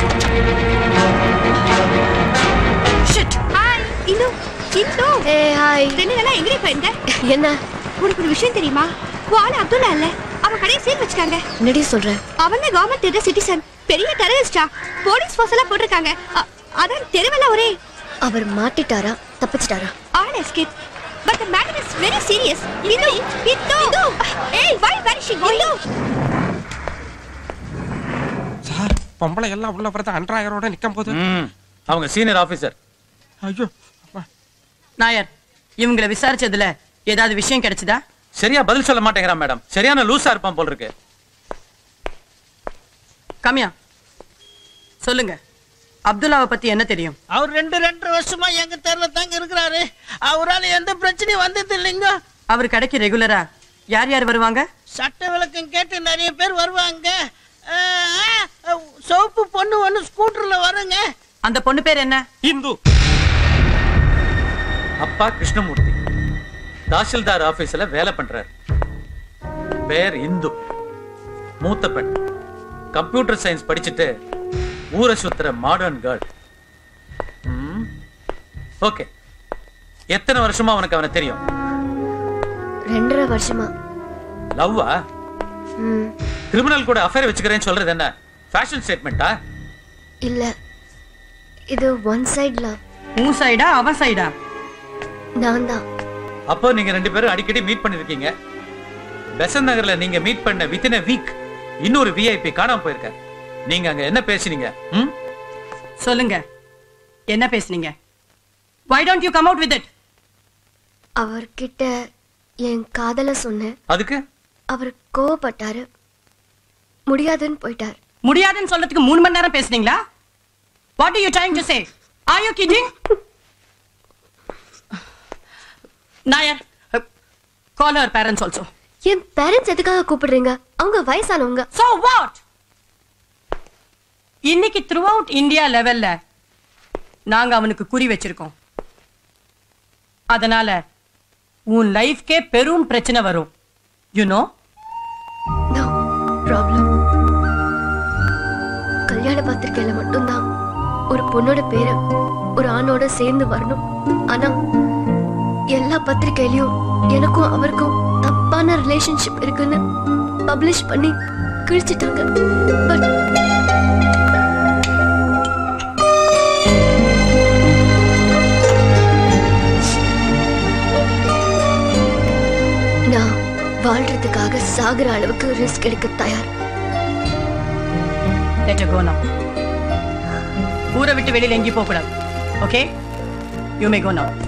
Speaker 4: shit
Speaker 5: hi Indhu Indhu ஏ ஹாய் ரெண்டு நாளா எங்கடி போயிருந்த என்ன உனக்கு ஒரு விஷயம் தெரியுமா உன் ஆளு அப்துல்லா இல்ல அவன் கடையை சீல் வச்சுட்டாங்க
Speaker 17: என்னடி சொல்ற
Speaker 5: அவன் தான் கவர்மெண்ட் தேடுற சிட்டிசன் பெரிய டெரரிஸ்டா போலீஸ் ஃபோர்ஸ் எல்லாம் போட்டிருக்காங்க அ- அதான் தெருவெல்லாம் ஒரே
Speaker 17: அவர் மாட்டிட்டாரா தப்பிச்சிட்டாரா
Speaker 5: all escape but the matter is very serious Indhu Indhu ஏய் why very she Indhu
Speaker 18: sir பொம்பளை எல்லாம் உள்ள வரது அன்றாயரோட நிக்கும் போது
Speaker 21: ம் அவங்க சீனியர் ஆபீசர்
Speaker 18: ஐயோ
Speaker 4: நாயர் இவங்கள விசாரிச்சதுல ஏதாவது விஷயம் கிடைச்சதா
Speaker 21: சரியா பதில் சொல்ல மாட்டேங்கிறான் மேடம் சரியான லூசா இருப்பான் போல் இருக்கு
Speaker 4: கம்யா சொல்லுங்க அப்துல்லாவை பத்தி என்ன தெரியும்
Speaker 22: அவர் ரெண்டு ரெண்டரை வருஷமா எங்க தெருல தாங்க இருக்கிறாரு அவரால எந்த பிரச்சனையும் வந்தது இல்லைங்க
Speaker 4: அவர் கடைக்கு ரெகுலரா யார் யார் வருவாங்க
Speaker 22: சட்ட விளக்கம் கேட்டு நிறைய பேர் வருவாங்க அஹ், அஹ், சிவப்பு பொண்ணு ஒண்ணு ஸ்கூட்டர்ல வருங்க
Speaker 4: அந்த பொண்ணு பேர் என்ன
Speaker 18: இந்து
Speaker 21: அப்பா கிருஷ்ணமூர்த்தி தாசில்தார் ஆபீஸ்ல வேலை பண்றாரு பேர் இந்து மூத்த பெண் கம்ப்யூட்டர் சயின்ஸ் படிச்சுட்டு ஊரை சுத்துற மாடர்ன் கேர்ள் ஓகே எத்தனை வருஷமா உனக்கு அவனை தெரியும்
Speaker 17: ரெண்டரை வருஷமா
Speaker 21: லவ்வா
Speaker 17: ம்
Speaker 21: கிரிமினல் கூட அஃபேர் வச்சுக்கிறேன்னு சொல்றது என்ன ஃபேஷன் ஸ்டேட்மெண்ட்டா
Speaker 17: இல்ல இது ஒன் சைட் லவ்
Speaker 4: உன் சைடா அவன் சைடா
Speaker 17: நான் தான்
Speaker 21: அப்போ நீங்க ரெண்டு பேரும் அடிக்கடி மீட் பண்ணிருக்கீங்க பெசன் நகர்ல நீங்க மீட் பண்ண வித்தின் a வீக் இன்னொரு விஐபி காணாம போயிருக்காரு நீங்க அங்க என்ன பேசினீங்க ம்
Speaker 4: சொல்லுங்க என்ன பேசுனீங்க why don't you come out with it
Speaker 17: அவர்கிட்ட என் காதல சொன்னேன்
Speaker 21: அதுக்கு
Speaker 17: அவர் கோவப்பட்டாரு முடியாதுன்னு போயிட்டார்
Speaker 4: முடியாதுன்னு சொல்றதுக்கு மூணு மணி நேரம் பேசுனீங்களா what you trying to say are you kidding Nair call your parents also
Speaker 17: என் பேரண்ட்ஸ் எதுக்காக கூப்பிடுறீங்க அவங்க வயசானவங்க
Speaker 4: சோ வாட் இன்னைக்கு த்ரூ அவுட் இந்தியா லெவல்ல நாங்க அவனுக்கு குறி வச்சிருக்கோம் அதனால உன் லைஃப்கே பெரும் பிரச்சனை வரும் யூ நோ
Speaker 17: ப்ராப்ளம் கல்யாண பத்திரிக்கையில மட்டும்தான் ஒரு பொண்ணோட பேரை ஒரு ஆணோட சேர்ந்து வரணும் ஆனா எல்லா பத்திரிக்கையிலயும் எனக்கும் அவருக்கும் தப்பான ரிலேஷன்ஷிப் இருக்குன்னு பப்ளிஷ் பண்ணி கிழிச்சிட்டாங்க பட் நான் வாழ்றதுக்காக சாகுற அளவுக்கு ரிஸ்க் எடுக்க தயார்
Speaker 4: லெட் கோ நவ ஊரை விட்டு வெளியில எங்கேயும் போக கூடாது ஓகே யூ மே கோ நவ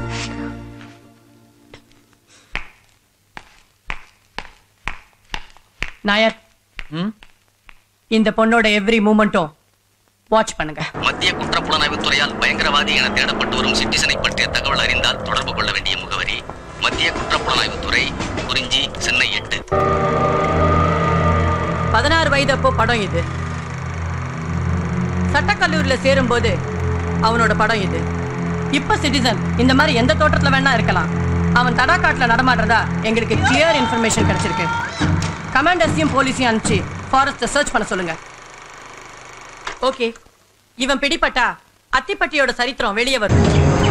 Speaker 4: நாயர் இந்த பொண்ணோட எவ்ரி மூமெண்ட்டும் வாட்ச் பண்ணுங்க
Speaker 7: மத்திய குற்றப்புலனாய்வு துறையால் பயங்கரவாதி என தேடப்பட்டு வரும் சிட்டிசனை பற்றிய தகவல் அறிந்தால் தொடர்பு கொள்ள வேண்டிய முகவரி மத்திய குற்றப்புலனாய்வு துறை குறிஞ்சி சென்னை எட்டு
Speaker 4: பதினாறு வயது அப்போ படம் இது சட்டக்கல்லூரியில சேரும்போது அவனோட படம் இது இப்ப சிட்டிசன் இந்த மாதிரி எந்த தோட்டத்துல வேணா இருக்கலாம் அவன் தடாக்காட்டுல நடமாடுறதா எங்களுக்கு கிளியர் இன்ஃபர்மேஷன் கிடைச்சிருக்கு கமாண்டர்ஸையும் போலீஸையும் அனுப்பிச்சு ஃபாரஸ்ட்டை சர்ச் பண்ண சொல்லுங்க ஓகே இவன் பிடிபட்டா அத்திப்பட்டியோட சரித்திரம் வெளியே வரும்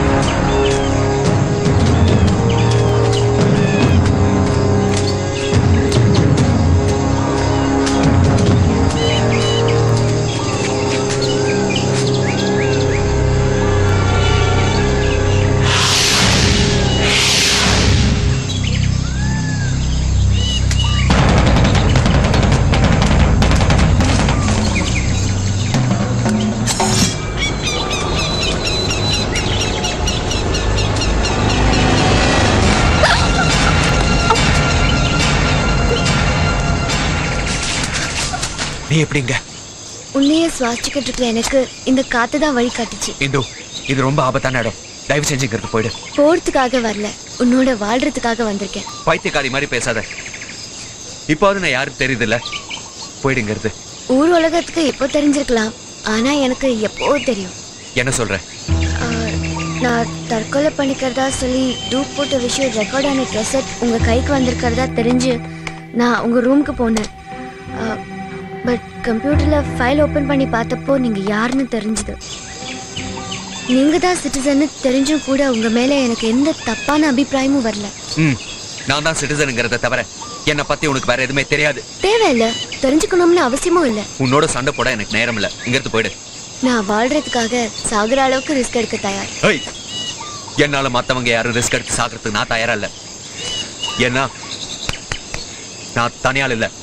Speaker 2: நீ எப்படிங்க
Speaker 17: உன்னையே சுவாசிச்சுக்கிட்டு இருக்கிற எனக்கு இந்த காத்து தான் வழி காட்டுச்சு
Speaker 2: இந்து இது ரொம்ப ஆபத்தான இடம் தயவு செஞ்சு இங்கிருந்து போயிடு
Speaker 17: போறதுக்காக வரல உன்னோட வாழ்றதுக்காக வந்திருக்கேன்
Speaker 2: பைத்தியக்காரி மாதிரி பேசாத இப்போது நான் யாருக்கு தெரியுதுல்ல போயிடுங்கிறது
Speaker 17: ஊர் உலகத்துக்கு எப்போ தெரிஞ்சிருக்கலாம் ஆனா எனக்கு எப்போ தெரியும்
Speaker 2: என்ன சொல்ற
Speaker 17: ஆஹ், நான் தற்கொலை பண்ணிக்கிறதா சொல்லி டூப் போட்ட விஷயம் ரெக்கார்ட் ஆன கெசட் உங்க கைக்கு வந்திருக்கிறதா தெரிஞ்சு நான் உங்க ரூமுக்கு போனேன் பட் கம்ப்யூட்டர்ல ஃபைல் ஓபன் பண்ணி பார்த்தப்போ நீங்க யாருன்னு தெரிஞ்சுது நீங்க தான் சிட்டிசன்னு தெரிஞ்சும் கூட உங்க மேல எனக்கு எந்த தப்பான அபிப்பிராயமும் வரல
Speaker 2: ம் நான் தான் சிட்டிசனுங்கிறத தவிர என்னை பத்தி உனக்கு வேற எதுவுமே தெரியாது
Speaker 17: தேவையில்ல தெரிஞ்சுக்கணும்னு அவசியமும் இல்லை
Speaker 2: உன்னோட சண்டை போட எனக்கு நேரம் இல்ல இங்கிருந்து போயிடு
Speaker 17: நான் வாழ்றதுக்காக சாகுற அளவுக்கு ரிஸ்க் எடுக்க தயார்
Speaker 2: ஏய் என்னால மத்தவங்க யாரும் ரிஸ்க் எடுத்து சாகிறதுக்கு நான் தயாரா இல்ல ஏன்னா நான் தனியாள் இல்ல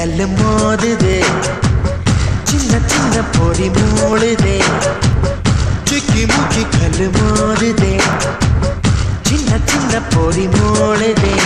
Speaker 1: கல்லு மோதுதே சின்ன சின்ன பொறி மூடுதே சுக்கி முக்கி கல்லு மோதுதே சின்ன சின்ன பொறி மூடுதே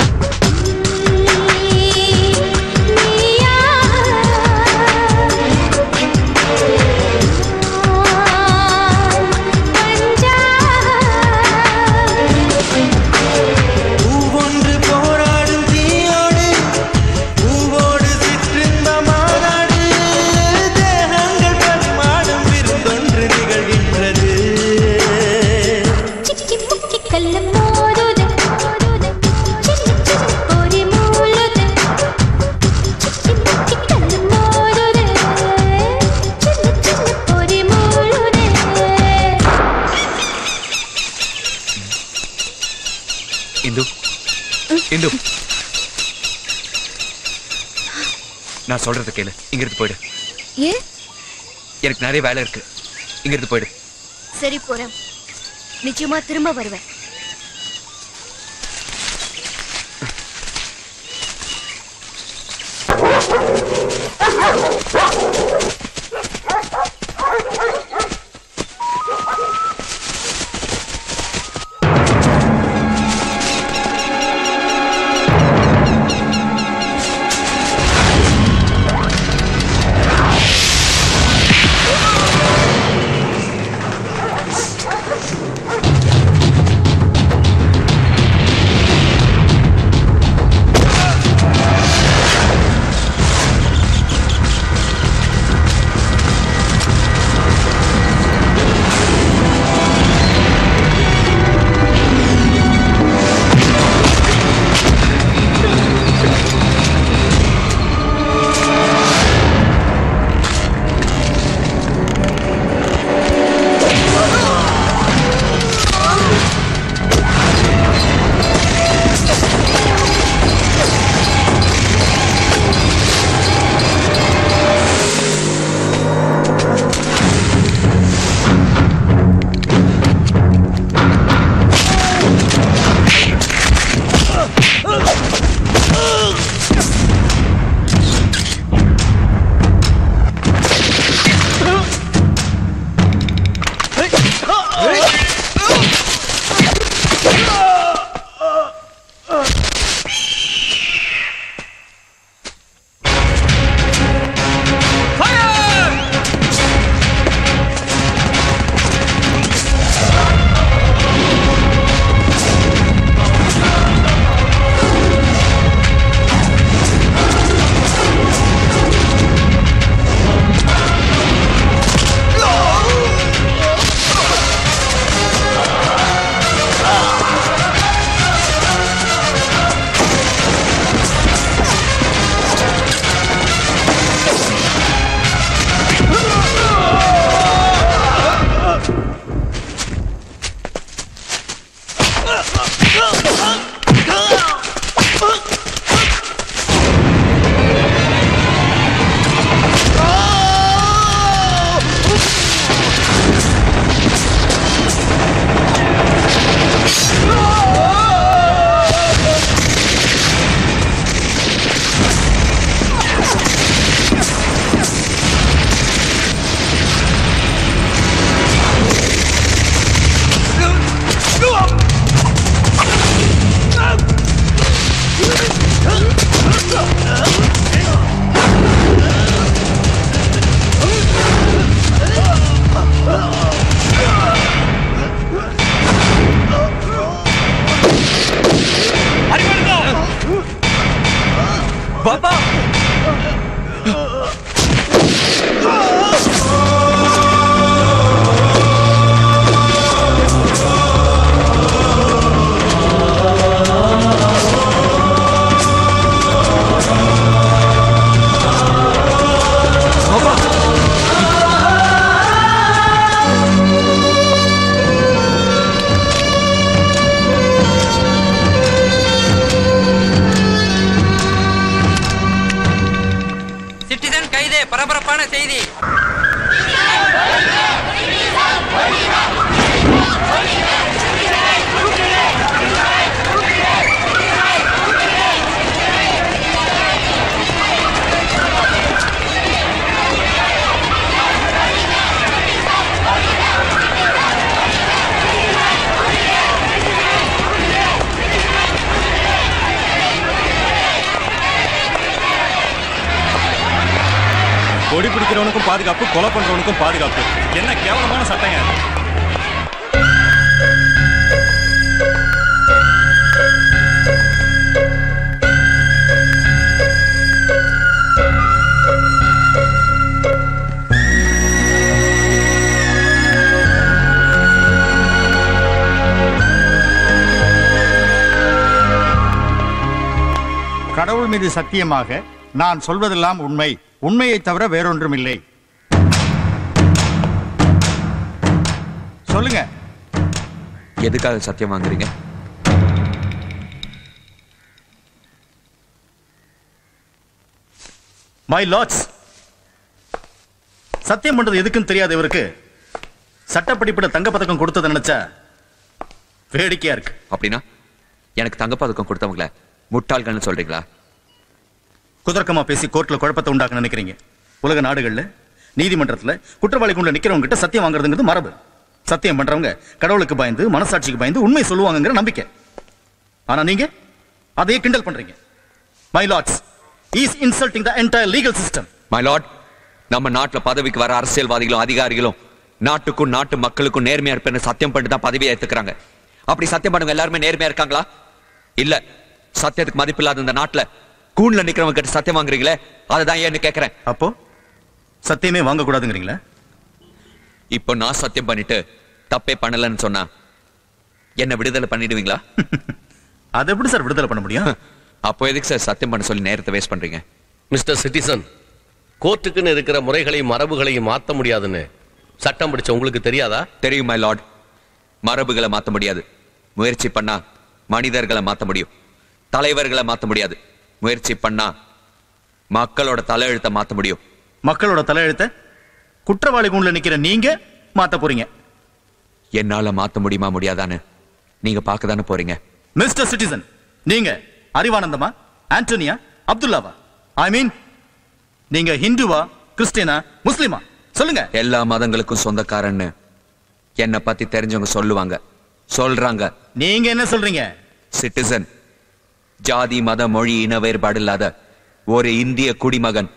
Speaker 1: பூவொன்று போராடும் தீயோடு பூவோடு சிற்றின்ப மாநாடு தேகங்கள் பரிமாடும் விருந்தொன்று நிகழ்கின்றது
Speaker 6: கல்லு மோதுது சின்ன சின்ன பொறி மூளுது சிக்கி முக்கி கல்லு மோதுது சின்ன சின்ன பொறி மூளுது
Speaker 2: இந்து இந்து நான் சொல்றது கேளு இங்க இருந்து போயிடு
Speaker 17: ஏ
Speaker 2: எனக்கு நிறைய வேலை இருக்கு இங்க இருந்து போயிடு
Speaker 17: சரி போறேன் நிச்சயமா திரும்ப வருவேன்
Speaker 26: அடிக்கிறவனுக்கும் பாதுகாப்பு கொலை பண்றவனுக்கும் பாதுகாப்பு என்ன கேவலமான சட்டங்க
Speaker 8: கடவுள் மீது சத்தியமாக நான் சொல்வதெல்லாம் உண்மை உண்மையை தவிர வேறொன்றும் இல்லை சொல்லுங்க
Speaker 2: எதுக்காக சத்தியம் வாங்குறீங்க
Speaker 9: மை லார்ட்ஸ் சத்தியம் பண்றது எதுக்குன்னு தெரியாத இவருக்கு சட்டப்படிப்புல தங்க பதக்கம் கொடுத்ததை நினைச்சா வேடிக்கையா இருக்கு
Speaker 2: அப்படின்னா எனக்கு தங்கப்பதக்கம் கொடுத்தவங்கள முட்டாள்கள்னு சொல்றீங்களா
Speaker 9: குதர்க்கமா பேசி கோர்ட்ல குழப்பத்தை உண்டாக்க நினைக்கிறீங்க உலக நாடுகள்ல நீதிமன்றத்துல குற்றவாளிக்குள்ள நிக்கிறவங்க கிட்ட சத்தியம் வாங்குறதுங்கிறது மரபு சத்தியம் பண்றவங்க கடவுளுக்கு பயந்து மனசாட்சிக்கு பயந்து உண்மை சொல்லுவாங்கங்கிற நம்பிக்கை ஆனா நீங்க அதையே கிண்டல் பண்றீங்க my lord's is insulting the entire legal system
Speaker 2: my lord நம்ம நாட்டுல பதவிக்கு வர அரசியல்வாதிகளும் அதிகாரிகளும் நாட்டுக்கும் நாட்டு மக்களுக்கும் நேர்மையா இருப்பேன்னு சத்தியம் பண்ணிட்டு தான் பதவியை ஏத்துக்கிறாங்க அப்படி சத்தியம் பண்ணவங்க எல்லாருமே நேர்மையா இருக்காங்களா இல்ல சத்தியத்துக்கு மதிப்பு இல்லாத இந்த நாட்டுல கூண்ல நிக்கிறவங்க கிட்ட சத்தியம் வாங்குறீங்களே அதுதான் ஏன்னு கேக்குறேன்
Speaker 9: அப்போ சத்தியமே வாங்க கூடாதுங்கிறீங்களா
Speaker 2: இப்போ நான் சத்தியம் பண்ணிட்டு தப்பே பண்ணலன்னு சொன்னா என்ன விடுதலை பண்ணிடுவீங்களா
Speaker 9: அதை எப்படி சார் விடுதலை பண்ண முடியும்
Speaker 2: அப்போ எதுக்கு சார் சத்தியம் பண்ண சொல்லி நேரத்தை வேஸ்ட் பண்றீங்க
Speaker 13: மிஸ்டர் சிட்டிசன் கோர்ட்டுக்குன்னு இருக்கிற முறைகளையும் மரபுகளையும் மாற்ற முடியாதுன்னு சட்டம் படிச்ச உங்களுக்கு தெரியாதா
Speaker 2: தெரியும் மை லார்ட் மரபுகளை மாத்த முடியாது முயற்சி பண்ணா மனிதர்களை மாத்த முடியும் தலைவர்களை மாத்த முடியாது முயற்சி பண்ணா மக்களோட தலையெழுத்தை மாத்த முடியும்
Speaker 9: மக்களோட தலையெழுத்த குற்றவாளி கூண்டுல நிக்கிற நீங்க மாத்த போறீங்க
Speaker 2: என்னால மாத்த முடியுமா முடியாதான்னு நீங்க பார்க்க தானே போறீங்க
Speaker 9: மிஸ்டர் சிட்டிசன் நீங்க அறிவானந்தமா ஆண்டோனியா அப்துல்லாவா ஐ மீன் நீங்க ஹிந்துவா கிறிஸ்டியனா முஸ்லிமா சொல்லுங்க
Speaker 2: எல்லா மதங்களுக்கும் சொந்தக்காரன்னு என்னை பத்தி தெரிஞ்சவங்க சொல்லுவாங்க சொல்றாங்க
Speaker 9: நீங்க என்ன சொல்றீங்க
Speaker 2: சிட்டிசன் ஜாதி மத மொழி இன வேறுபாடு இல்லாத ஒரு இந்திய குடிமகன்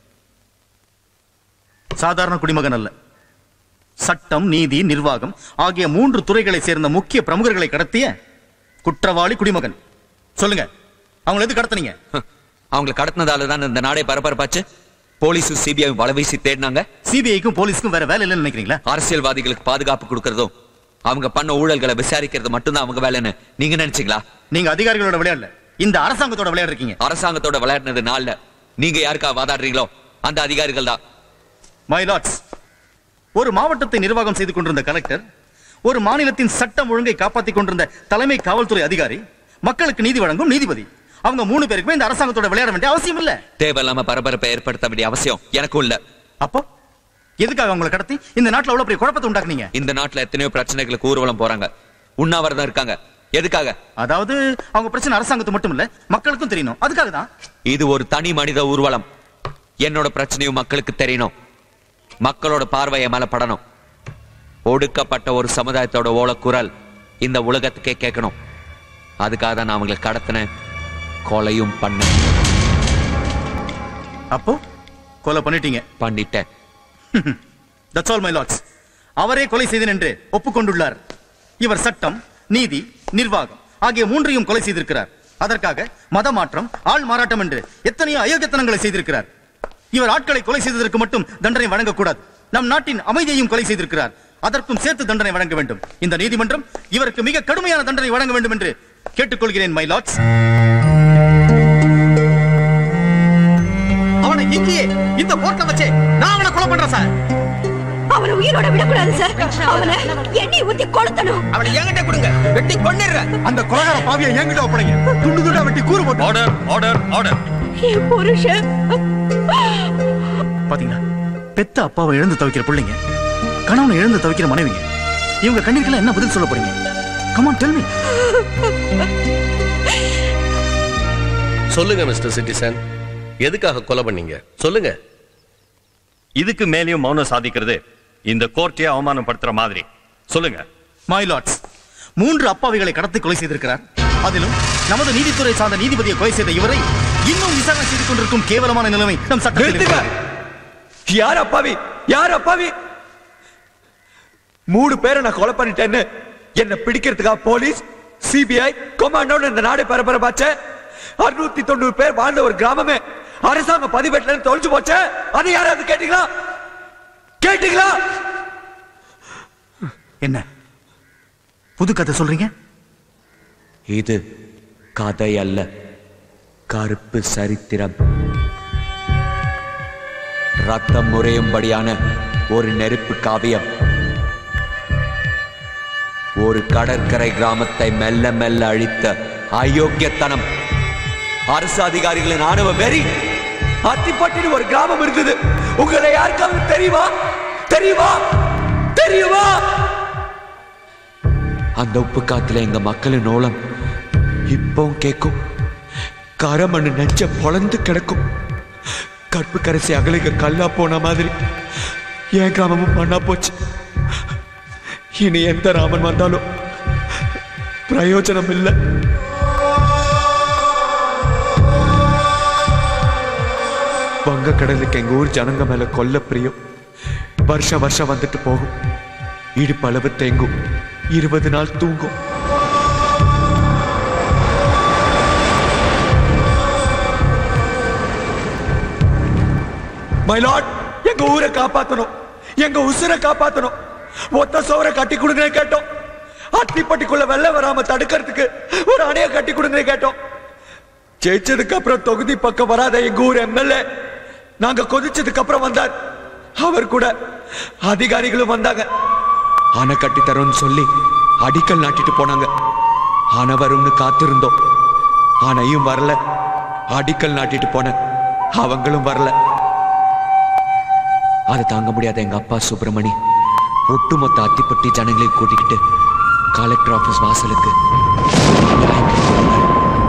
Speaker 9: சாதாரண குடிமகன் அல்ல சட்டம் நீதி நிர்வாகம் ஆகிய மூன்று துறைகளை சேர்ந்த முக்கிய பிரமுகர்களை கடத்திய குற்றவாளி குடிமகன் சொல்லுங்க அவங்களை எது கடத்துனீங்க
Speaker 2: அவங்களை கடத்தினதால தான் இந்த நாடே பரபரப்பாச்சு போலீஸும் சிபிஐ வலவீசி தேடினாங்க
Speaker 9: சிபிஐக்கும் போலீஸ்க்கும் வேற வேலை இல்லைன்னு நினைக்கிறீங்களா
Speaker 2: அரசியல்வாதிகளுக்கு பாதுகாப்பு கொடுக்கறதும் அவங்க பண்ண ஊழல்களை விசாரிக்கிறது மட்டும்தான் அவங்க வேலைன்னு நீங்க நினைச்சீங்களா
Speaker 9: நீங்க அதிகாரிகளோட விளையாடல இந்த அரசாங்கத்தோட விளையாட இருக்கீங்க
Speaker 2: அரசாங்கத்தோட விளையாடினது நாள்ல நீங்க யாருக்கா வாதாடுறீங்களோ அந்த அதிகாரிகள் தான்
Speaker 9: மை லார்ட்ஸ் ஒரு மாவட்டத்தை நிர்வாகம் செய்து கொண்டிருந்த கலெக்டர் ஒரு மாநிலத்தின் சட்டம் ஒழுங்கை காப்பாற்றிக் கொண்டிருந்த தலைமை காவல்துறை அதிகாரி மக்களுக்கு நீதி வழங்கும் நீதிபதி அவங்க மூணு பேருக்குமே இந்த அரசாங்கத்தோட விளையாட வேண்டிய அவசியம் இல்ல
Speaker 2: தேவையில்லாம பரபரப்பை ஏற்படுத்த வேண்டிய அவசியம் எனக்கும் இல்ல
Speaker 9: அப்போ எதுக்காக அவங்களை கடத்தி இந்த நாட்டுல அவ்வளவு பெரிய குழப்பத்தை உண்டாக்குனீங்க
Speaker 2: இந்த நாட்டுல எத்தனையோ பிரச்சனைகளுக்கு ஊர்வலம் போறாங்க உண்ணாவிரதம் இருக்காங்க எதுக்காக
Speaker 9: அதாவது அவங்க பிரச்சனை அரசாங்கத்து மட்டும் இல்ல மக்களுக்கும் தெரியணும் அதுக்காக தான்
Speaker 2: இது ஒரு தனி மனித ஊர்வலம் என்னோட பிரச்சனையும் மக்களுக்கு தெரியணும் மக்களோட பார்வை என் மேல படணும் ஒடுக்கப்பட்ட ஒரு சமுதாயத்தோட ஓலக்குரல் இந்த உலகத்துக்கே கேட்கணும் அதுக்காக தான் நான் அவங்களை கடத்தினேன் கொலையும் பண்ணேன்
Speaker 9: அப்போ கொலை பண்ணிட்டீங்க
Speaker 2: பண்ணிட்டேன்
Speaker 9: தட்ஸ் ஆல் மை லார்ட்ஸ் அவரே கொலை செய்தேன் என்று ஒப்புக்கொண்டுள்ளார் இவர் சட்டம் நீதி நிர்வாகம் ஆகிய மூன்றையும் கொலை செய்திருக்கிறார் அதற்காக மத மாற்றம் ஆள் மாறாட்டம் என்று எத்தனையோ அயோக்கியத்தனங்களை செய்திருக்கிறார் இவர் ஆட்களை கொலை செய்ததற்கு மட்டும் தண்டனை வழங்கக்கூடாது நம் நாட்டின் அமைதியையும் கொலை செய்திருக்கிறார் அதற்கும் சேர்த்து தண்டனை வழங்க வேண்டும் இந்த நீதிமன்றம் இவருக்கு மிக கடுமையான தண்டனை வழங்க வேண்டும் என்று கேட்டுக்கொள்கிறேன் மை லார்ட்ஸ்
Speaker 20: அவனை இங்கேயே இந்த கோர்ட்ல வச்சே நான் அவனை கொலை பண்றேன் சார்
Speaker 5: அவனை உயிரோட விடக்கூடாது சார் அவனை எண்ணெய் ஊத்தி கொளுத்தணும்
Speaker 20: அவனை என்கிட்ட கொடுங்க வெட்டி கொன்னிடுறேன்
Speaker 9: அந்த கொலகார பாவியை என்கிட்ட ஒப்படைங்க துண்டு துண்டா வெட்டி கூறு போட்டு
Speaker 26: ஆர்டர் ஆர்டர் ஆர்டர்
Speaker 5: என் புருஷன்
Speaker 9: பாத்தீங்களா பெத்த அப்பாவை இழந்து தவிக்கிற பிள்ளைங்க கணவனை இழந்து தவிக்கிற மனைவிங்க இவங்க கண்ணீருக்கெல்லாம் என்ன பதில் சொல்ல போறீங்க கமான் டெல் மீ
Speaker 13: சொல்லுங்க மிஸ்டர் சிட்டிசன் எதுக்காக கொலை பண்ணீங்க சொல்லுங்க
Speaker 26: இதுக்கு மேலேயும் மௌனம் சாதிக்கிறது இந்த கோர்ட்டையே அவமானப்படுத்துற மாதிரி சொல்லுங்க
Speaker 9: மை லார்ட்ஸ் மூன்று அப்பாவிகளை கடத்தி கொலை செய்திருக்கிறார் அதிலும் நமது நீதித்துறை சார்ந்த நீதிபதியை கொலை செய்த இவரை இன்னும் விசாரணை செய்து கொண்டிருக்கும் கேவலமான நிலைமை நம் சட்டத்தில் இருக்கிறது.
Speaker 11: யார் அப்பாவி யார் அப்பாவி மூணு பேரை நான் கொலை பண்ணிட்டேன்னு என்ன பிடிக்கிறதுக்காக போலீஸ் சிபிஐ கொமாண்டோன்னு இந்த நாடு பரபரப்பாச்ச அறுநூத்தி தொண்ணூறு பேர் வாழ்ந்த ஒரு கிராமமே அரசாங்க பதிவேட்டுல தொலைஞ்சு போச்சே அதை யாராவது கேட்டீங்களா கேட்டீங்களா
Speaker 9: என்ன புது கதை சொல்றீங்க
Speaker 2: இது கதை அல்ல கருப்பு சரித்திரம் ரத்தம் முறையும்படியான ஒரு நெருப்பு காவியம் ஒரு கடற்கரை கிராமத்தை மெல்ல மெல்ல அழித்த அயோக்கியத்தனம்
Speaker 11: அரசு அதிகாரிகளின் ஆணவ வெறி அத்திப்பட்டின்னு ஒரு கிராமம் இருந்தது உங்களை யாருக்காவது தெரியுமா தெரியுமா தெரியுமா
Speaker 2: அந்த உப்பு காத்துல எங்க மக்களின் ஓலம் இப்பவும் கேட்கும் கரமண்ணு நெஞ்ச பொழந்து கிடக்கும் கற்பு கரைசி அகலிக கல்லா போன மாதிரி என் கிராமமும் மண்ணா போச்சு இனி எந்த ராமன் வந்தாலும் பிரயோஜனம் இல்லை வங்க கடலுக்கு எங்க ஊர் ஜனங்க மேல கொல்ல பிரியம் வருஷம் வருஷம் வந்துட்டு போகும் இடுப்பளவு தேங்கும் இருபது நாள் தூங்கும்
Speaker 11: மைலாட் எங்க ஊரை காப்பாத்தணும் எங்க உசுரை காப்பாத்தணும் ஒத்த சோரை கட்டி கொடுங்கன்னு கேட்டோம் அத்திப்பட்டிக்குள்ள வெள்ளம் வராம தடுக்கிறதுக்கு ஒரு அணைய கட்டி கொடுங்கன்னு கேட்டோம் ஜெயிச்சதுக்கு அப்புறம் தொகுதி பக்கம் வராத எங்க ஊர் எம்எல்ஏ நாங்க கொதிச்சதுக்கு அப்புறம் வந்தார் அவர் கூட அதிகாரிகளும் வந்தாங்க
Speaker 2: அணை கட்டி தரோன்னு சொல்லி அடிக்கல் நாட்டிட்டு போனாங்க அணை வரும்னு காத்திருந்தோம் அணையும் வரல அடிக்கல் நாட்டிட்டு போன அவங்களும் வரல அதை தாங்க முடியாத எங்க அப்பா சுப்பிரமணி ஒட்டுமொத்த அத்திப்பட்டி ஜனங்களையும் கூட்டிக்கிட்டு கலெக்டர் ஆபீஸ் வாசலுக்கு நியாயம் கேட்க வந்தாரு.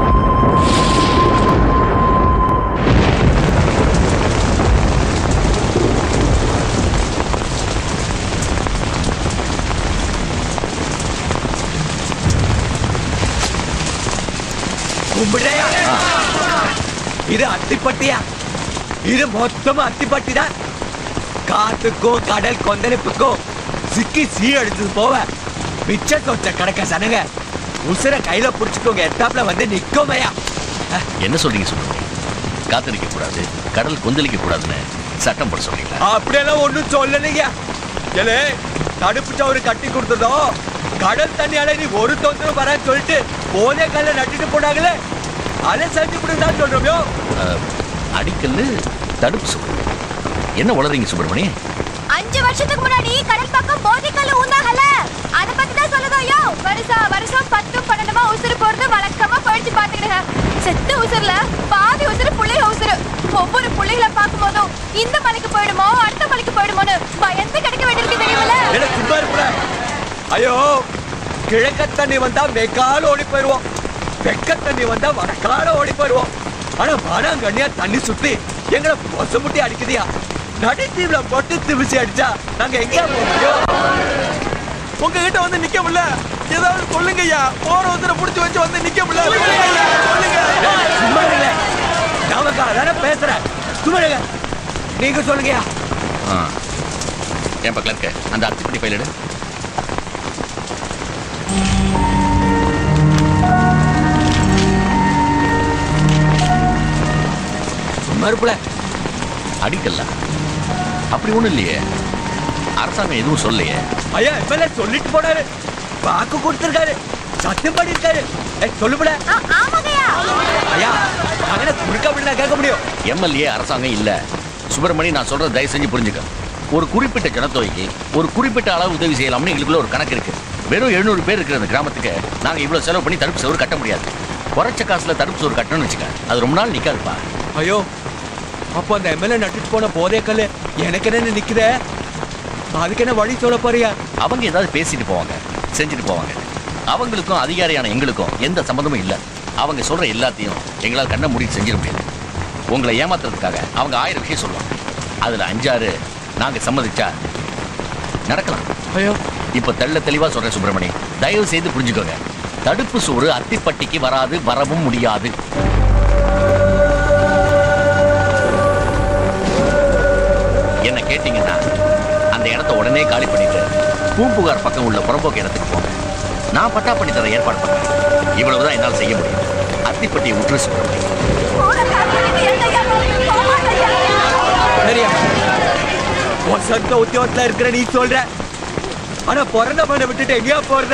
Speaker 11: கும்பிடையா இது அத்திப்பட்டியா இது மொத்தமா அத்திப்பட்டி தான் காத்துக்கும் கடல் கொந்தளிப்புக்கும் சிக்கி சீ அடிச்சது போவ மிச்ச சொச்ச கடக்க சனங்க உசுர கையில புடிச்சுக்கோங்க எத்தாப்புல வந்து நிக்கோமையா
Speaker 7: என்ன சொல்றீங்க சொல்லுங்க காத்தடிக்க கூடாது கடல் கொந்தளிக்க கூடாதுன்னு சட்டம் போட சொல்றீங்களா
Speaker 11: அப்படியெல்லாம் ஒண்ணும் சொல்லலைங்க ஏலே தடுப்பு சவறு கட்டி கொடுத்ததோ கடல் தண்ணியால நீ ஒரு தொந்தரவு வரான்னு சொல்லிட்டு போதே கல்ல நட்டுட்டு போனாங்களே அதை செஞ்சு கொடுதான் சொல்றோம்
Speaker 7: அஹ், அடிக்கல்லு தடுப்பு சுவர் என்ன உளறீங்க சுப்பிரமணி
Speaker 5: அஞ்சு வருஷத்துக்கு முன்னாடி கடல் பக்கம் போதைக்கல்ல ஊந்தாங்கல்ல அத பத்தி தான் சொல்லுதோயோ வருஷா வருஷம் பத்து பன்னெண்டுமா உசுறு போறது வழக்கமா படிச்சு பாத்துக்கிடுங்க செத்து உசுறுல பாதி உசுறு புள்ளைய உசுறு ஒவ்வொரு புள்ளைகளை பார்க்கும் போதும் இந்த மலைக்கு போயிடுமோ அடுத்த மலைக்கு போயிடுமோன்னு பயந்து கிடைக்க வேண்டியிருக்கு தெரியுமில்ல
Speaker 11: என்ன சும்மா இருப்பல ஐயோ கிழக்க தண்ணி வந்தா வெக்கால ஓடி போயிருவோம் வெக்க தண்ணி வந்தா வடக்கால ஓடி போயிருவோம் ஆனா வானாங்கண்ணியா தண்ணி சுத்தி எங்களை பொச முட்டி அடிக்குதியா நடுத்தீவுல பொட்டு திமிச்சு அடிச்சா நாங்க எங்கேயா போக முடியும்
Speaker 18: உங்ககிட்ட வந்து நிக்க முடியல ஏதாவது சொல்லுங்க ஐயா போற ஒருத்தரை புடிச்சு வச்சு வந்து நிக்க முடியல சொல்லுங்க ஐயா, சொல்லுங்க
Speaker 11: சும்மா இல்ல நமக்காக தானே பேசுறேன் சும்மா இருங்க. நீங்க சொல்லுங்கயா
Speaker 7: ஆ. ஏன் பக்கல இருக்க அந்த அத்திப்பட்டி ஃபைல் எடு
Speaker 11: சும்மா இருப்புல
Speaker 7: அடிக்கல்ல அப்படி ஒண்ணும் இல்லையே அரசாங்கம் எதுவும் சொல்லலையே
Speaker 11: ஐயா எம்எல்ஏ சொல்லிட்டு போனாரு வாக்கு கொடுத்திருக்காரு சத்தியம் பண்ணிருக்காரு சொல்லுபட ஐயா நாங்க என்ன குறுக்க அப்படின்னா கேட்க முடியும்
Speaker 7: எம்எல்ஏ அரசாங்கம் இல்ல சுப்பிரமணி நான் சொல்றது தயவு செஞ்சு புரிஞ்சுக்க ஒரு குறிப்பிட்ட ஜனத்தொகைக்கு ஒரு குறிப்பிட்ட அளவு உதவி செய்யலாம்னு எங்களுக்குள்ள ஒரு கணக்கு இருக்கு வெறும் எழுநூறு பேர் இருக்கிற அந்த கிராமத்துக்கு நாங்க இவ்வளவு செலவு பண்ணி தடுப்பு சுவர் கட்ட முடியாது குறைச்ச காசுல தடுப்பு சுவர் கட்டணும்னு வச்சுக்க அது ரொம்ப நாள் நிக்காதுப்பா
Speaker 11: ஐயோ அப்போ அந்த எம்எல்ஏ நட்டுட்டு போன போதே கல்லு எனக்கு என்ன நிக்குதே அதுக்கு என்ன வழி சொல்ல போறியா
Speaker 7: அவங்க ஏதாவது பேசிட்டு போவாங்க செஞ்சுட்டு போவாங்க அவங்களுக்கும் அதிகாரியான எங்களுக்கும் எந்த சம்மந்தமும் இல்லை அவங்க சொல்ற எல்லாத்தையும் எங்களால் கண்ண மூடி செஞ்சிட முடியாது உங்களை ஏமாத்துறதுக்காக அவங்க ஆயிரம் விஷயம் சொல்லுவாங்க அதுல அஞ்சாறு நாங்க சம்மதிச்சா நடக்கலாம்
Speaker 11: ஐயோ
Speaker 7: இப்ப தெள்ள தெளிவா சொல்றேன் சுப்பிரமணி தயவு செய்து புரிஞ்சுக்கோங்க தடுப்பு சோறு அத்திப்பட்டிக்கு வராது வரவும் முடியாது என்ன கேட்டீங்கன்னா அந்த இடத்த உடனே காலி பண்ணிட்டு பூம்புகார் பக்கம் உள்ள புறம்போக்கு இடத்துக்கு போங்க நான் பட்டா பண்ணி தர ஏற்பாடு பண்றேன் இவ்வளவுதான் என்னால் செய்ய முடியும் அத்திப்பட்டியை விட்டு சுப்பிரமணியம்
Speaker 11: சரியா உன் சொந்த உத்தியோகத்துல இருக்கிற நீ சொல்ற ஆனா பிறந்த மண்ணை விட்டுட்டு எங்கேயா போறத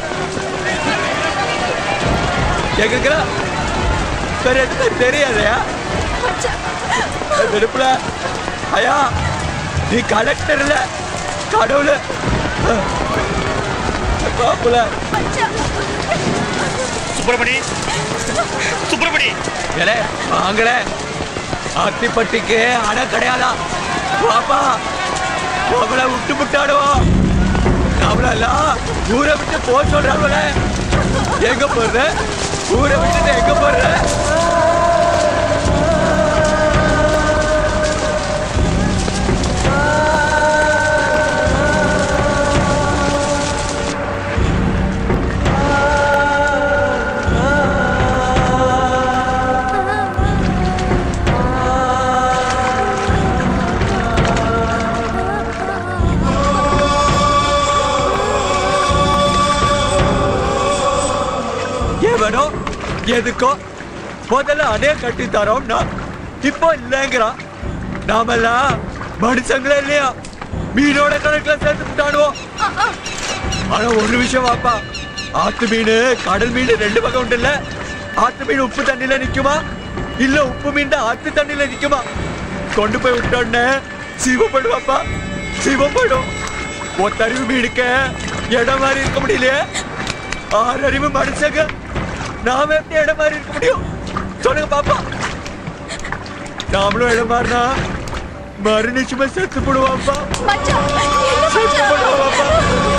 Speaker 11: எங்களுக்குல வேற எதுவும் தெரியாதயா விடுப்புல ஐயா நீ கலெக்டர் இல்ல கடவுள் பாப்புல
Speaker 12: சுப்பிரமணி சுப்பிரமணி
Speaker 11: ஏலே வாங்களே அத்திப்பட்டிக்கு அணை கிடையாதா பாப்பா அவளை விட்டு விட்டாடுவோம் அவளெல்லாம் ஊரை விட்டு போக சொல்றாங்களே எங்க போற ஊரை விட்டுட்டு எங்க போற எவனோ எதுக்கோ முதல்ல அணைய கட்டி தரோம்னா இப்போ இல்லைங்கிறான் நாமெல்லாம் மனுஷங்களே இல்லையா மீனோட கணக்குல சேர்த்து விட்டாடுவோம் ஆனா ஒரு விஷயம் வாப்பா ஆத்து மீன் கடல் மீன் ரெண்டு பக்கம் உண்டு இல்ல ஆத்து மீன் உப்பு தண்ணியில நிக்குமா இல்ல உப்பு மீன் தான் ஆத்து தண்ணியில நிக்குமா கொண்டு போய் விட்டோடனே சிவப்படுவாப்பா சிவப்படும் ஒத்தறிவு மீனுக்க இடம் மாதிரி இருக்க முடியலையே ஆறறிவு மனுஷங்க நாம எப்படி இடம் மாதிரி இருக்க முடியும் சொல்லுங்க பாப்பா நாமளும் இடம் மாறினா மறு நிச்சயமா செத்து போடுவாப்பா செத்து போடுவாப்பா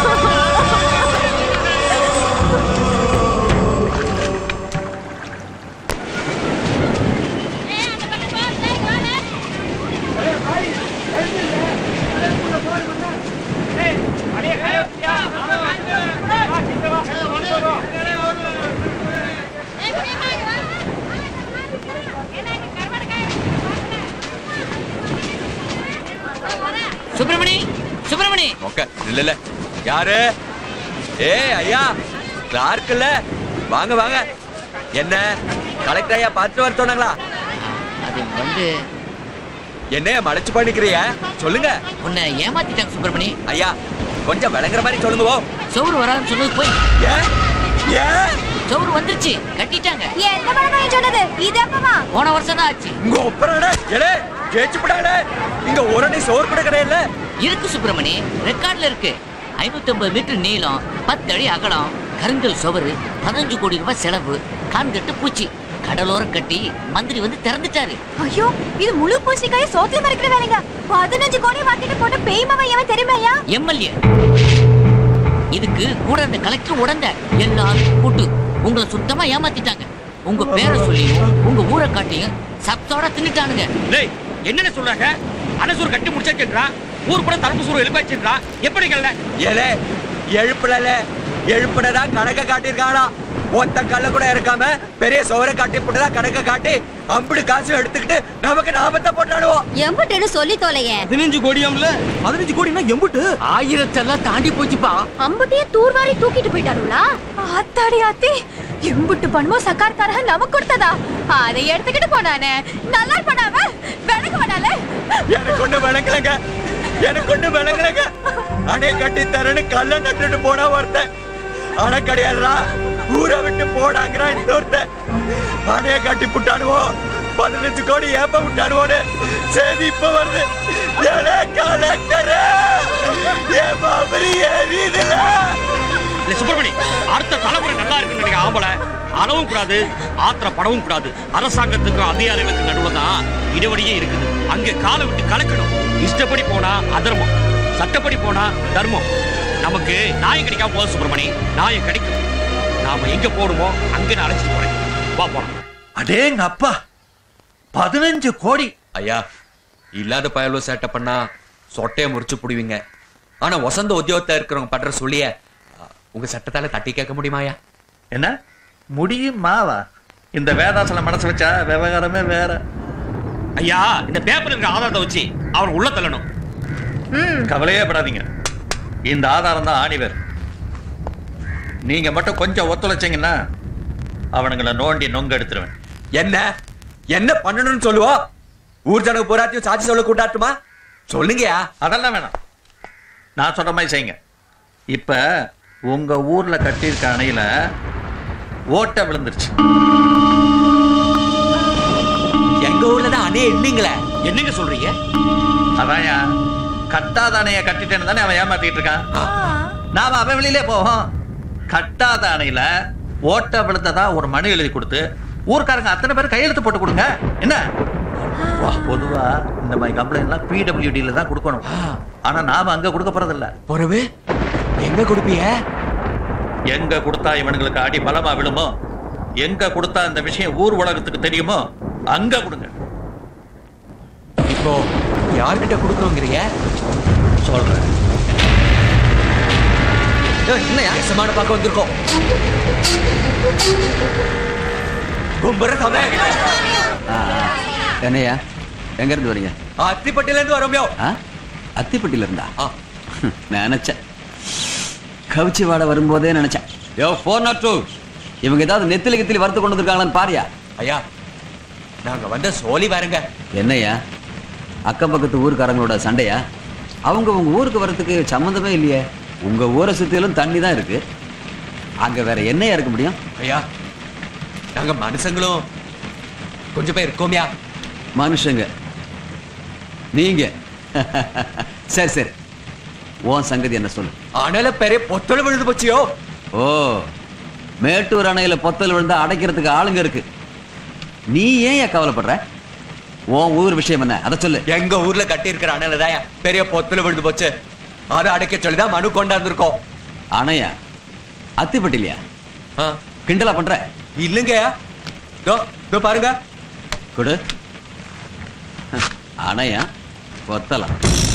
Speaker 10: சுப்பிரமணி சுப்பிரமணி
Speaker 11: ஓகே இல்ல இல்ல யாரு ஏ ஐயா கிளார்க்ல வாங்க வாங்க என்ன கலெக்டர் ஐயா பார்த்து வர சொன்னாங்களா
Speaker 10: அது வந்து
Speaker 11: என்ன மலைச்சு பண்ணிக்கிறிய சொல்லுங்க
Speaker 10: உன்னை ஏமாத்திட்டாங்க சுப்பிரமணி
Speaker 11: ஐயா கொஞ்சம் விளங்குற மாதிரி சொல்லுங்க போ
Speaker 10: சோறு வராதுன்னு சொன்னது போய்
Speaker 11: ஏன் ஏன்
Speaker 10: சோறு வந்துருச்சு கட்டிட்டாங்க
Speaker 5: எந்த பழக்கம் சொன்னது இது அப்பமா
Speaker 10: போன வருஷம் தான் ஆச்சு
Speaker 11: உங்க ஒப்பராட ஏலே ஜெயிச்சு விடாடே இங்க ஒரு அணி சோறு கூட கிடையாது
Speaker 10: இருக்கு சுப்பிரமணி ரெக்கார்ட்ல இருக்கு ஐநூத்தி ஐம்பது மீட்டர் நீளம் பத்து அடி அகலம் கருங்கல் சுவரு பதினஞ்சு கோடி ரூபாய் செலவு கான்கட்டு பூச்சி கடலோரம் கட்டி மந்திரி வந்து திறந்துட்டாரு
Speaker 5: ஐயோ இது முழு பூசணிக்காய சோத்துல மறைக்கிற வேலைங்க பதினஞ்சு கோடி வாங்கிட்டு போட்ட பேய்மவன் எவன் தெரியுமாயா
Speaker 10: எம்எல்ஏ இதுக்கு கூட அந்த கலெக்டர் உடந்த எல்லாரும் கூட்டு உங்களை சுத்தமா ஏமாத்திட்டாங்க உங்க பேரை சொல்லியும் உங்க ஊரை காட்டியும் சத்தோட தின்னுட்டானுங்க
Speaker 12: டேய் என்னென்ன சொல்றாங்க அனசூர் கட்டி முடிச்சாச்சுன்றான் ஊர் கூட தரப்பு சூறு எழுப்பாச்சுன்றான் எப்படி கல்ல
Speaker 11: ஏலே எழுப்புடல எழுப்புனதா கணக்க காட்டியிருக்கானா ஒத்த கல்ல கூட இருக்காம பெரிய சோரை காட்டி போட்டுதான் கணக்க காட்டி அம்புடு காசு எடுத்துக்கிட்டு நமக்கு நாமத்தை போட்டாடுவோம்
Speaker 5: எம்புட்டுன்னு சொல்லி தொலைய
Speaker 11: பதினஞ்சு கோடியாம்ல பதினஞ்சு கோடினா எம்புட்டு
Speaker 10: ஆயிரத்தெல்லாம் தாண்டி போச்சுப்பா
Speaker 5: அம்புட்டிய தூர்வாரி தூக்கிட்டு போயிட்டாருங்களா ஆத்தாடி ஆத்தி எம்புட்டு பணமோ சக்கார்காரக நமக்கு கொடுத்ததா அதை எடுத்துக்கிட்டு போனானே நல்லா பண்ணாம விளக்கு பண்ணால
Speaker 11: எனக்கு ஒண்ணு விளங்கலங்க எனக்கு ஒண்ணு விளங்கலங்க அணை கட்டி தரேன்னு கல்ல நட்டுட்டு போனா ஒருத்தன் அணை கிடையாதுடா ஊரை விட்டு போடாங்கிறான் இன்னொருத்தன் அணைய கட்டி புட்டானுவோம் பதினஞ்சு கோடி ஏப்ப விட்டானுவோன்னு செய்தி இப்ப வருது ஏலே கலெக்டரே என் மாமரி எரியுதுல
Speaker 12: இல்ல சுப்பிரமணி அடுத்த தலைமுறை நல்லா இருக்குன்னு நினைக்க ஆம்பளை அளவும் கூடாது ஆத்திர படவும் கூடாது அரசாங்கத்துக்கும் அதிகாரிகளுக்கு நடுவில் தான் இடைவெளியே இருக்குது அங்கே காலை விட்டு கலக்கணும் இஷ்டப்படி போனா அதர்மம் சட்டப்படி போனா தர்மம் நமக்கு நியாயம் கிடைக்காம போதும் சுப்பிரமணி நியாயம் கிடைக்கும் நாம எங்க போடுமோ அங்க நான் அழைச்சிட்டு போறேன் வா போலாம்
Speaker 11: அடேங்க அப்பா பதினஞ்சு கோடி
Speaker 2: ஐயா இல்லாத பயலோ சேட்டை பண்ணா சொட்டையை முறிச்சு புடுவீங்க ஆனா வசந்த உத்தியோகத்துல இருக்கிறவங்க பண்ற சொல்லிய அஹ், உங்க சட்டத்தால தட்டி கேட்க முடியுமாயா
Speaker 9: என்ன முடியுமாவா இந்த வேதாசல மனசு வச்சா விவகாரமே வேற
Speaker 12: ஐயா இந்த பேப்பர் இருக்கிற ஆதாரத்தை வச்சு அவன் உள்ள தள்ளணும்
Speaker 15: கவலையே படாதீங்க இந்த ஆதாரம் தான் ஆணிவர் நீங்க மட்டும் கொஞ்சம் ஒத்துழைச்சீங்கன்னா அவனுங்களை நோண்டி நொங்க எடுத்துருவேன்
Speaker 18: என்ன என்ன பண்ணணும்னு சொல்லுவா ஊர் ஜனங்க போராத்தையும் சாட்சி சொல்ல கூட்டாட்டுமா சொல்லுங்கயா
Speaker 15: அதெல்லாம் வேணாம் நான் சொல்ற மாதிரி செய்யுங்க இப்ப உங்க ஊர்ல கட்டியிருக்க அணையில ஓட்டை விழுந்துருச்சு
Speaker 18: எங்க ஊர்ல தான் அணைய இல்லீங்களே என்னங்க சொல்றீங்க
Speaker 15: அதான்யா கட்டாத அணைய கட்டிட்டேன்னு தானே அவன் ஏமாத்திட்டு இருக்கான் நாம அவன் வெளியிலே போவோம் கட்டாத அணையில ஓட்ட விழுந்ததா ஒரு மனு எழுதி கொடுத்து ஊர்க்காரங்க அத்தனை பேர் கையெழுத்து போட்டு கொடுங்க என்ன வா, பொதுவா இந்த மாதிரி கம்ப்ளைண்ட் எல்லாம் பிடபிள்யூடியில தான் கொடுக்கணும் ஆனா நாம அங்க கொடுக்க போறதில்ல
Speaker 18: பொறவு எங்க கொடுப்பீங்க
Speaker 15: எங்க கொடுத்தா இவனுங்களுக்கு அடி பலமா விழுமோ எங்க கொடுத்தா இந்த விஷயம் ஊர் உலகத்துக்கு தெரியுமோ அங்க கொடுங்க
Speaker 18: இப்போ யார்கிட்ட கொடுக்கணுங்கிறீங்க
Speaker 15: சொல்றேன்
Speaker 18: என்னையா சமான பார்க்க வந்திருக்கோம் கும்பர சமய
Speaker 16: என்னையா எங்க இருந்து வரீங்க
Speaker 18: அத்திப்பட்டில இருந்து வரோம்யோ
Speaker 16: ஆ? அத்திப்பட்டியில இருந்தா நினைச்சேன் கவிச்சி வாட வரும்போதே நினைச்சேன் யோ ஃபோர் நாட் டூ இவங்க ஏதாவது நெத்திலி கித்திலி வறுத்து கொண்டு வந்திருக்காங்களான்னு பாரியா
Speaker 18: ஐயா நாங்க வந்த சோலி பாருங்க
Speaker 16: என்னய்யா அக்கம் பக்கத்து ஊருக்காரங்களோட சண்டையா அவங்க உங்க ஊருக்கு வர்றதுக்கு சம்மந்தமே இல்லையே உங்க ஊரை சுத்திலும் தண்ணி தான் இருக்கு அங்க வேற என்னையா இருக்க முடியும்
Speaker 18: ஐயா நாங்க மனுஷங்களும் கொஞ்சம் பேர் இருக்கோம்யா
Speaker 16: மனுஷங்க நீங்க சரி சரி உன் சங்கதி என்ன சொல்லு
Speaker 18: அணையில பெரிய பொத்தல் விழுந்து போச்சியோ
Speaker 16: ஓ மேட்டூர் அணையில பொத்தல் விழுந்தா அடைக்கிறதுக்கு ஆளுங்க இருக்கு நீ ஏன் ஏன் கவலைப்படுற உன் ஊர் விஷயம் என்ன அதை சொல்லு
Speaker 18: எங்க ஊர்ல கட்டி இருக்கிற அணையில தான் பெரிய பொத்தல் விழுந்து போச்சு அதை அடைக்க சொல்லி தான் மனு கொண்டாந்துருக்கோம்
Speaker 16: அணையா அத்திப்பட்டிலையா கிண்டலா பண்ற
Speaker 18: இல்லைங்க இதோ இதோ பாருங்க
Speaker 16: கொடு அணையா பொத்தலாம்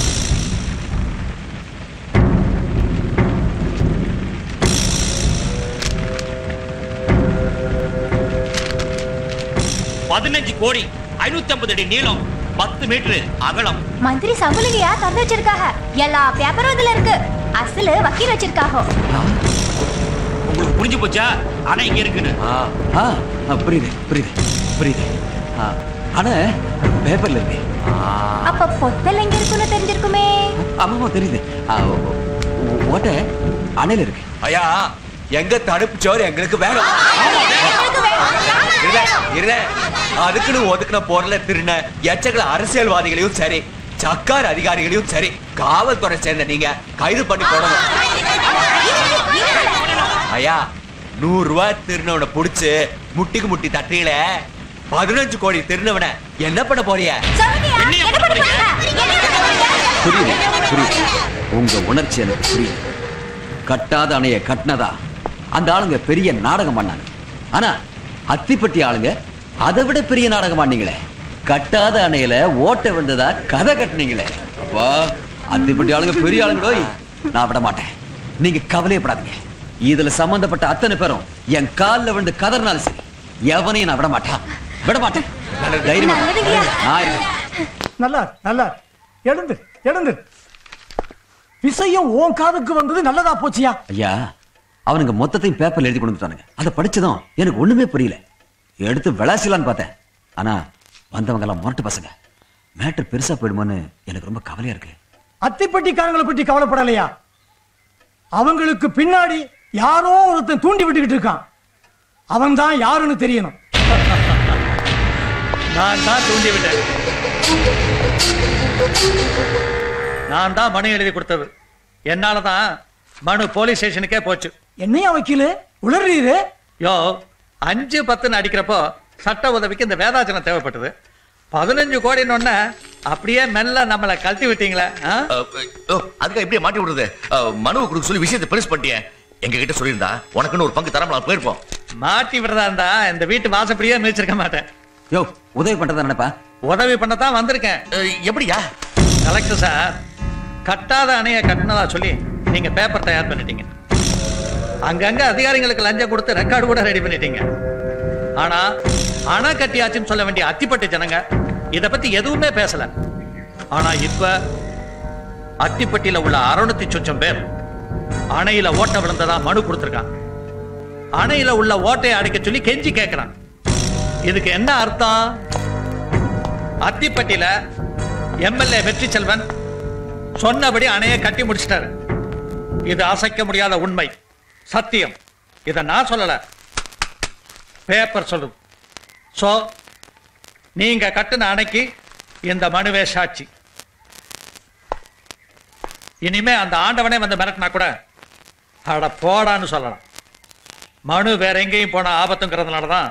Speaker 7: பதினஞ்சு கோடி ஐநூத்தி ஐம்பது அடி நீளம் பத்து மீட்டர் அகலம்
Speaker 5: மந்திரி சகுலிகையா தந்து வச்சிருக்காங்க எல்லா பேப்பரும் இதுல இருக்கு அசலு வக்கீல் வச்சிருக்காங்க
Speaker 7: உங்களுக்கு புரிஞ்சு போச்சா ஆனா இங்க இருக்குன்னு
Speaker 16: ஆ ஆ, புரியுது புரியுது புரியுது ஆ, அணை பேப்பர்ல இருக்கு
Speaker 5: அப்ப பொத்தல் எங்க இருக்குன்னு தெரிஞ்சிருக்குமே
Speaker 16: ஆமாமா தெரியுது ஆ, ஓ- ஓ- ஓட்டை அணையில இருக்கு
Speaker 18: ஐயா எங்க தடுப்பு சோறு எங்களுக்கு வேணும் இருல, இருல. அதுக்குன்னு ஒதுக்குன பொருளை திருன எச்சக்கல அரசியல்வாதிகளையும் சரி சர்க்கார் அதிகாரிகளையும் சரி காவல்துறை சேர்ந்த நீங்க கைது பண்ணி போடணும் ஐயா நூறு ரூபாய் திருநவனை புடிச்சு முட்டிக்கு முட்டி தட்டியில பதினஞ்சு கோடி திருநவனை என்ன பண்ண போறிய
Speaker 16: புரியுது புரியுது உங்க உணர்ச்சி எனக்கு புரியுது கட்டாத அணைய கட்டினதா அந்த ஆளுங்க பெரிய நாடகம் பண்ணாங்க ஆனா அத்திப்பட்டி ஆளுங்க அதை விட பெரிய நாடகம் பண்ணீங்களே கட்டாத அணையில ஓட்ட விழுந்ததா கதை கட்டுனீங்களே அப்பா அத்திப்பட்டி ஆளுங்க பெரிய ஆளுங்களோய் நான் விட மாட்டேன் நீங்க கவலையப்படாதீங்க இதுல சம்பந்தப்பட்ட அத்தனை பேரும் என் கால்ல விழுந்து கதறினாலும் சரி எவனையும் நான் விட மாட்டேன் விட மாட்டேன் தைரியமா இரு. நான் இருக்கேன்.
Speaker 19: நல்லா நல்லா எழுந்து எழுந்து விஷயம் உன் காதுக்கு வந்தது நல்லதா போச்சியா
Speaker 16: ஐயா அவனுங்க மொத்தத்தையும் பேப்பர்ல எழுதி கொண்டு வந்துட்டானுங்க அதை படிச்சதும் எனக்கு ஒண்ணுமே புரியல எடுத்து விளாசிலான்னு பார்த்தேன் ஆனா வந்தவங்க எல்லாம் முரட்டு பசங்க மேட்டர் பெருசா போயிடுமோன்னு எனக்கு ரொம்ப கவலையா இருக்கு
Speaker 19: அத்திப்பட்டிக்காரங்களை பற்றி கவலைப்படலையா அவங்களுக்கு பின்னாடி யாரோ ஒருத்தன் தூண்டி விட்டுக்கிட்டு இருக்கான் அவன் தான் யாருன்னு தெரியணும்
Speaker 15: நான் தான் தூண்டி விட்டேன் நான் தான் மனு எழுதி கொடுத்தது என்னால தான் மனு போலீஸ் ஸ்டேஷனுக்கே போச்சு
Speaker 19: என்னையா வக்கீலு உளறீரு
Speaker 15: யோ அஞ்சு பத்துன்னு அடிக்கிறப்போ சட்ட உதவிக்கு இந்த வேதாச்சனம் தேவைப்பட்டது பதினஞ்சு கோடின்னு ஒண்ணு அப்படியே மெல்ல நம்மளை கழட்டி விட்டீங்களே ஆ?
Speaker 7: அதுக்கு எப்படியே மாட்டி விடுறது அஹ், மனுவை கொடுக்க சொல்லி விஷயத்தை பெருசு பண்ணிட்டேன் எங்க கிட்ட சொல்லியிருந்தா உனக்குன்னு ஒரு பங்கு தராம நான் போயிருப்போம்
Speaker 15: மாட்டி விடுறதா இருந்தா இந்த வீட்டு வாசப்படியே மிதிச்சிருக்க மாட்டேன்
Speaker 16: யோ உதவி பண்றதா நினைப்பா
Speaker 15: உதவி பண்ணத்தான் வந்திருக்கேன்
Speaker 7: எப்படியா
Speaker 15: கலெக்டர் சார் கட்டாத அணைய கட்டினதா சொல்லி நீங்க பேப்பர் தயார் பண்ணிட்டீங்க அங்கங்க அதிகாரிகளுக்கு லஞ்சம் கொடுத்து ரெக்கார்டு கூட ரெடி பண்ணிட்டீங்க ஆனா அணை கட்டியாச்சுன்னு சொல்ல வேண்டிய அத்திப்பட்டு ஜனங்க இத பத்தி எதுவுமே பேசல ஆனா இப்ப அத்திப்பட்டியில உள்ள அறுநூத்தி சொச்சம் பேர் அணையில ஓட்டை விழுந்ததா மனு கொடுத்திருக்கான் அணையில உள்ள ஓட்டையை அடைக்க சொல்லி கெஞ்சி கேட்கிறான் இதுக்கு என்ன அர்த்தம் அத்திப்பட்டியில எம்எல்ஏ வெற்றி செல்வன் சொன்னபடி அணையை கட்டி முடிச்சிட்டாரு இது அசைக்க முடியாத உண்மை சத்தியம் இத நான் சொல்லல பேப்பர் சொல்லுது சோ நீங்க கட்டின அணைக்கு இந்த மனுவே சாட்சி இனிமே அந்த ஆண்டவனே வந்து மிரட்டினா கூட அட போடான்னு சொல்லலாம் மனு வேற எங்கேயும் போன ஆபத்துங்கிறதுனால தான்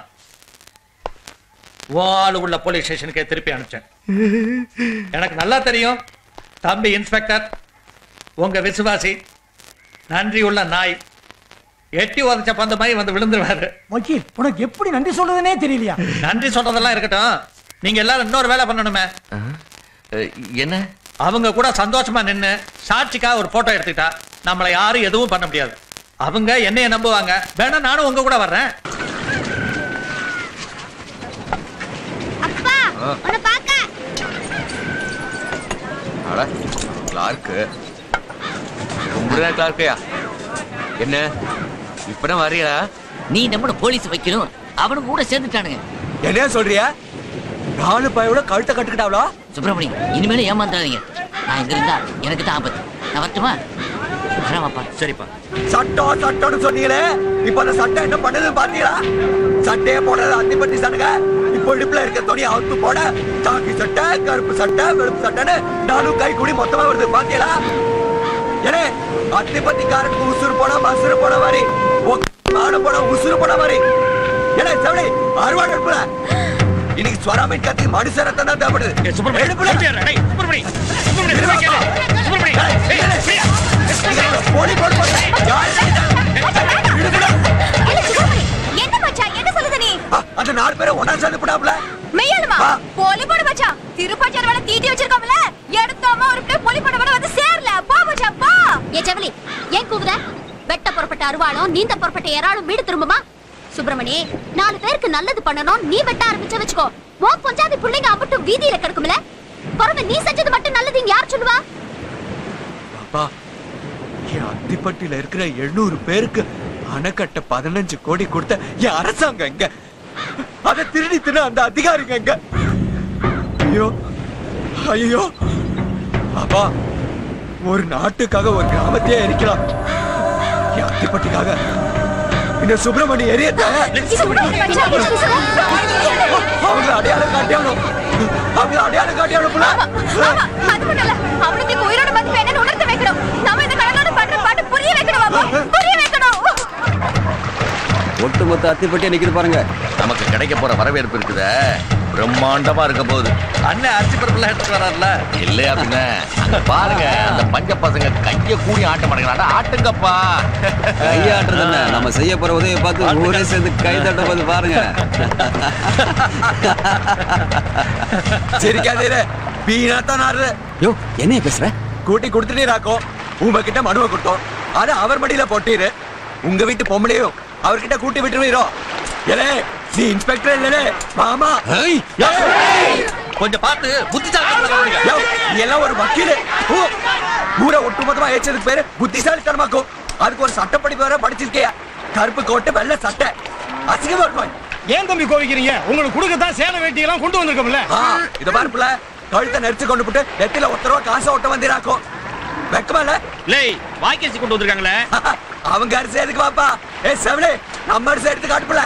Speaker 15: வால் உள்ள போலீஸ் ஸ்டேஷனுக்கே திருப்பி அனுப்பிச்சேன் எனக்கு நல்லா தெரியும் தம்பி இன்ஸ்பெக்டர் உங்க விசுவாசி நன்றி உள்ள நாய் எட்டி உதச்ச பந்த மாதிரி வந்து விழுந்துருவாரு
Speaker 19: வக்கீல் உனக்கு எப்படி நன்றி சொல்றதுனே தெரியலையா
Speaker 15: நன்றி சொல்றதெல்லாம் இருக்கட்டும் நீங்க எல்லாரும் இன்னொரு வேலை பண்ணணுமே
Speaker 7: என்ன
Speaker 15: அவங்க கூட சந்தோஷமா நின்னு சாட்சிக்காக ஒரு போட்டோ எடுத்துக்கிட்டா நம்மளை யாரும் எதுவும் பண்ண முடியாது அவங்க என்னைய நம்புவாங்க வேணா நானும் உங்க கூட வர்றேன்
Speaker 5: அப்பா உன்னை பார்க்க
Speaker 16: அட கிளார்க்கு கும்பிடுறா கிளார்க்கையா என்ன இப்பதான் வரியா
Speaker 10: நீ நம்மள போலீஸ் வைக்கணும் அவனும் கூட சேர்ந்துட்டானுங்க
Speaker 18: என்ன சொல்றியா நாலு பையோட கழுத்தை கட்டுக்கிட்டாவளா
Speaker 10: சுப்பிரமணி இனிமேலும் ஏமாந்துடாதீங்க நான் இங்க இருந்தா எனக்கு தான் ஆபத்து நான் வரட்டுமா வரமாப்பா
Speaker 15: சரிப்பா
Speaker 18: சட்டம் சட்டம்னு சொன்னீங்களே இப்ப அந்த சட்டம் என்ன பண்ணுது பாத்தீங்களா சட்டையே போடுறது அத்திப்பட்டி சனுங்க இப்போ இடுப்புல இருக்க துணி அவுத்து போட சாக்கி சட்டை கருப்பு சட்டை வெளுப்பு சட்டைன்னு நானும் கை கூடி மொத்தமா வருது பாத்தீங்களா ஏனே அத்திப்பட்டிக்காரனுக்கு உசுறு போனா மசுறு போன மாதிரி மாடு போன உசுறு போன மாதிரி ஏனே செவடி அறுவாடு எடுப்புல இன்னைக்கு ஸ்வராமின் கத்தி மனுஷ ரத்தம் தான் தேவைப்படுது எடுப்புல போலி போடு போடு
Speaker 5: என்ன மச்சான் என்ன சொல்லுத நீ
Speaker 18: அந்த நாலு பேரை ஒன்னா சேர்ந்து போடாப்ல
Speaker 5: மெய்யாலுமா போலி போடு மச்சான் திருப்பாச்சார் வேலை தீட்டி வச்சிருக்கோம்ல எடுத்தோமா ஒரு பிள்ளை போலி போட வேலை வந்து சேரல போ மச்சான் போ
Speaker 17: ஏ செவலி ஏன் கூவுத வெட்ட புறப்பட்ட அருவாளும் நீந்த புறப்பட்ட ஏராளும் வீடு திரும்புமா சுப்பிரமணி நாலு பேருக்கு நல்லது பண்ணணும் நீ வெட்ட ஆரம்பிச்ச வச்சுக்கோ ஓ கொஞ்சாதி பிள்ளைங்க அம்பட்டும் வீதியில கிடக்கும்ல பிறகு நீ செஞ்சது மட்டும் நல்லது இங்க யார் சொல்லுவா
Speaker 18: அப்பா என் அத்திப்பட்டியில இருக்கிற எழுநூறு பேருக்கு அணைக்கட்ட பதினஞ்சு கோடி கொடுத்த என் அரசாங்கம் எங்க அதை திருடி தின அந்த அதிகாரிங்க எங்க ஐயோ ஐயோ அப்பா ஒரு நாட்டுக்காக ஒரு கிராமத்தையே எரிக்கலாம் என் அத்திப்பட்டிக்காக இந்த சுப்பிரமணி எரியத்த அவங்க அடையாளம் காட்டியாலும் அவங்க அடையாளம் காட்டியாலும்
Speaker 5: ஆமா அது மட்டும் இல்ல அவனுக்கு இப்ப உயிரோட மதிப்பு என்னன்னு உணர்த்த வைக்கணும் நம்ம இந்த கடலோட பண்ற பாட்டு புரிய வைக்கணும் பாப்பா புரிய வைக்கணும்
Speaker 16: ஒட்டுமொத்த அத்திப்பட்டியா நிக்குது பாருங்க
Speaker 7: நமக்கு கிடைக்க போற வரவேற்பு இருக்குதே பிரம்மாண்டமா இருக்க போகுது
Speaker 15: அண்ணன் அரிசி பருப்புல எடுத்துட்டு வர்றாருல
Speaker 7: இல்லையா பின்ன அங்க பாருங்க அந்த பஞ்ச பசங்க கைய கூடி ஆட்ட மாட்டேங்கிறாங்க ஆட்டுங்கப்பா
Speaker 16: கையாட்டுறது என்ன நம்ம செய்ய போற உதவியை பார்த்து ஊரே சேர்ந்து கை தட்ட போது பாருங்க
Speaker 18: சிரிக்காதே வீணா தான் ஆடுற
Speaker 16: யோ என்னைய பேசுற
Speaker 18: கூட்டி கொடுத்துட்டே ராக்கோ உங்ககிட்ட மனுவை கொடுத்தோம் ஆனா அவர் மடியில போட்டீரு உங்க வீட்டு பொம்பளையும் அவர்கிட்ட கூட்டி விட்டுருவீரோ ஏலே நீ இன்ஸ்பெக்டர் இல்லலே மாமா
Speaker 15: கொஞ்சம் பார்த்து
Speaker 18: யோ, நீ எல்லாம் ஒரு வக்கீலு ஊ, ஊரை ஒட்டுமொத்தமா ஏச்சதுக்கு பேரு புத்திசாலித்தனமாக்கும் அதுக்கு ஒரு சட்டப்படிப்பு வேற படிச்சிருக்கியா கருப்பு கோட்டு வெள்ளை சட்டை அசிங்கமா இருக்கும்
Speaker 19: ஏன் தம்பி கோவிக்கிறீங்க உங்களுக்கு கொடுக்கத்தான் சேலை வேட்டி எல்லாம் கொண்டு வந்திருக்கோம்ல
Speaker 18: ஆ, இத பாருப்புல கழுத்தை நெரிச்சு கொண்டு போட்டு நெத்தில ஒத்த ரூபா காசை ஒட்ட வந்திராக்கும் வெக்கமா இல்ல
Speaker 12: லேய் வாக்கேசி கொண்டு வந்திருக்காங்களே
Speaker 18: அவங்க அரிசி எதுக்கு வாப்பா ஏ செவலே நம்ம அரிசி எடுத்து காட்டுப்புல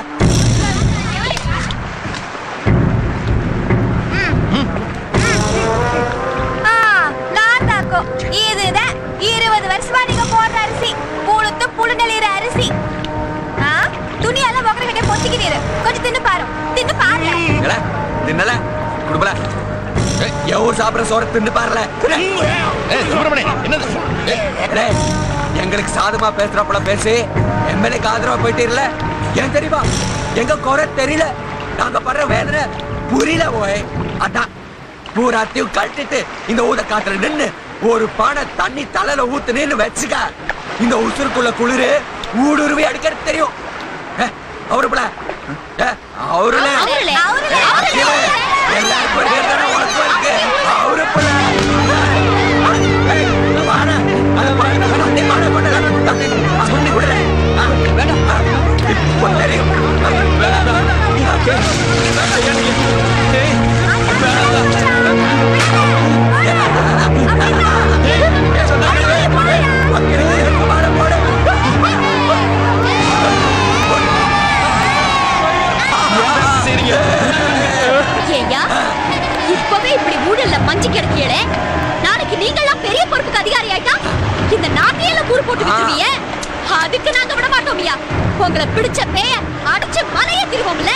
Speaker 5: ஆ, நான் தாக்கும் இதுதான் இருபது வருஷமா நீங்க போடுற அரிசி புழுத்து புழு நெளிற அரிசி ஆ, துணியெல்லாம் உக்கர கிட்டே பொத்திக்கிறீரு கொஞ்சம் தின்னு பாரு தின்னு பாரு
Speaker 18: ஏல, தின்னல குடுப்பல எவ்வளவு சாப்பிடுற சோற தின்னு பாருல
Speaker 7: என்னது
Speaker 18: ஏலே, எங்களுக்கு சாதமா பேசுறப்பல பேசி எம்எல்ஏக்கு ஆதரவா போயிட்டீர்ல ஏன் தெரியுமா எங்க குறை தெரியல நாங்க படுற வேதனை புரியல ஓய் அதான் பூராத்தையும் கட்டிட்டு இந்த ஊத காட்டுல நின்னு ஒரு பானை தண்ணி தலையில ஊத்துனேன்னு வச்சுக்க இந்த உசுருக்குள்ள குளிரு ஊடுருவி அடிக்கிறது தெரியும் ஏ, அவரு பிள்ளை ஏ, அவருல
Speaker 5: அவருலே, அவருலே,
Speaker 18: அகிலே, எல்லாருக்கும் ஒரே தானே உனக்கும் இருக்கு அவரு பிள்ளை ஏய்,
Speaker 5: சொல்லுவியே அதுக்கு நாங்க விட மாட்டோமியா உங்களை பிடிச்ச பேய அடிச்சு மலைய திருவோம்ல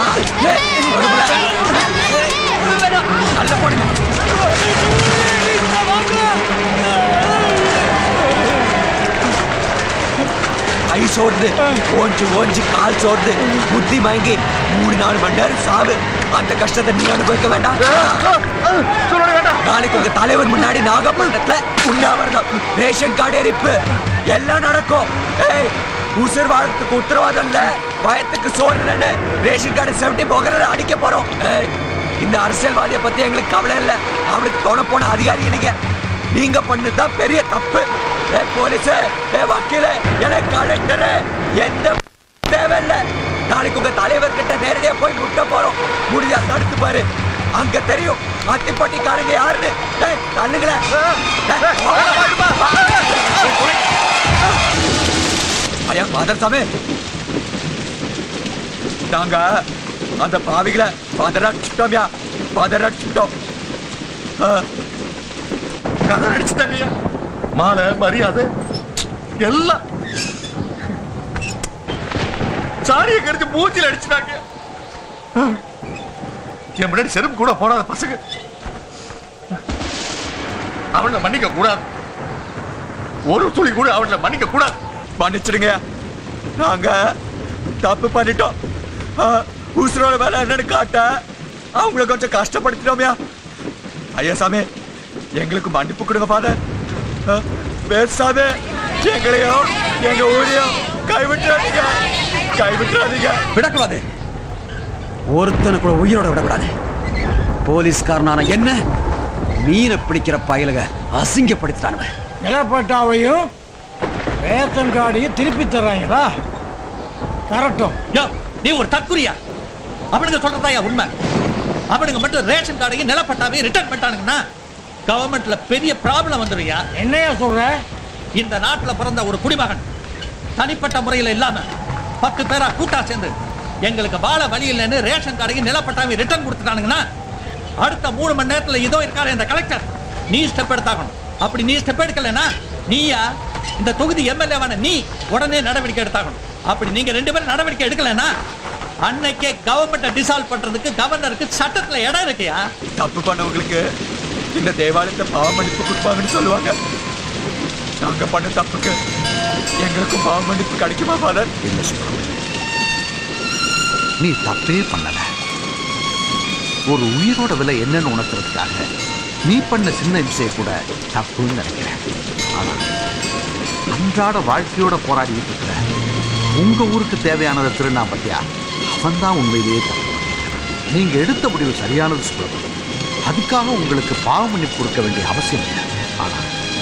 Speaker 18: கை சோர்ந்து ஓஞ்சு ஓஞ்சு கால் சோர்ந்து புத்தி மயங்கி மூணு நாலு மணி நேரம் சாவு அந்த கஷ்டத்தை நீ அனுபவிக்க வேண்டாம் நாளைக்கு உங்க தலைவர் முன்னாடி நாகப்பட்டினத்துல உண்ணாவிரதம் ரேஷன் கார்டு எரிப்பு எல்லாம் நடக்கும் ஏய் உசுர் வாழ்றதுக்கு உத்தரவாதம் இல்ல பயத்துக்கு சோறு இல்லைன்னு ரேஷன் கார்டு செவட்டி போகிறத அடிக்க போறோம் ஏய் இந்த அரசியல்வாதிய பத்தி எங்களுக்கு கவலை இல்ல அவனுக்கு தோண போன அதிகாரி நீங்க நீங்க பண்ணதுதான் பெரிய தப்பு ஏ போலீஸ் ஏ வக்கீல எனக்கு கலெக்டர் எந்த தேவையில்ல நாளைக்கு உங்க தலைவர் கிட்ட நேரடியா போய் முட்ட போறோம் முடிஞ்சா தடுத்து பாரு அங்க தெரியும் அத்திப்பட்டிக்காரங்க யாருன்னு ஏய், தள்ளுங்களேன் ஐயா ஃபாதர் சாமி நாங்க அந்த பாவிகளை ஃபாதரா சுட்டோம்யா ஃபாதரா சுட்டோம்
Speaker 3: கதை அடிச்சுட்டாங்க மாலை மரியாதை எல்லாம் சாரியை கடிச்சு மூச்சில் அடிச்சுட்டாங்க என் முன்னாடி செருப்பு கூட போடாத பசங்க அவனை மன்னிக்க கூடாது ஒரு துளி கூட அவனை மன்னிக்க கூடாது
Speaker 18: மன்னிச்சிடுங்க நாங்க தப்பு பண்ணிட்டோம் ஆ, உசுரோட வேலை என்னன்னு காட்ட அவங்கள கொஞ்சம் கஷ்டப்படுத்திட்டோம்யா ஐயா சாமி எங்களுக்கு மன்னிப்பு கொடுங்க ஃபாதர் பேசாம எங்களையும் எங்க ஊரையும் கைவிட்டுறாதீங்க கைவிட்டுறாதீங்க
Speaker 16: விடக்கூடாது ஒருத்தனை கூட உயிரோட விடக்கூடாது போலீஸ்காரனான என்ன மீனை பிடிக்கிற பயலுக அசிங்கப்படுத்திட்டானுவ
Speaker 19: நிலப்பட்டாவையும் ரேஷன் கார்டையும் திருப்பி தர்றாங்களா தரட்டும்
Speaker 15: யோ நீ ஒரு தற்குறியா அவனுங்க சொல்றதாயா உண்மை அவனுங்க மட்டும் ரேஷன் கார்டையும் நிலப்பட்டாவையும் ரிட்டர்ன் பண்ணிட்டானுங்கன்னா கவர்மெண்ட்ல பெரிய ப்ராப்ளம் வந்துருயா
Speaker 19: என்னையா சொல்ற
Speaker 15: இந்த நாட்டுல பிறந்த ஒரு குடிமகன் தனிப்பட்ட முறையில் இல்லாம பத்து பேரா கூட்டா சேர்ந்து எங்களுக்கு வாழ வழி இல்லைன்னு ரேஷன் கார்டையும் நிலப்பட்டாவையும் ரிட்டர்ன் கொடுத்துட்டானுங்கன்னா அடுத்த மூணு மணி நேரத்துல இதோ இருக்காரு இந்த கலெக்டர் நீ ஸ்டெப் எடுத்தாகணும் அப்படி நீ ஸ்டெப் எடுக்கலைன்னா நீயா இந்த தொகுதி எம்எல்ஏவான நீ உடனே நடவடிக்கை எடுத்தாகணும் அப்படி நீங்க ரெண்டு பேரும் நடவடிக்கை எடுக்கலைன்னா அன்னைக்கே கவர்மெண்ட்டை டிசால்வ் பண்றதுக்கு கவர்னருக்கு சட்டத்துல இடம் இருக்கியா
Speaker 18: தப்பு பண்ணவங்களுக்கு இந்த தேவாலயத்தை பாவ மன்னிப்பு கொடுப்பாங்கன்னு சொல்லுவாங்க நாங்க பண்ண தப்புக்கு எங்களுக்கும் பாவ மன்னிப்பு கிடைக்குமா ஃபாதர்
Speaker 14: இல்ல சுப்பிரமணியம் நீ தப்பே பண்ணல ஒரு உயிரோட விலை என்னன்னு உணர்த்துறதுக்காக நீ பண்ண சின்ன இம்சையை கூட தப்புன்னு நினைக்கிறேன் ஆனா அன்றாட வாழ்க்கையோட போராடிட்டு இருக்கிற உங்க ஊருக்கு தேவையானதை திருநா பத்தியா அவன் தான் உண்மையிலேயே தப்பு பண்ணியிருக்கான். நீங்க எடுத்த முடிவு சரியானது சுப்பிரமணியம் அதுக்காக உங்களுக்கு பாவ மன்னிப்பு கொடுக்க வேண்டிய அவசியம் இல்லை ஆனா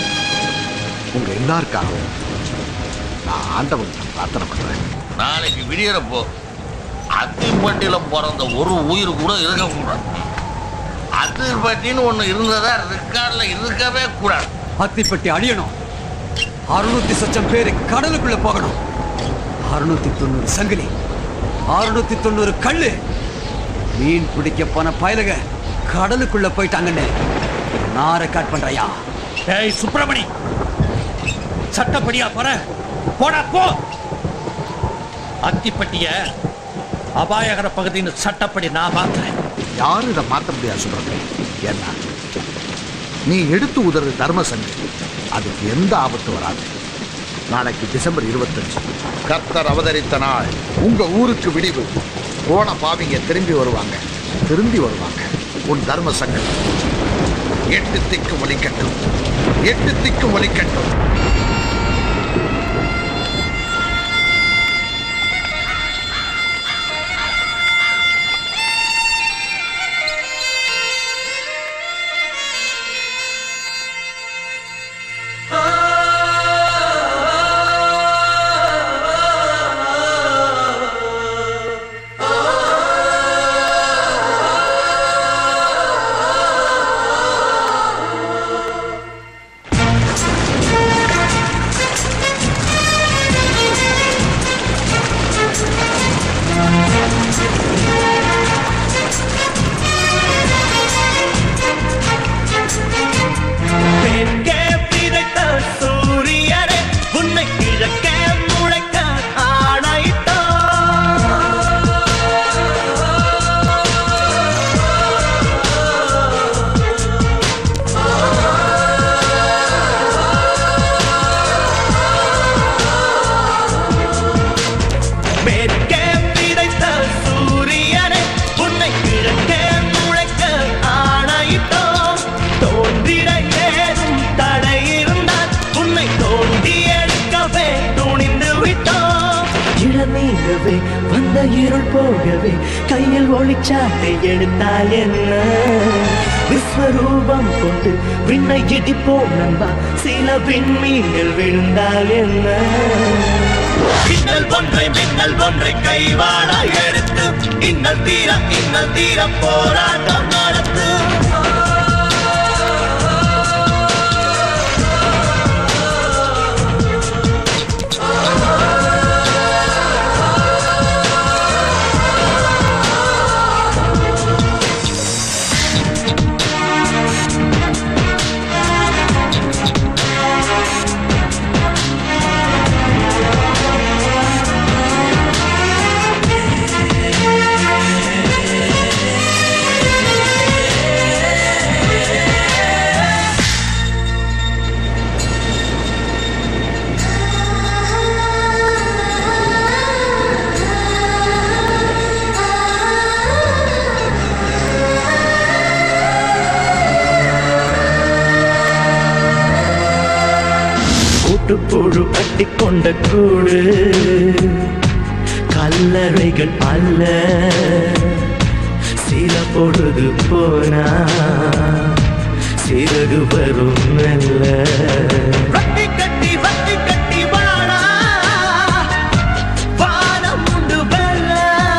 Speaker 14: உங்க எல்லாருக்காகவும் நான் ஆண்டவன் பிரார்த்தனை பண்றேன்
Speaker 13: நாளைக்கு விடியறப்போ அத்திப்பட்டியில பிறந்த ஒரு உயிர் கூட இருக்கக்கூடாது அத்திப்பட்டின்னு ஒண்ணு இருந்ததா ரெக்கார்ட்ல இருக்கவே கூடாது
Speaker 16: அத்திப்பட்டி அழியணும் அறுநூத்தி சச்சம் பேரு கடலுக்குள்ள போகணும் அறுநூத்தி தொண்ணூறு சங்கிலி அறுநூத்தி தொண்ணூறு கல்லு மீன் பிடிக்க போன பயலுக கடலுக்குள்ள போயிட்டாங்கன்னு நான் ரெக்கார்ட் பண்றையா
Speaker 15: ஏய் சுப்பிரமணி சட்டப்படியா போற போடா போ அத்திப்பட்டிய அபாயகர பகுதின்னு சட்டப்படி நான் மாத்துறேன்
Speaker 14: யாரும் இதை மாற்ற முடியாது சுப்பிரமணியம் ஏன்னா நீ எடுத்து உதறது தர்ம சங்கு அதுக்கு எந்த ஆபத்து வராது நாளைக்கு டிசம்பர் இருபத்தஞ்சு கர்த்தர் அவதரித்த நாள் உங்க ஊருக்கு விடிவு போன பாவிங்க திரும்பி வருவாங்க திரும்பி வருவாங்க உன் தர்ம சங்கம் எட்டு திக்கு ஒலிக்கட்டும் எட்டு திக்கு ஒலிக்கட்டும்
Speaker 6: ஆ
Speaker 1: நீங்கவே வந்த இருள் போகவே கையில் ஒளிச்சாட்டை எடுத்தால் என்ன விஸ்வரூபம் கொண்டு விண்ணை இடிப்போம் நண்பா சில விண்மீன்கள் விழுந்தால் என்ன
Speaker 4: மின்னல் ஒன்றை மின்னல் ஒன்றை கைவாளா எடுத்து இன்னல் தீர இன்னல் தீர போராட்டம் நடத்து
Speaker 1: கூட்டுப்புழு கட்டிக்கொண்ட கூடு கல்லறைகள் அல்ல சில பொழுது போனா சிறகு வரும் நல்ல
Speaker 4: வட்டி கட்டி வட்டி கட்டி வாழா வானம் உண்டு வெல்ல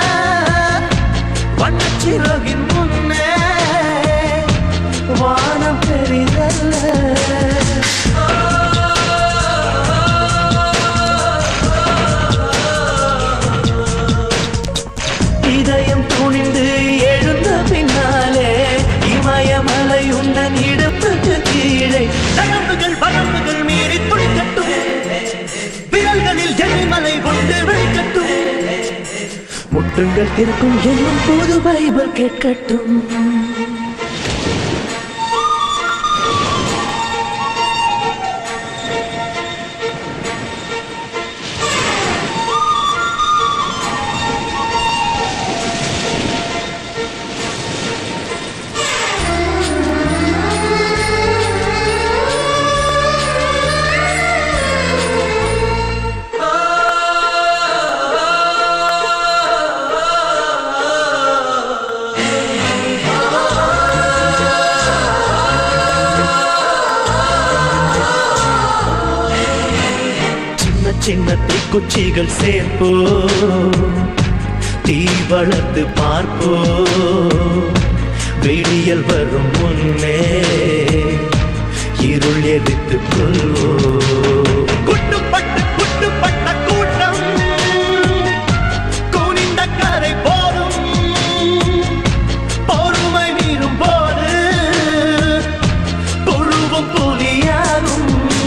Speaker 1: வண்ணச்சிறகின் முன்னே வானம் பெரிதல்ல இதயம் துணிந்து எழுந்த பின்னாலே இமயமலை உந்தன் இடுப்புக்கு கீழே
Speaker 4: நரம்புகள் வரம்புகள் மீறி துடிக்கட்டும் விரல்களில் எரிமலை கொண்டு விழிக்கட்டும்
Speaker 1: முட்டுங்கள் திறக்கும் என்னும் புது பைபிள் கேட்கட்டும் சின்ன சின்ன தீக்குச்சிகள் சேர்ப்போ தீ வளர்த்து பார்ப்போ வெளியல் வரும் முன்னே இருள் எதிர்த்து கொள்வோ
Speaker 4: குட்டுப்பட்டு குட்டுப்பட்ட கூட்டம் குனிந்த கரை போதும் பொறுமை மீறும் போது
Speaker 1: புழுவும் புலியாகும்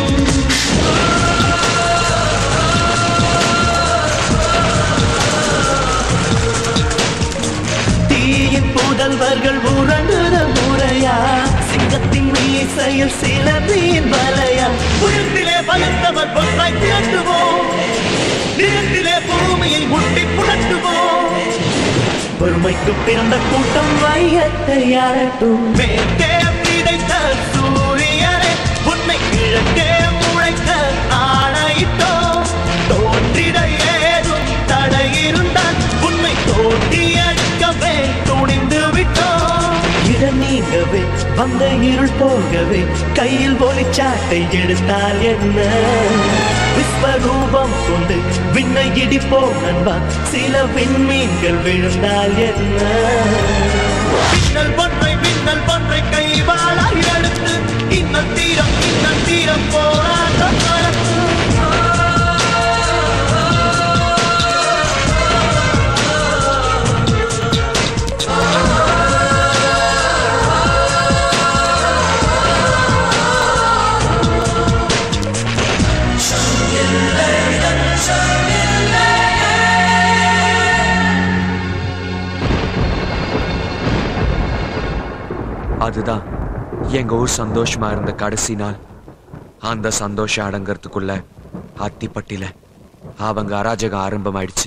Speaker 1: தீயின் புதல்வர்கள் உறங்குற முறையா சிங்கத்தின் மீசையில் சிலந்தியின் வலையா
Speaker 4: புயத்திலே பலத்தவர் பொன்றாய் திரட்டுவோம் நிலத்திலே பூமியை முட்டி புரட்டுவோம்
Speaker 1: பொறுமைக்கு பிறந்த கூட்டம் வையத்தை அரட்டும்
Speaker 4: மேற்கே பிடைத்த சூரியனே உன்னை கிழக்கே முளைக்க ஆணையிட்டோம் தோன்றிட ஏதும் தடை இருந்தால் உன்னை தோண்டி அடிக்கவே துணிந்து விட்டோம்
Speaker 1: இடம் நீங்கவே வந்த இருள் போகவே கையில் ஒளிச்சாட்டை எடுத்தால் என்ன விஸ்வரூபம் கொண்டு விண்ணை இடிப்போம் நண்பா சில விண்மீன்கள் விழுந்தால் என்ன
Speaker 4: மின்னல் ஒன்றை மின்னல் ஒன்றை கைவாளாய் எடுத்து இன்னல் தீரம் இன்னல் தீரம் போராட்டம் நடத்து
Speaker 2: அதுதான் எங்க ஊர் சந்தோஷமா இருந்த கடைசி நாள் அந்த சந்தோஷம் அடங்கறதுக்குள்ள அத்திப்பட்டில அவங்க அராஜகம் ஆரம்பமாயிடுச்சு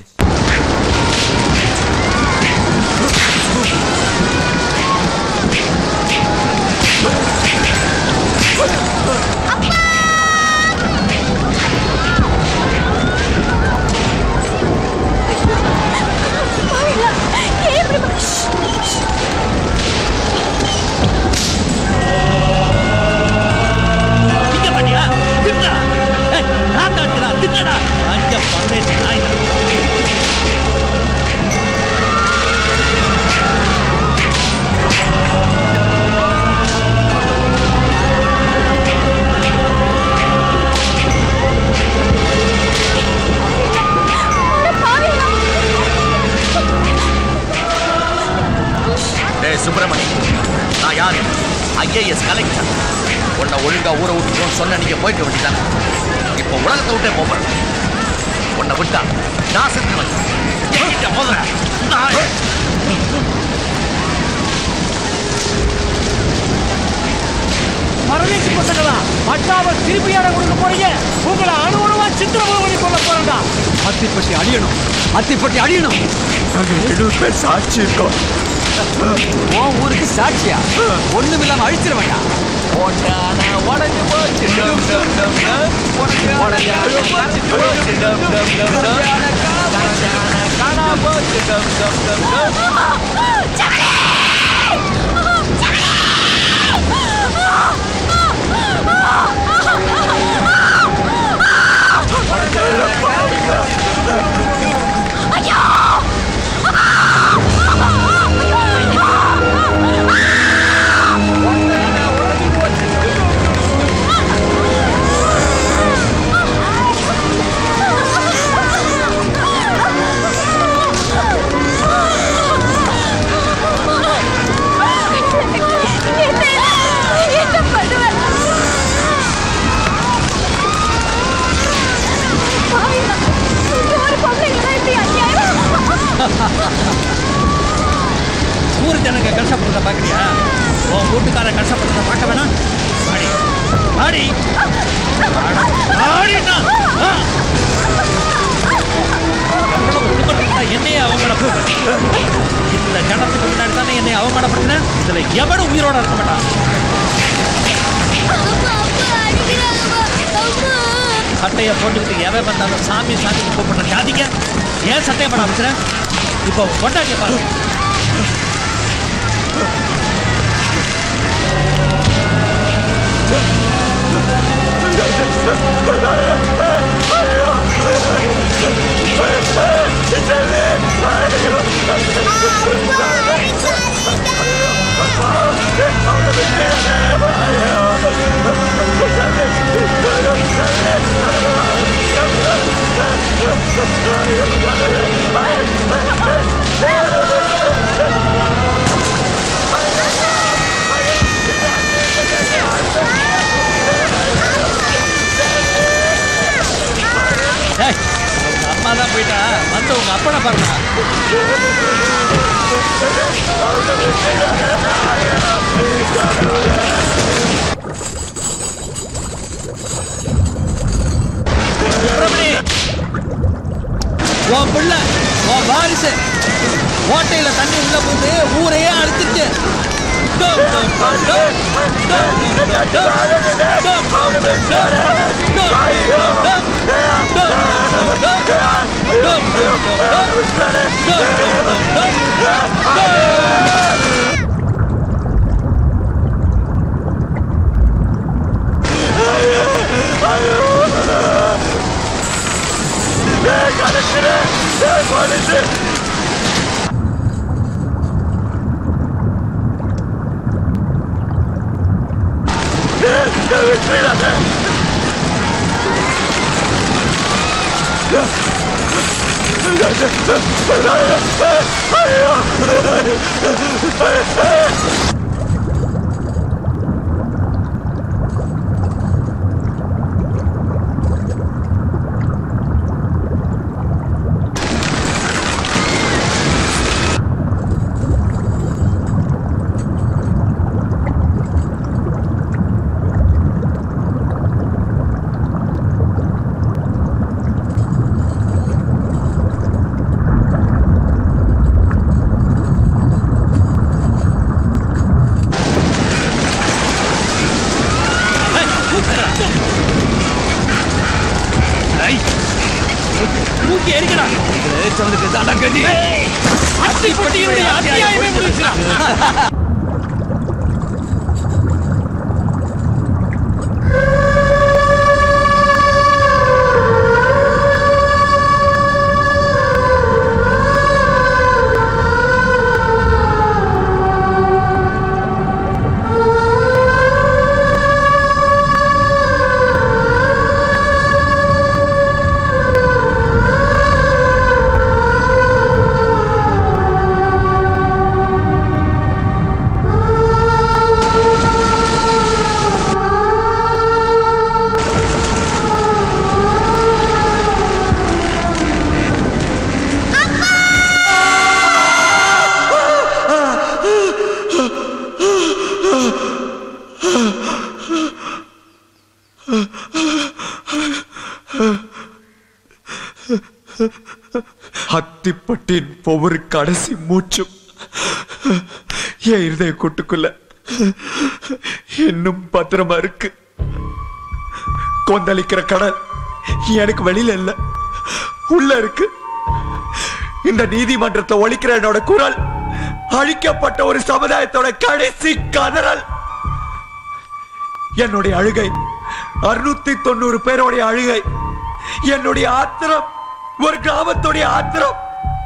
Speaker 7: ஐஏஎஸ் கலெக்டர் உன்னை ஒழுங்கா ஊரை விட்டுருவோம் சொன்ன நீங்க போயிட்டு வேண்டியதானே இப்போ உலகத்தை விட்டே போவேன் உன்னை விட்டா நான் செத்துருவேன் என்கிட்ட முதல்ல நான்
Speaker 19: மரணிச்சு பசங்களா அட்டாவை திருப்பி இடம் கொடுக்க போறீங்க உங்களை அணு அணுவா சித்திரவதை பண்ணி கொள்ள போறேன்டா
Speaker 16: அத்திப்பட்டி அழியணும் அத்திப்பட்டி அழியணும்
Speaker 18: எழுபது பேர் சாட்சி இருக்கோம்
Speaker 16: உன் ஊருக்கு சாட்சியா ஒண்ணும் இல்லாம அழிச்சிட வேண்டாம்
Speaker 7: உடஞ்சு போச்சு டம் டம் டம் டம். உடஞ்சு போச்சு போச்சு டம் டம் டம் டம். காணா போச்சு டம் டம் டம் டம்.
Speaker 5: என்ன பண்ணுவேன் ஒரு பொம்பளைங்களா இப்படி அநியாயம்
Speaker 15: ஊர் ஜனங்க கஷ்டப்படுறத பாக்குறியா உன் வீட்டுக்காரன் கஷ்டப்படுறத பார்க்க வேணாம் ஆடி ஆடி ஆடினா என்னைய அவமானப்படுத்த இந்த ஜனத்துக்கு முன்னாடி தானே என்னை அவமானப்படுத்தின இதுல எவனும் உயிரோட இருக்க மாட்டான் சட்டையை போட்டுக்கிட்டு எவன் வந்தாலும் சாமி சாமி கூப்பிடுற ஜாதிங்க ஏன் சட்டையை பண்ண அமைச்சுற இப்போ கொண்டாடிய பாருங்க ஏய், உங்க அம்மா தான் போயிட்டா வந்து உங்க அப்பனை பாருங்க சுப்பிரமணி உன் பிள்ளை உன் வாரிசு ஓட்டையில தண்ணி உள்ள போட்டு ஊரையே அழுத்திட்டு டம், டம், டம், டம். டம், டம், டம், டம். டம், டம், டம், டம். டம், டம், டம். டம், டம், டம், டம். டம், டம், டம், டம். டம், டம், டம், டம். தூக்கி எரிக்கடா
Speaker 18: ஏற்றவனுக்கு தாண்டா கதி
Speaker 15: அத்திப்பட்டியுடைய அத்தியாயமே முடிச்சுடா
Speaker 6: ஆ
Speaker 11: அத்திப்பட்டின் ஒவ்வொரு கடைசி மூச்சும் என் இருதய கூட்டுக்குள்ள இன்னும் பத்திரமா இருக்கு கொந்தளிக்கிற கடல் எனக்கு வெளியில இல்ல உள்ள இருக்கு இந்த நீதிமன்றத்தை ஒழிக்கிற என்னோட குரல் அழிக்கப்பட்ட ஒரு சமுதாயத்தோட கடைசி கதறல் என்னுடைய அழுகை அறுநூத்தி தொண்ணூறு பேருடைய அழுகை என்னுடைய ஆத்திரம் ஒரு கிராமத்துடைய ஆத்திரம்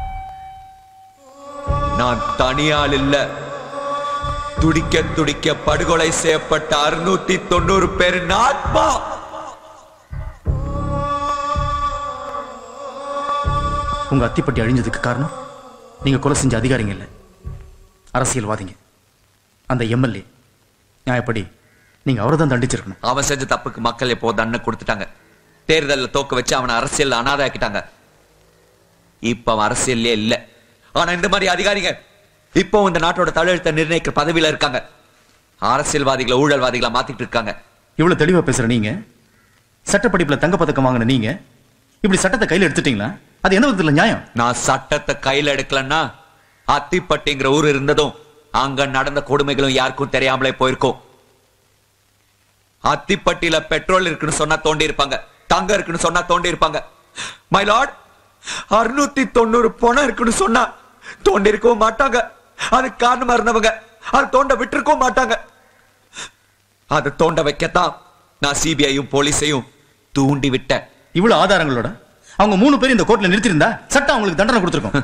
Speaker 14: நான் தனியால் இல்ல துடிக்க துடிக்க படுகொலை செய்யப்பட்ட அறுநூத்தி தொண்ணூறு பேரின் ஆத்மா
Speaker 9: உங்க அத்திப்பட்டி அழிஞ்சதுக்கு காரணம் நீங்க கொலை செஞ்ச அதிகாரிங்க இல்ல அரசியல்வாதிங்க அந்த எம்எல்ஏ நியாயப்படி நீங்க அவரை தான் தண்டிச்சிருக்கணும்
Speaker 2: அவன் செஞ்ச தப்புக்கு மக்கள் எப்போ தண்டனை கொடுத்துட்டாங்க தேர்தல்ல தோக்க வச்சு அவனை அரசியல் அனாதாக்கிட்டாங்க இப்ப அவன் அரசியல்லே இல்ல ஆனா இந்த மாதிரி அதிகாரிங்க இப்போ இந்த நாட்டோட தலையெழுத்தை நிர்ணயிக்கிற பதவியில இருக்காங்க அரசியல்வாதிகளை ஊழல்வாதிகளை மாத்திட்டு இருக்காங்க
Speaker 9: இவ்வளவு தெளிவா பேசுற நீங்க சட்டப்படிப்புல தங்க பதக்கம் வாங்கின நீங்க இப்படி சட்டத்தை கையில எடுத்துட்டீங்களா அது எந்த விதத்துல நியாயம்
Speaker 2: நான் சட்டத்தை கையில எடுக்கலன்னா அத்திப்பட்டிங்கிற ஊர் இருந்ததும் அங்க நடந்த கொடுமைகளும் யாருக்கும் தெரியாமலே போயிருக்கும் அத்திப்பட்டியில பெட்ரோல் இருக்குன்னு சொன்னா தோண்டி இருப்பாங்க தங்கம் இருக்குன்னு சொன்னா தோண்டி இருப்பாங்க மை லார்ட்
Speaker 11: அறுநூத்தி தொண்ணூறு பணம் இருக்குன்னு சொன்னா தோண்டி இருக்கவும் மாட்டாங்க அதுக்கு காரணமா இருந்தவங்க அது தோண்ட விட்டுருக்கவும் மாட்டாங்க
Speaker 2: அதை தோண்ட வைக்கத்தான் நான் சிபிஐயும் போலீஸையும் தூண்டி விட்டேன்
Speaker 9: இவ்வளவு ஆதாரங்களோட அவங்க மூணு பேரும் இந்த கோர்ட்ல நிறுத்திருந்தா சட்டம் அவங்களுக்கு தண்டனை கொடுத்திருக்கும்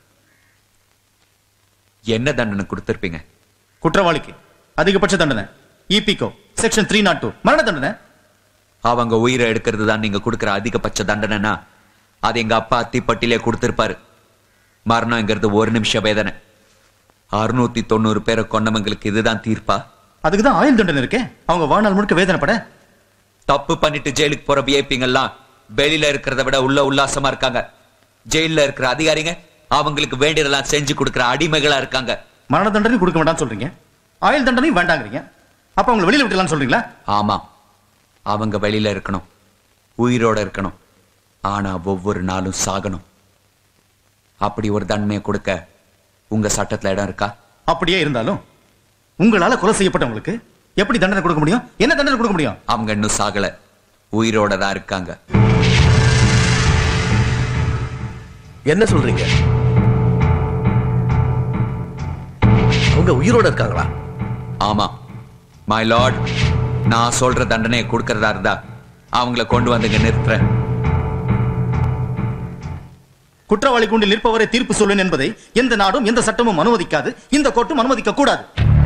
Speaker 2: என்ன தண்டனை கொடுத்திருப்பீங்க
Speaker 9: குற்றவாளிக்கு அதிகபட்ச தண்டனை இபிகோ செக்ஷன் த்ரீ நாட் டூ மரண தண்டனை
Speaker 2: அவங்க உயிரை எடுக்கிறது தான் நீங்க கொடுக்கிற அதிகபட்ச தண்டனைனா அது எங்க அப்பா அத்திப்பட்டிலே கொடுத்திருப்பாரு மரணம்ங்கிறது ஒரு நிமிஷ வேதனை அறுநூத்தி தொண்ணூறு பேரை கொன்னவங்களுக்கு இதுதான் தீர்ப்பா
Speaker 9: அதுக்கு தான் ஆயுள் தண்டனை இருக்கே அவங்க வாழ்நாள் முழுக்க வேதனைப்பட
Speaker 2: தப்பு பண்ணிட்டு ஜெயிலுக்கு போற விஐபிங்கெல்லாம் வெளியில இருக்கிறத விட உள்ள உல்லாசமா இருக்காங்க ஜெயில்ல இருக்கிற அதிகாரிங்க அவங்களுக்கு வேண்டியதெல்லாம் செஞ்சு கொடுக்கிற அடிமைகளா இருக்காங்க
Speaker 9: மரண தண்டனை கொடுக்க வேண்டாம்னு சொல்றீங்க ஆயுள் தண்டனையும் வேண்டாங்கிறீங்க அப்ப அவங்களை வெளியில விட்டலாம்னு சொல்றீங்களா
Speaker 2: ஆமா அவங்க வெளியில இருக்கணும் உயிரோட இருக்கணும் ஆனா ஒவ்வொரு நாளும் சாகணும் அப்படி ஒரு தண்டனையை கொடுக்க உங்க சட்டத்துல இடம் இருக்கா
Speaker 9: அப்படியே இருந்தாலும் உங்களால கொலை செய்யப்பட்டவங்களுக்கு எப்படி தண்டனை கொடுக்க முடியும் என்ன தண்டனை கொடுக்க முடியும்
Speaker 2: அவங்க இன்னும் சாகல உயிரோட தான் இருக்காங்க
Speaker 13: என்ன சொல்றீங்க அவங்க உயிரோட இருக்காங்களா
Speaker 2: ஆமா மை லார்ட் நான் சொல்ற தண்டனையை கொடுக்கறதா இருந்தா அவங்கள கொண்டு வந்துங்க நிறுத்துறேன்
Speaker 9: குற்றவாளி கூண்டில் நிற்பவரை தீர்ப்பு சொல்லும் என்பதை எந்த நாடும் எந்த சட்டமும் அனுமதிக்காது இந்த கோர்ட்டும் அனுமதிக்க கூடாது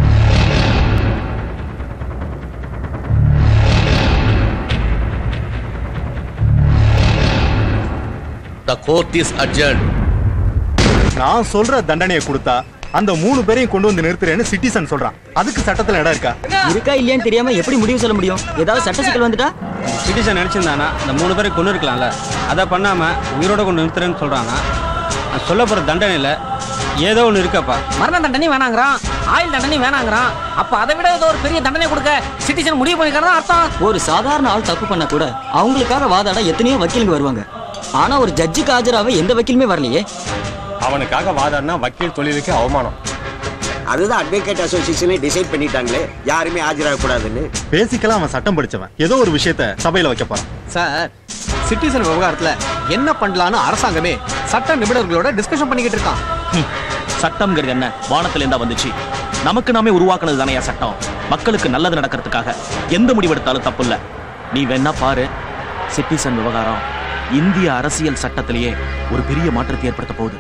Speaker 13: த கோர்ட் இஸ் அட்ஜர்ன்
Speaker 8: நான் சொல்ற தண்டனையை கொடுத்தா அந்த மூணு பேரையும் கொண்டு வந்து நிறுத்துறேன்னு சிட்டிசன் சொல்றான் அதுக்கு சட்டத்துல இடம் இருக்கா
Speaker 21: இருக்கா இல்லையான்னு தெரியாம எப்படி முடிவு சொல்ல முடியும் ஏதாவது சட்ட சிக்கல் வந்துட்டா
Speaker 22: சிட்டிசன் நினைச்சிருந்தானா இந்த மூணு பேரை கொண்டு இருக்கலாம்ல அதை பண்ணாம உயிரோட கொண்டு நிறுத்துறேன்னு சொல்றானா நான் சொல்ல போற தண்டனையில ஏதோ ஒன்று இருக்கப்பா
Speaker 10: மரண தண்டனை வேணாங்கிறான் ஆயுள் தண்டனை வேணாங்கிறான் அப்ப அதை விட ஏதோ ஒரு பெரிய தண்டனை கொடுக்க சிட்டிசன் முடிவு பண்ணிக்கிறதா அர்த்தம்
Speaker 21: ஒரு சாதாரண ஆள் தப்பு பண்ண கூட அவங்களுக்காக வாதாட எத்தனையோ வக்கீலுங்க வருவாங்க ஆனா ஒரு ஜட்ஜுக்கு ஆஜராக எந்த வக்கீலுமே வரலையே
Speaker 8: அவனுக்காக வாதாடினா வக்கீல் தொழிலுக்கு அவமானம்
Speaker 23: அதுதான் அட்வொகேட் அசோசியேஷனே டிசைட் பண்ணிட்டாங்களே யாருமே ஆஜராக கூடாதுன்னு
Speaker 8: பேசிக்கலா அவன் சட்டம் படிச்சவன் ஏதோ ஒரு விஷயத்த சபையில வைக்க போறான்
Speaker 20: சார் சிட்டிசன் விவகாரத்துல என்ன பண்ணலான்னு அரசாங்கமே சட்ட நிபுணர்களோட டிஸ்கஷன் பண்ணிக்கிட்டு இருக்கான்
Speaker 24: சட்டம்ங்கிறது என்ன வானத்துல இருந்தா வந்துச்சு நமக்கு நாமே உருவாக்குனது தானே சட்டம் மக்களுக்கு நல்லது நடக்கிறதுக்காக எந்த முடிவெடுத்தாலும் தப்பு இல்ல நீ வேணா பாரு சிட்டிசன் விவகாரம் இந்திய அரசியல் சட்டத்திலேயே ஒரு பெரிய மாற்றத்தை ஏற்படுத்த போகுது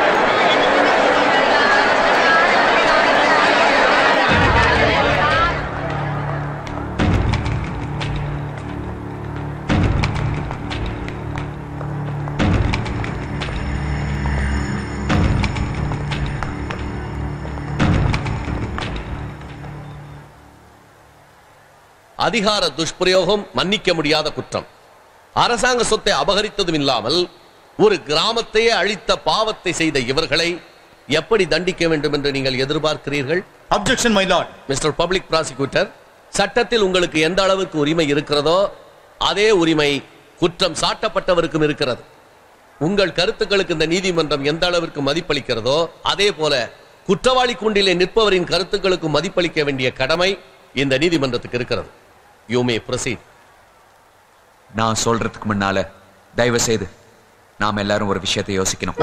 Speaker 13: அதிகார துஷ்பிரயோகம் மன்னிக்க முடியாத குற்றம் அரசாங்க சொத்தை அபகரித்ததும் இல்லாமல் ஒரு கிராமத்தையே அழித்த பாவத்தை செய்த இவர்களை எப்படி தண்டிக்க வேண்டும் என்று நீங்கள் எதிர்பார்க்கிறீர்கள்
Speaker 9: objection my lord
Speaker 13: mister public prosecutor சட்டத்தில் உங்களுக்கு எந்த அளவுக்கு உரிமை இருக்கிறதோ அதே உரிமை குற்றம் சாட்டப்பட்டவருக்கும் இருக்கிறது உங்கள் கருத்துக்களுக்கு இந்த நீதிமன்றம் எந்த அளவிற்கு மதிப்பளிக்கிறதோ அதே போல குற்றவாளி கூண்டிலே நிற்பவரின் கருத்துக்களுக்கு மதிப்பளிக்க வேண்டிய கடமை இந்த நீதிமன்றத்துக்கு இருக்கிறது யூ மே proceed
Speaker 2: நான் சொல்றதுக்கு முன்னால தயவு செய்து நாம எல்லாரும் ஒரு விஷயத்தை யோசிக்கணும்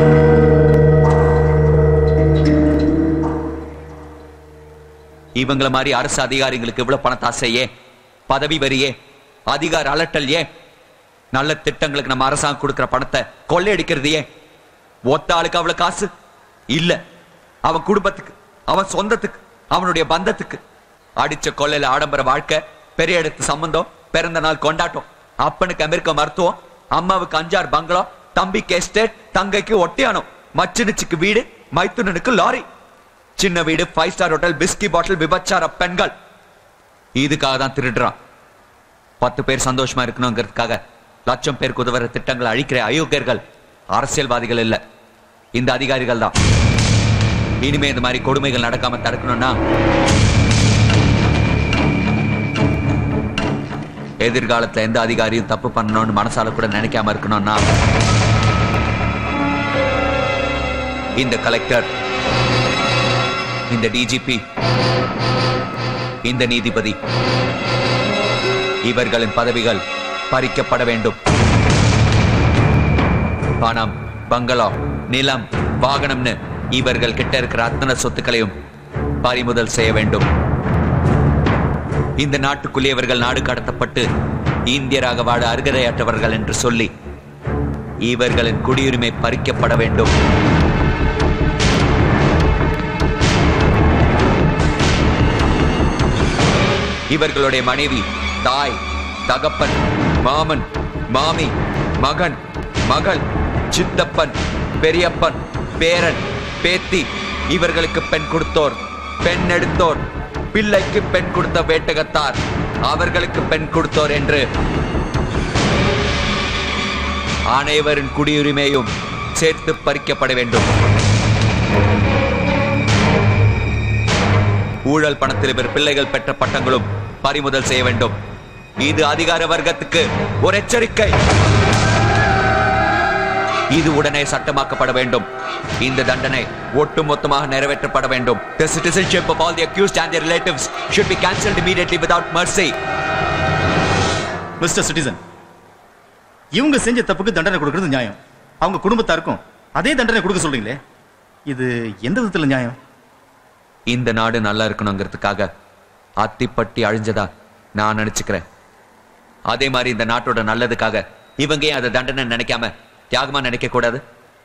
Speaker 2: இவங்கள மாதிரி அரசு அதிகாரிகளுக்கு இவ்வளவு பணத்தாசை ஏன் பதவி வரி ஏன் அதிகார அலட்டல் ஏன் நல்ல திட்டங்களுக்கு நம்ம அரசாங்கம் கொடுக்கிற பணத்தை கொள்ளையடிக்கிறது ஏன் ஒத்த ஆளுக்கு அவ்வளவு காசு இல்ல அவன் குடும்பத்துக்கு அவன் சொந்தத்துக்கு அவனுடைய பந்தத்துக்கு அடிச்ச கொள்ளையில ஆடம்பர வாழ்க்கை பெரிய இடத்து சம்பந்தம் பிறந்த நாள் கொண்டாட்டம் அப்பனுக்கு அமெரிக்க மருத்துவம் அம்மாவுக்கு அஞ்சாறு பங்களா தம்பிக்கு எஸ்டேட் தங்கைக்கு ஒட்டியானம் மச்சினுச்சுக்கு வீடு மைத்துனனுக்கு லாரி சின்ன வீடு five star hotel whisky bottle விபச்சார பெண்கள் இதுக்காக தான் திருடுறான் பத்து பேர் சந்தோஷமா இருக்கணுங்கிறதுக்காக லட்சம் பேருக்கு உதவுற திட்டங்களை அழிக்கிற அயோக்கியர்கள் அரசியல்வாதிகள் இல்ல இந்த அதிகாரிகள் தான் இனிமே இந்த மாதிரி கொடுமைகள் நடக்காம தடுக்கணும்னா எதிர்காலத்துல எந்த அதிகாரியும் தப்பு பண்ணணும்னு மனசால கூட நினைக்காம இருக்கணும்னா இந்த கலெக்டர் இந்த டிஜிபி இந்த நீதிபதி இவர்களின் பதவிகள் பறிக்கப்பட வேண்டும் பணம் பங்களா நிலம் வாகனம்னு இவர்கள் கிட்ட இருக்கிற அத்தனை சொத்துக்களையும் பறிமுதல் செய்ய வேண்டும் இந்த நாட்டுக்குள்ளே இவர்கள் நாடு கடத்தப்பட்டு இந்தியராக வாழ அருகதையற்றவர்கள் என்று சொல்லி இவர்களின் குடியுரிமை பறிக்கப்பட வேண்டும் இவர்களுடைய மனைவி தாய் தகப்பன் மாமன் மாமி மகன் மகள் சித்தப்பன் பெரியப்பன் பேரன் பேத்தி இவர்களுக்கு பெண் கொடுத்தோர் பெண் எடுத்தோர் பிள்ளைக்கு பெண் கொடுத்த வேட்டகத்தார் அவர்களுக்கு பெண் கொடுத்தோர் என்று அனைவரின் குடியுரிமையும் சேர்த்து பறிக்கப்பட வேண்டும் ஊழல் பணத்தில் இவர் பிள்ளைகள் பெற்ற பட்டங்களும் பறிமுதல் செய்ய வேண்டும் இது அதிகார வர்க்கத்துக்கு ஒரு எச்சரிக்கை இது உடனே சட்டமாக்கப்பட வேண்டும் இந்த தண்டனை ஒட்டுமொத்தமாக நிறைவேற்றப்பட வேண்டும் The citizenship of all the accused and their relatives should be cancelled immediately without mercy.
Speaker 9: Mister citizen இவங்க செஞ்ச தப்புக்கு தண்டனை கொடுக்கிறது நியாயம் அவங்க குடும்பத்தாருக்கும் அதே தண்டனை கொடுக்க சொல்றீங்களே இது எந்த விதத்துல நியாயம்
Speaker 2: இந்த நாடு நல்லா இருக்கணுங்கிறதுக்காக அத்திப்பட்டி அழிஞ்சதா நான் நினைச்சுக்கிறேன் அதே மாதிரி இந்த நாட்டோட நல்லதுக்காக இவங்க ஏன் அதை தண்டனை நினைக்காம தியாகமா நினைக்க கூடாது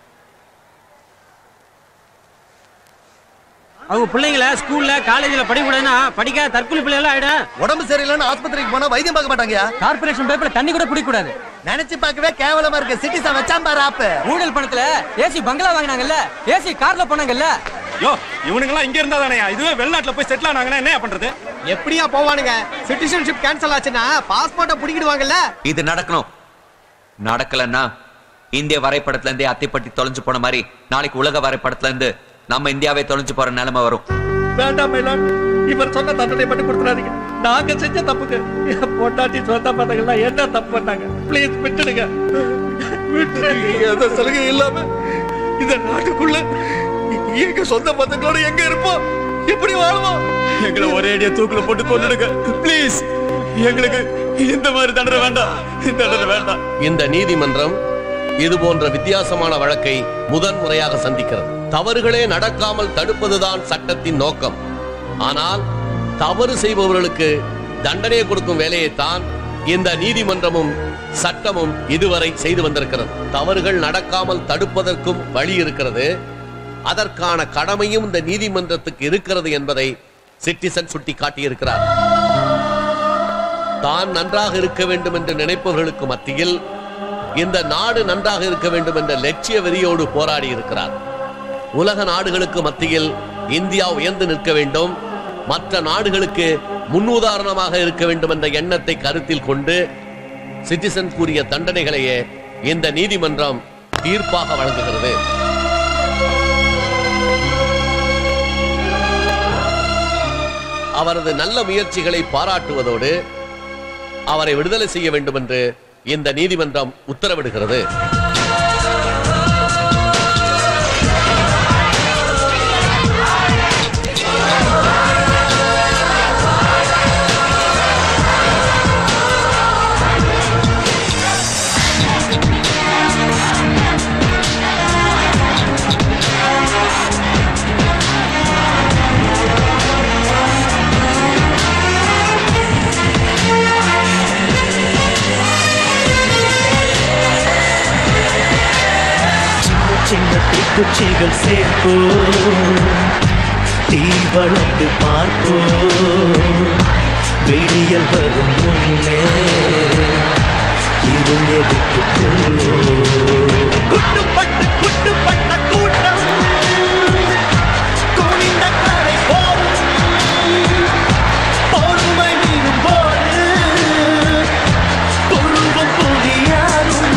Speaker 22: அவங்க பிள்ளைங்கள ஸ்கூல்ல காலேஜ்ல படிக்கூடாதுன்னா படிக்காத தற்கொலை பிள்ளைகள் ஆயிடும்
Speaker 1: உடம்பு சரியில்லைன்னு ஆஸ்பத்திரிக்கு போனா வைத்தியம் பார்க்க மாட்டாங்கயா
Speaker 22: கார்பரேஷன் பேப்பர்ல தண்ணி கூட குடிக்க கூடாது
Speaker 1: நினைச்சு பார்க்கவே கேவலமா இருக்கு சிட்டிசன் வச்சான் பாரு ஆப்பு
Speaker 21: ஊழல் பணத்துல ஏசி பங்களா வாங்கினாங்கல்ல ஏசி கார்ல போனாங்கல்ல
Speaker 3: யோ இவனுங்கெல்லாம் இங்க இருந்தா தானே இதுவே வெளிநாட்டுல போய் செட்டில் ஆனாங்கன்னா என்ன பண்றது
Speaker 20: எப்படியா போவானுங்க சிட்டிசன்ஷிப் கேன்சல் ஆச்சுன்னா பாஸ்போர்ட்டை பிடிக்கிடுவாங்கல்ல
Speaker 2: இது நடக்கணும் நடக்கலன்னா இந்திய வரைபடத்துல இருந்தே அத்திப்பட்டி தொலைஞ்சு போன மாதிரி நாளைக்கு உலக வரைபடத்துல இருந்து நம்ம இந்தியாவே தொலைஞ்சு போற நிலைமை வரும்
Speaker 15: வேண்டாம் மேலான் இவர் சொன்ன தண்டனை மட்டும் கொடுத்துறாதீங்க நாங்க செஞ்ச தப்புக்கு என் பொண்டாட்டி சொந்த பந்தங்கள்லாம் என்ன தப்பு பண்ணாங்க ப்ளீஸ் விட்டுடுங்க விட்டுடுங்க எந்த சலுகை இல்லாம இந்த நாட்டுக்குள்ள எங்க சொந்த பந்தங்களோட எங்க இருப்போம் எப்படி வாழ்வோம்
Speaker 3: எங்களை ஒரே அடியா தூக்குல போட்டு கொண்டுடுங்க ப்ளீஸ் எங்களுக்கு இந்த மாதிரி தண்டனை வேண்டாம் இந்த தண்டனை வேண்டாம்
Speaker 13: இந்த நீதிமன்றம் இது போன்ற வித்தியாசமான வழக்கை முதன் முறையாக சந்திக்கிறது தவறுகளே நடக்காமல் தடுப்பதுதான் சட்டத்தின் நோக்கம் ஆனால் தவறு செய்பவர்களுக்கு தண்டனை கொடுக்கும் வேலையைத்தான் இந்த நீதிமன்றமும் சட்டமும் இதுவரை செய்து வந்திருக்கிறது தவறுகள் நடக்காமல் தடுப்பதற்கும் வழி இருக்கிறது அதற்கான கடமையும் இந்த நீதிமன்றத்துக்கு இருக்கிறது என்பதை சிட்டிசன் சுட்டி காட்டியிருக்கிறார் தான் நன்றாக இருக்க வேண்டும் என்று நினைப்பவர்களுக்கு மத்தியில் இந்த நாடு நன்றாக இருக்க வேண்டும் என்ற லட்சிய வெறியோடு போராடி இருக்கிறார் உலக நாடுகளுக்கு மத்தியில் இந்தியா உயர்ந்து நிற்க வேண்டும் மற்ற நாடுகளுக்கு முன்னுதாரணமாக இருக்க வேண்டும் என்ற எண்ணத்தை கருத்தில் கொண்டு சிட்டிசன் கூறிய தண்டனைகளையே இந்த நீதிமன்றம் தீர்ப்பாக வழங்குகிறது அவரது நல்ல முயற்சிகளை பாராட்டுவதோடு அவரை விடுதலை செய்ய வேண்டும் என்று இந்த நீதிமன்றம் உத்தரவிடுகிறது
Speaker 4: சின்ன தீக்குச்சிகள் சேர்ப்போ தீ வளர்த்து பார்ப்போ வெளியில் வரும் முன்னே இது எதுக்கு
Speaker 12: குட்டுப்பட்டு குட்டுப்பட்ட கூட்டம் குனிந்த கரை போலும் பொறுமை மீறும் போது பொருளும் புரியாரும்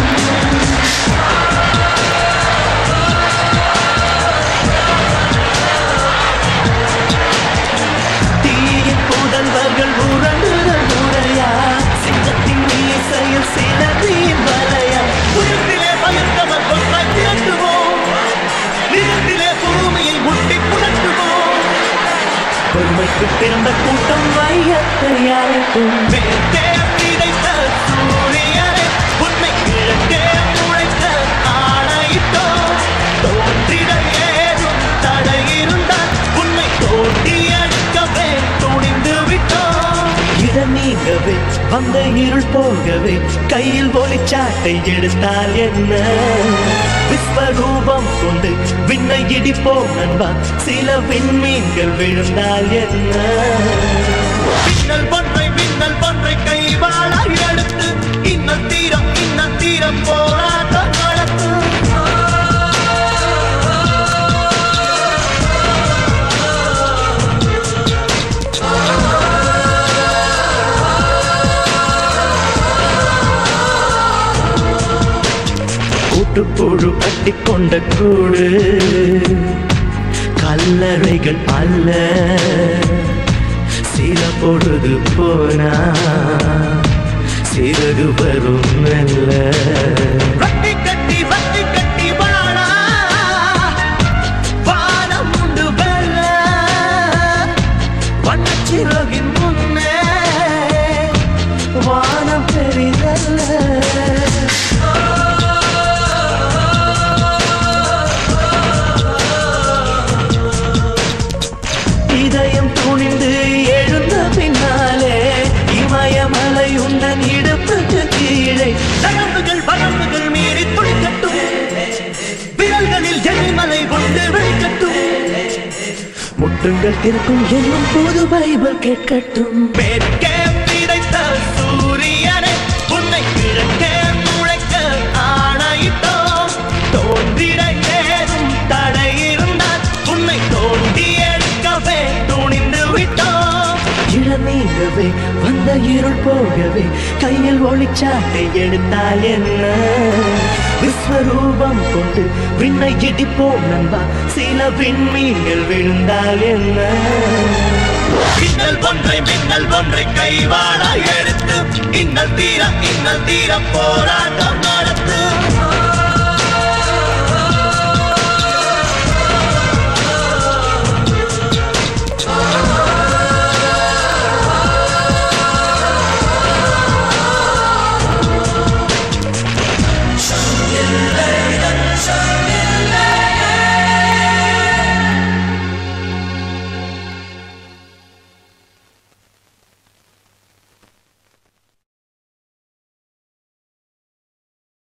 Speaker 4: தீயின் புதல்வர்கள் உறங்குதல் முறையா சிங்கத்தின் இசையில் சிலதியின் வலையா
Speaker 12: உயிர்த்திலே பயந்தவர் கொன்றை திரட்டுவோம் நிலத்திலே பூமியை முட்டி புரட்டுவோம்
Speaker 4: பொறுமைக்கு பிறந்த கூட்டம் வையத்தை அழைக்கும்
Speaker 12: மேற்கே விதைத்த சூரியனே உன்னை கிழக்கே முளைக்க ஆணையிட்டோம் தோன்றிட ஏதும் தடை இருந்தால் உன்னை தோண்டி அடிக்கவே துணிந்து விட்டோம்
Speaker 4: இடம் நீங்கவே வந்த இருள் போகவே கையில் ஒளிச்சாட்டை எடுத்தால் என்ன விஸ்வரூபம் கொண்டு விண்ணை இடிப்போம் நண்பா சில விண்மீன்கள் விழுந்தால் என்ன
Speaker 12: மின்னல் ஒன்றை மின்னல் ஒன்றை கைவாளாய் எடுத்து இன்னல் தீரம் இன்னல் தீரம் போராட்டம் நடத்து
Speaker 4: கூட்டுப்புழு கட்டிக்கொண்ட கூடு கல்லறைகள் அல்ல சில பொழுது போனா சிறகு வரும் மெல்ல
Speaker 12: வட்டி கட்டி வட்டி கட்டி வாழா வானம் உண்டு வெல்ல
Speaker 4: வண்ணச்சிறகின் முன்னே வானம் பெரிதல்ல இதயம் துணிந்து எழுந்த பின்னாலே இமயமலை உந்தன் இடுப்புக்கு கீழே
Speaker 12: நரம்புகள் வரம்புகள் மீறி துடிக்கட்டும் விரல்களில் எரிமலை கொண்டு வெளிக்கட்டும்
Speaker 4: முட்டுங்கள் திறக்கும் என்னும் புது பைபிள் கேட்கட்டும்
Speaker 12: மேற்கே விதைத்த சூரியனே உன்னை கிழக்கே முளைக்க ஆணையிட்டோம் தோன்றிட ஏதும் தடை இருந்தால் உன்னை தோண்டி எடுக்கவே துணிந்து விட்டோம்
Speaker 4: இளநீங்கவே வந்த இருள் போகவே கையில் ஒளிச்சாட்டை எடுத்தால் என்ன விஸ்வரூபம் கொண்டு விண்ணை இடிப்போம் நண்பா சில விண்மீன்கள் விழுந்தால் என்ன
Speaker 12: மின்னல் ஒன்றை மின்னல் ஒன்றை கைவாளா எடுத்து இன்னல் தீர இன்னல் தீர போராட்டம் நடத்து